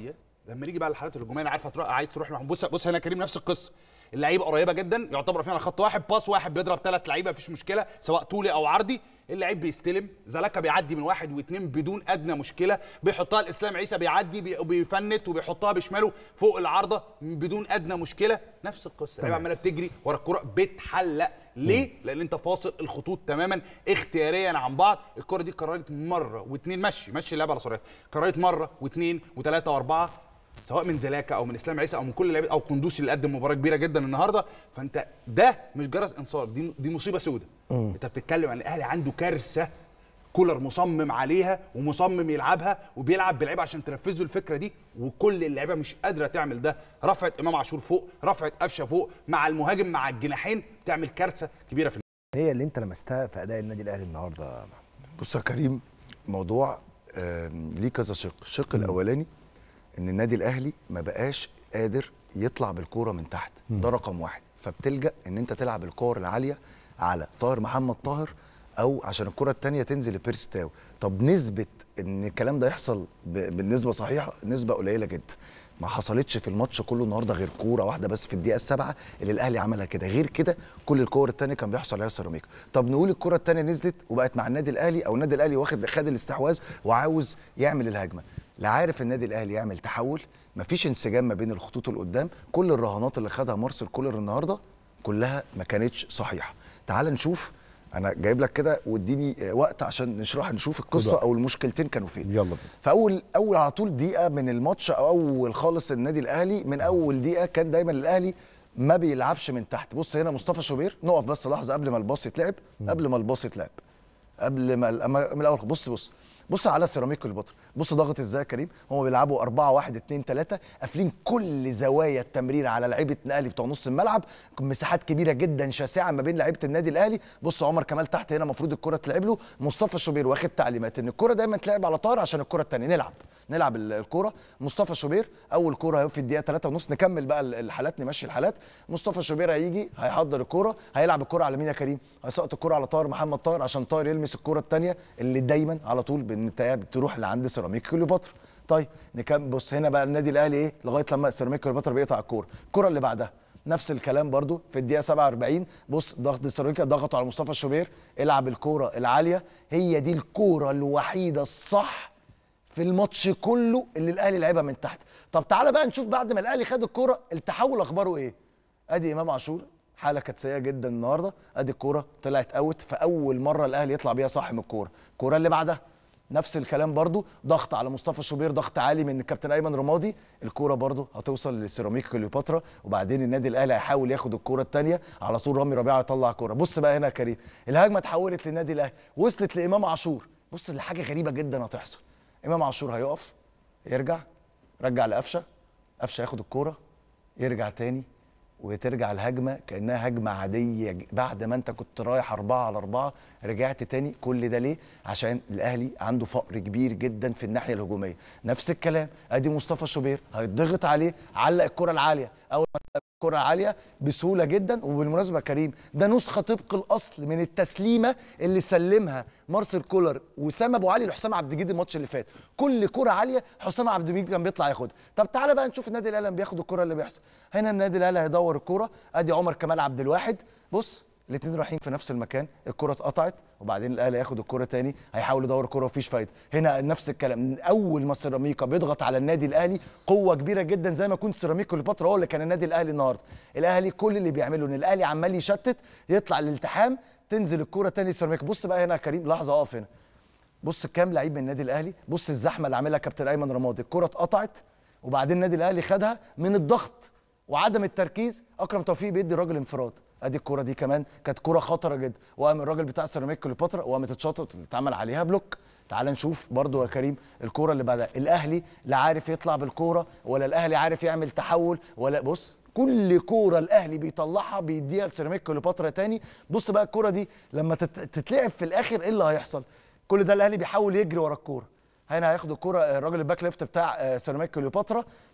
لما نيجي بقى للحالات الهجوميه انا عارفه تروح عايز تروح بص بص هنا يا كريم نفس القصه اللعيبه قريبه جدا يعتبر فينا على خط واحد باص واحد بيضرب ثلاث لعيبه مفيش مشكله سواء طولي او عرضي اللعيب بيستلم زلاكا بيعدي من واحد واثنين بدون ادنى مشكله بيحطها الاسلام عيسى بيعدي بي- وبيفنت وبيحطها بشماله فوق العارضه بدون ادنى مشكله نفس القصه اللعيبه عماله بتجري ورا الكره بتحلق ليه؟ لان انت فاصل الخطوط تماما اختياريا عن بعض الكره دي قررت مره واثنين مشي مشي اللعبه على سرعتها قررت مره واثنين وثلاثه واربعه سواء من زلاكا او من اسلام عيسى او من كل اللعيبه او قندوسي اللي قدم مباراه كبيره جدا النهارده فانت ده مش جرس انصار دي دي مصيبه سوداء انت بتتكلم عن الاهلي عنده كارثه كولر مصمم عليها ومصمم يلعبها وبيلعب بلعيبه عشان تنفذوا الفكره دي وكل اللعيبه مش قادره تعمل ده رفعت امام عاشور فوق رفعت قفشه فوق مع المهاجم مع الجناحين تعمل كارثه كبيره في هي اللي انت لمستها في اداء النادي الاهلي النهارده بص يا كريم موضوع آم، ليه كذا شق الشق الاولاني ان النادي الاهلي ما بقاش قادر يطلع بالكوره من تحت ده رقم واحد فبتلجا ان انت تلعب الكور العاليه على طاهر محمد طاهر او عشان الكره الثانيه تنزل لبيرس تاو طب نسبه ان الكلام ده يحصل ب- بالنسبه صحيحه نسبه قليله جدا ما حصلتش في الماتش كله النهارده غير كوره واحده بس في الدقيقه السابعه اللي الاهلي عملها كده غير كده كل الكور الثانيه كان بيحصل عليها سيراميكا طب نقول الكره الثانيه نزلت وبقت مع النادي الاهلي او النادي الاهلي واخد خد الاستحواذ وعاوز يعمل الهجمه لا عارف النادي الاهلي يعمل تحول مفيش انسجام ما بين الخطوط اللي قدام كل الرهانات اللي خدها مارسيل كولر النهارده كلها ما كانتش صحيحه تعال نشوف انا جايب لك كده واديني آه، وقت عشان نشرح نشوف القصه او المشكلتين كانوا فين يلا بينا. فاول اول على طول دقيقه من الماتش او اول خالص النادي الاهلي من اول دقيقه كان دايما الاهلي ما بيلعبش من تحت بص هنا مصطفى شوبير نقف بس لحظه قبل ما الباص يتلعب قبل ما الباص يتلعب قبل ما الأما- من الاول بص بص بص على سيراميك كليوباترا بص ضاغط ازاي يا كريم هم بيلعبوا 4 1 2 3 قافلين كل زوايا التمرير على لعيبه الاهلي بتوع نص الملعب مساحات كبيره جدا شاسعه ما بين لعيبه النادي الاهلي بص عمر كمال تحت هنا المفروض الكره تلعب له مصطفى شوبير واخد تعليمات ان الكره دايما تلعب على طاهر عشان الكره الثانيه نلعب نلعب ال- الكوره مصطفى شوبير اول كوره اهي في الدقيقه 3 ونص نكمل بقى ال- الحالات نمشي الحالات مصطفى شوبير هيجي هيحضر الكوره هيلعب الكوره على مين يا كريم هيسقط الكوره على طاهر محمد طاهر عشان طاهر يلمس الكوره الثانيه اللي دايما على طول بالنتايه بتروح لعند سيراميك كليوباترا طيب نكمل بص هنا بقى النادي الاهلي ايه لغايه لما سيراميك كليوباترا بيقطع الكوره الكوره اللي بعدها نفس الكلام برضو في الدقيقه 47 بص ضغط سيراميكا ضغطوا على مصطفى شوبير العب الكوره العاليه هي دي الكوره الوحيده الصح في الماتش كله اللي الاهلي لعبها من تحت طب تعالى بقى نشوف بعد ما الاهلي خد الكوره التحول اخباره ايه ادي امام عاشور حاله كانت سيئه جدا النهارده ادي الكوره طلعت اوت فاول مره الاهلي يطلع بيها صح من الكوره الكوره اللي بعدها نفس الكلام برضو ضغط على مصطفى شوبير ضغط عالي من الكابتن ايمن رمادي الكوره برضو هتوصل لسيراميك كليوباترا وبعدين النادي الاهلي هيحاول ياخد الكوره الثانيه على طول رامي ربيعه يطلع كوره بص بقى هنا يا كريم الهجمه اتحولت للنادي الاهلي وصلت لامام عاشور بص لحاجه غريبه جدا هتحصل امام عاشور هيقف يرجع رجع لقفشه قفشه ياخد الكوره يرجع تاني وترجع الهجمه كانها هجمه عاديه ج- بعد ما انت كنت رايح أربعة على أربعة رجعت تاني كل ده ليه عشان الاهلي عنده فقر كبير جدا في الناحيه الهجوميه نفس الكلام ادي مصطفى شوبير هيتضغط عليه علق الكره العاليه اول ما تلعب الكره العاليه بسهوله جدا وبالمناسبه يا كريم ده نسخه طبق الاصل من التسليمه اللي سلمها مارسيل كولر وسام ابو علي لحسام عبد الجليل الماتش اللي فات كل كره عاليه حسام عبد الجليل كان بيطلع ياخدها طب تعالى بقى نشوف النادي الاهلي لما بياخد الكره اللي بيحصل هنا النادي الاهلي هيدور الكره ادي عمر كمال عبد الواحد بص الاثنين رايحين في نفس المكان الكره اتقطعت وبعدين الاهلي هياخد الكره تاني هيحاول يدور الكره ومفيش فايده هنا نفس الكلام من اول ما سيراميكا بيضغط على النادي الاهلي قوه كبيره جدا زي ما كنت سيراميكا كليوباترا هو اللي كان النادي الاهلي النهارده الاهلي كل اللي بيعمله ان الاهلي عمال يشتت يطلع للالتحام تنزل الكره تاني سيراميكا بص بقى هنا يا كريم لحظه اقف هنا بص كام لعيب من النادي الاهلي بص الزحمه اللي عاملها كابتن ايمن رمادي الكره اتقطعت وبعدين النادي الاهلي خدها من الضغط وعدم التركيز اكرم توفيق بيدي الراجل انفراد ادي الكره دي كمان كانت كره خطره جدا وقام الراجل بتاع سيراميك كليوباترا وقامت اتشاطت اتعمل عليها بلوك تعال نشوف برضو يا كريم الكوره اللي بعدها الاهلي لا عارف يطلع بالكوره ولا الاهلي عارف يعمل تحول ولا بص كل كوره الاهلي بيطلعها بيديها لسيراميك كليوباترا تاني بص بقى الكوره دي لما تت- تتلعب في الاخر ايه اللي هيحصل كل ده الاهلي بيحاول يجري ورا الكوره هنا هياخد الكوره الراجل الباك ليفت بتاع آه، سيراميك كليوباترا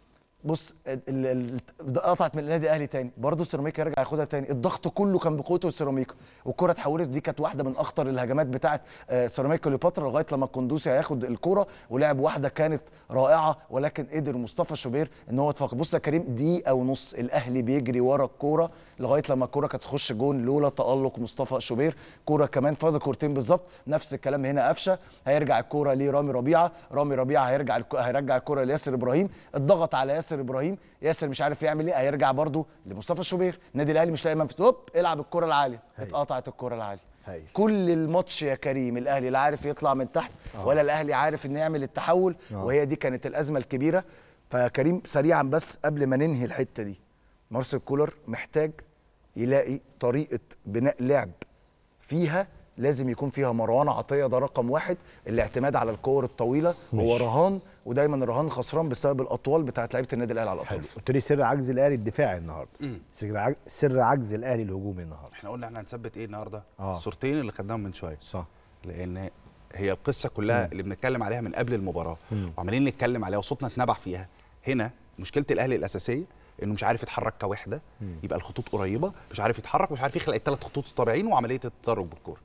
بص ال- ال- ال- قطعت من النادي الاهلي تاني برضه سيراميكا يرجع ياخدها تاني الضغط كله كان بقوته السيراميكا والكره اتحولت دي كانت واحده من اخطر الهجمات بتاعه آه، سيراميكا كليوباترا لغايه لما القندوسي هياخد الكره ولعب واحده كانت رائعه ولكن قدر مصطفى شوبير ان هو يتفوق بص يا كريم دقيقه ونص الاهلي بيجري ورا الكوره لغايه لما الكوره كانت تخش جون لولا تالق مصطفى شوبير كوره كمان فاضل كورتين بالظبط نفس الكلام هنا قفشه هيرجع الكوره لرامي ربيعه رامي ربيعه هيرجع الكو... هيرجع الكوره لياسر ابراهيم الضغط على ياسر ابراهيم ياسر مش عارف يعمل ايه هيرجع برده لمصطفى شوبير النادي الاهلي مش لاقي منفذ هوب العب الكوره العاليه اتقطعت الكوره العاليه هايل. كل الماتش يا كريم الاهلي لا عارف يطلع من تحت ولا الاهلي عارف انه يعمل التحول وهي دي كانت الازمه الكبيره فكريم سريعا بس قبل ما ننهي الحته دي مارسيل كولر محتاج يلاقي طريقه بناء لعب فيها لازم يكون فيها مروان عطيه ده رقم واحد الاعتماد على الكور الطويله هو رهان ودايما الرهان خسران بسبب الاطوال بتاعت لعيبه النادي الاهلي على حلو الاطراف قلت لي سر عجز الاهلي الدفاعي النهارده سر عج- سر عجز الاهلي الهجومي النهارده احنا قلنا احنا هنثبت ايه النهارده آه. الصورتين اللي خدناهم من شويه صح لان هي القصه كلها اللي بنتكلم عليها من قبل المباراه وعمالين نتكلم عليها وصوتنا اتنبح فيها هنا مشكله الاهلي الاساسيه انه مش عارف يتحرك كوحده يبقى الخطوط قريبه مش عارف يتحرك مش عارف يخلق الثلاث خطوط الطبيعيين وعمليه التدرج بالكوره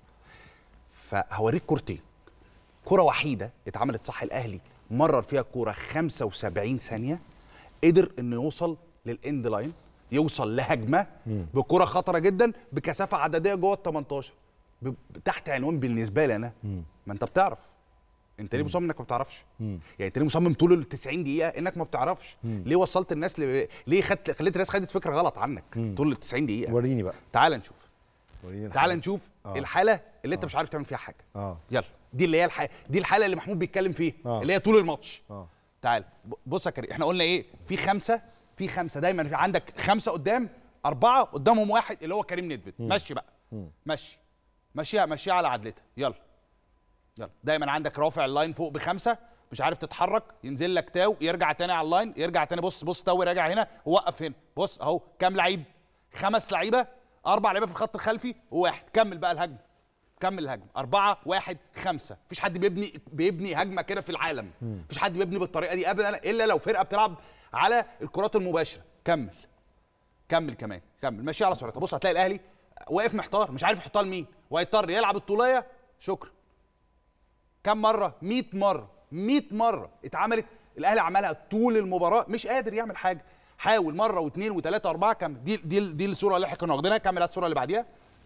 فهوريك كورتين كره وحيده اتعملت صح الاهلي مرر فيها الكوره 75 ثانيه قدر انه يوصل للاند لاين يوصل لهجمه بكره خطره جدا بكثافه عدديه جوه ال 18 ب- تحت عنوان بالنسبه لي انا ما انت بتعرف انت ليه مصمم انك ما بتعرفش يعني انت ليه مصمم طول ال 90 دقيقه انك ما بتعرفش ليه وصلت الناس ل... ليه خدت خليت الناس خدت فكره غلط عنك طول ال 90 دقيقه وريني بقى تعال نشوف وريني تعال الحاجة. نشوف آه. الحاله اللي انت مش عارف تعمل فيها حاجه اه يلا دي اللي هي الحاله دي الحاله اللي محمود بيتكلم فيها آه. اللي هي طول الماتش اه تعال ب- بص يا كريم احنا قلنا ايه في خمسه في خمسه دايما في عندك خمسه قدام اربعه قدامهم واحد اللي هو كريم ندفد مشي بقى مشي مشيها مشيها على عدلتها يلا يلا دايما عندك رافع اللاين فوق بخمسه مش عارف تتحرك ينزل لك تاو يرجع تاني على اللاين يرجع تاني بص بص تاو راجع هنا ووقف هنا بص اهو كام لعيب خمس لعيبه اربع لعيبه في الخط الخلفي وواحد كمل بقى الهجمه كمل الهجمه أربعة واحد خمسة مفيش حد بيبني بيبني هجمة كده في العالم مفيش حد بيبني بالطريقة دي أبدا إلا لو فرقة بتلعب على الكرات المباشرة كمل كمل كمان كمل ماشي على سرعتها بص هتلاقي الأهلي واقف محتار مش عارف يحطها لمين وهيضطر يلعب الطولية شكرا كم مرة 100 مرة 100 مرة اتعملت الأهلي عملها طول المباراة مش قادر يعمل حاجة حاول مرة واثنين وثلاثة وأربعة كمل دي دي دي الصورة اللي احنا كنا واخدينها كمل هات الصورة اللي بعديها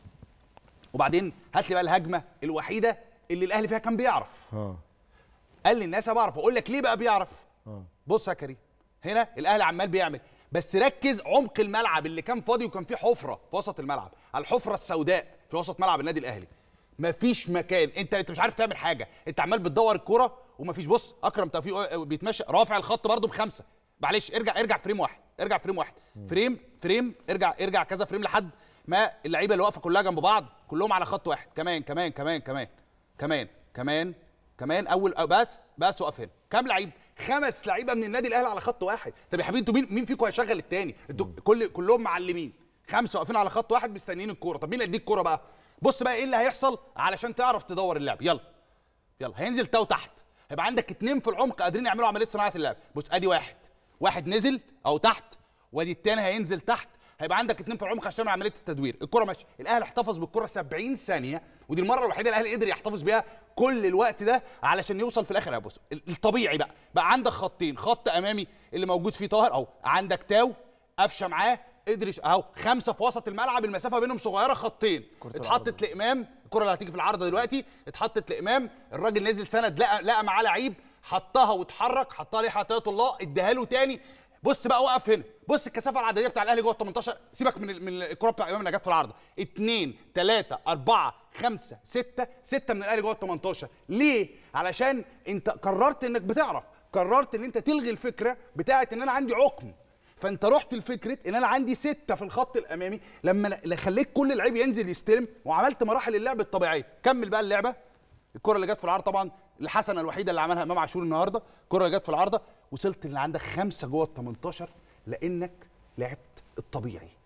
وبعدين هات لي بقى الهجمه الوحيده اللي الاهلي فيها كان بيعرف اه قال لي الناس بعرف اقول لك ليه بقى بيعرف بص يا كريم هنا الاهلي عمال بيعمل بس ركز عمق الملعب اللي كان فاضي وكان فيه حفره في وسط الملعب الحفره السوداء في وسط ملعب النادي الاهلي مفيش مكان انت انت مش عارف تعمل حاجه انت عمال بتدور الكره ومفيش بص اكرم توفيق بيتمشى رافع الخط برده بخمسه معلش ارجع ارجع فريم واحد ارجع فريم واحد فريم فريم ارجع ارجع كذا فريم لحد ما اللعيبه اللي واقفه كلها جنب بعض كلهم على خط واحد كمان كمان كمان كمان كمان كمان كمان اول أو بس بس وقف هنا كام لعيب خمس لعيبه من النادي الاهلي على خط واحد طب يا حبيبي انتوا مين مين فيكم هيشغل التاني انتوا كل كلهم معلمين خمسه واقفين على خط واحد مستنيين الكوره طب مين اللي يديك الكوره بقى بص بقى ايه اللي هيحصل علشان تعرف تدور اللعب يلا يلا هينزل تاو تحت هيبقى عندك اتنين في العمق قادرين يعملوا عمليه صناعه اللعب بص ادي واحد واحد نزل او تحت وادي التاني هينزل تحت هيبقى عندك اتنين في العمق عشان عمليه التدوير الكره ماشيه الاهلي احتفظ بالكره 70 ثانيه ودي المره الوحيده الاهلي قدر يحتفظ بيها كل الوقت ده علشان يوصل في الاخر بص الطبيعي بقى بقى عندك خطين خط امامي اللي موجود فيه طاهر او عندك تاو قفشه معاه قدر يش- اهو خمسه في وسط الملعب المسافه بينهم صغيره خطين اتحطت لامام الكره اللي هتيجي في العارضه دلوقتي اتحطت لامام الراجل نزل سند لقى لقى معاه لعيب حطها واتحرك حطها ليه حطها الله اداها له تاني بص بقى وقف هنا بص الكثافه العدديه بتاع الاهلي جوه ال 18 سيبك من ال- من الكره بتاع امام اللي جت في العارضه 2 3 4 5 6 6 من الاهلي جوه ال 18 ليه علشان انت قررت انك بتعرف قررت ان انت تلغي الفكره بتاعت ان انا عندي عقم فانت رحت لفكره ان انا عندي سته في الخط الامامي لما أنا- خليت كل لعيب ينزل يستلم وعملت مراحل اللعب الطبيعيه كمل بقى اللعبه الكره اللي جت في العارضه طبعا الحسنه الوحيده اللي عملها امام عاشور النهارده الكره اللي جت في العارضه وصلت ان عندك خمسه جوه ال 18 لانك لعبت الطبيعي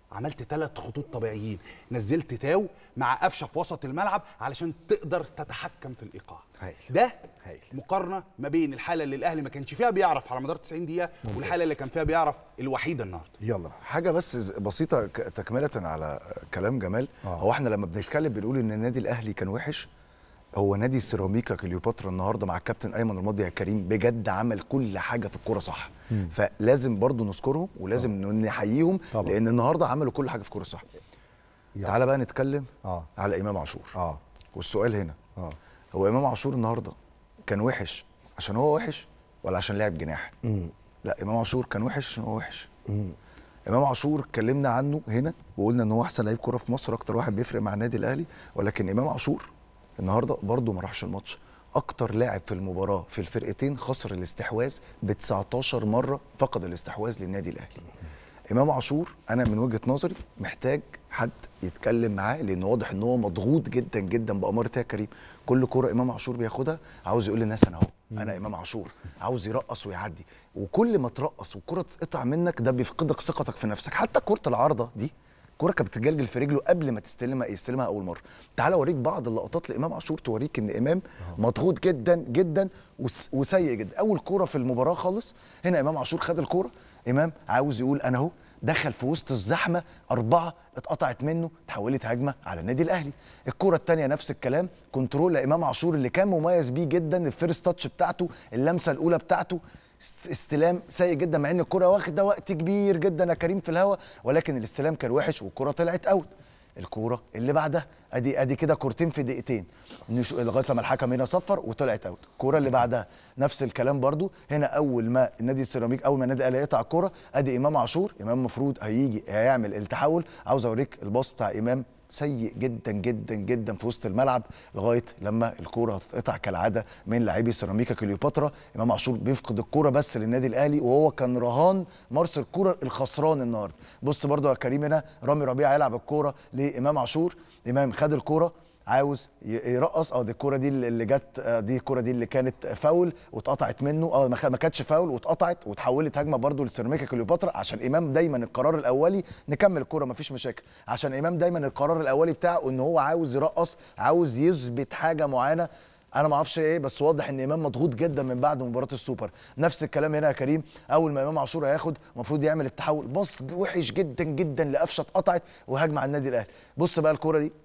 عملت ثلاث خطوط طبيعيين نزلت تاو مع قفشه في وسط الملعب علشان تقدر تتحكم في الايقاع هايل. ده هايل. مقارنه ما بين الحاله اللي الاهلي ما كانش فيها بيعرف على مدار 90 دقيقه والحاله اللي كان فيها بيعرف الوحيده النهارده يلا حاجه بس ز- بسيطه ك- تكمله على كلام جمال آه. هو احنا لما بنتكلم بنقول ان النادي الاهلي كان وحش هو نادي سيراميكا كليوباترا النهارده مع الكابتن ايمن الماضي يا كريم بجد عمل كل حاجه في الكوره صح فلازم برضو نذكرهم ولازم نحييهم طبعا. لان النهارده عملوا كل حاجه في الكوره صح تعالى بقى نتكلم اه على امام عاشور اه والسؤال هنا اه هو امام عاشور النهارده كان وحش عشان هو وحش ولا عشان لعب جناح لا امام عاشور كان وحش عشان هو وحش امام عاشور اتكلمنا عنه هنا وقلنا ان هو احسن لعيب كوره في مصر اكتر واحد بيفرق مع النادي الاهلي ولكن امام عاشور النهارده برده ما راحش الماتش اكتر لاعب في المباراه في الفرقتين خسر الاستحواذ ب 19 مره فقد الاستحواذ للنادي الاهلي امام عاشور انا من وجهه نظري محتاج حد يتكلم معاه لان واضح ان هو مضغوط جدا جدا باماره يا كريم كل كوره امام عاشور بياخدها عاوز يقول للناس انا اهو انا امام عاشور عاوز يرقص ويعدي وكل ما ترقص والكره تقطع منك ده بيفقدك ثقتك في نفسك حتى كره العارضه دي الكوره كانت بتتجلجل في رجله قبل ما تستلمها يستلمها اول مره تعال اوريك بعض اللقطات لامام عاشور توريك ان امام مضغوط جدا جدا وس- وسيء جدا اول كوره في المباراه خالص هنا امام عاشور خد الكوره امام عاوز يقول انا اهو دخل في وسط الزحمه اربعه اتقطعت منه تحولت هجمه على النادي الاهلي الكره الثانيه نفس الكلام كنترول لامام عاشور اللي كان مميز بيه جدا الفيرست تاتش بتاعته اللمسه الاولى بتاعته است- استلام سيء جدا مع ان الكره واخده وقت كبير جدا يا كريم في الهواء ولكن الاستلام كان وحش والكره طلعت اوت الكوره اللي بعدها ادي ادي كده كورتين في دقيقتين نش- لغايه لما الحكم هنا صفر وطلعت اوت الكوره اللي بعدها نفس الكلام برضو هنا اول ما النادي السيراميك اول ما النادي الاهلي يقطع الكوره ادي امام عاشور امام المفروض هيجي هيعمل التحول عاوز اوريك الباص بتاع امام سيء جدا جدا جدا في وسط الملعب لغايه لما الكوره هتتقطع كالعاده من لاعبي سيراميكا كليوباترا امام عاشور بيفقد الكوره بس للنادي الاهلي وهو كان رهان مارس الكوره الخسران النهارده بص برضو يا كريم هنا رامي ربيعه يلعب الكوره لامام عاشور امام خد الكوره عاوز ي- يرقص اه دي الكوره دي اللي جت آه، دي الكوره دي اللي كانت فاول واتقطعت منه اه ما خ- ما كانتش فاول واتقطعت وتحولت هجمه برده لسيراميكا كليوباترا عشان امام دايما القرار الاولي نكمل الكوره مفيش مشاكل عشان امام دايما القرار الاولي بتاعه ان هو عاوز يرقص عاوز يثبت حاجه معينه انا ما اعرفش ايه بس واضح ان امام مضغوط جدا من بعد مباراه السوبر نفس الكلام هنا يا كريم اول ما امام عاشور هياخد المفروض يعمل التحول بص وحش جدا جدا لقفشه اتقطعت وهجمه على النادي الاهلي بص بقى الكوره دي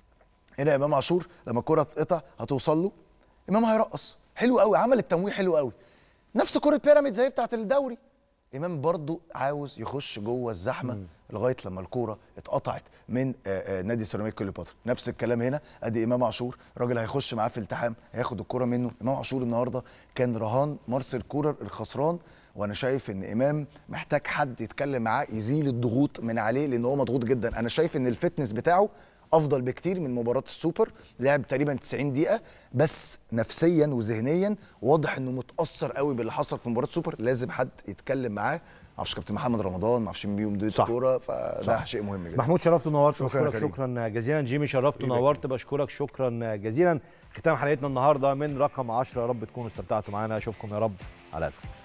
هنا امام عاشور لما الكره تتقطع هتوصل له امام هيرقص حلو قوي عمل التمويه حلو قوي نفس كره بيراميدز زي بتاعه الدوري امام برضو عاوز يخش جوه الزحمه لغايه لما الكوره اتقطعت من آه، آه، نادي سيراميكا كليوباترا نفس الكلام هنا ادي امام عاشور راجل هيخش معاه في التحام هياخد الكوره منه امام عاشور النهارده كان رهان مارسيل كولر الخسران وانا شايف ان امام محتاج حد يتكلم معاه يزيل الضغوط من عليه لان هو مضغوط جدا انا شايف ان الفتنس بتاعه افضل بكتير من مباراه السوبر لعب تقريبا 90 دقيقه بس نفسيا وذهنيا واضح انه متاثر قوي باللي حصل في مباراه السوبر لازم حد يتكلم معاه معرفش كابتن محمد رمضان معرفش مين بيهم مدير صح. الكوره فده شيء مهم جدا محمود شرفت ونورت شكراً يا بشكرك كريم. شكرا جزيلا جيمي شرفت ونورت بشكرك شكرا جزيلا ختام حلقتنا النهارده من رقم 10 يا رب تكونوا استمتعتوا معانا اشوفكم يا رب على الف خير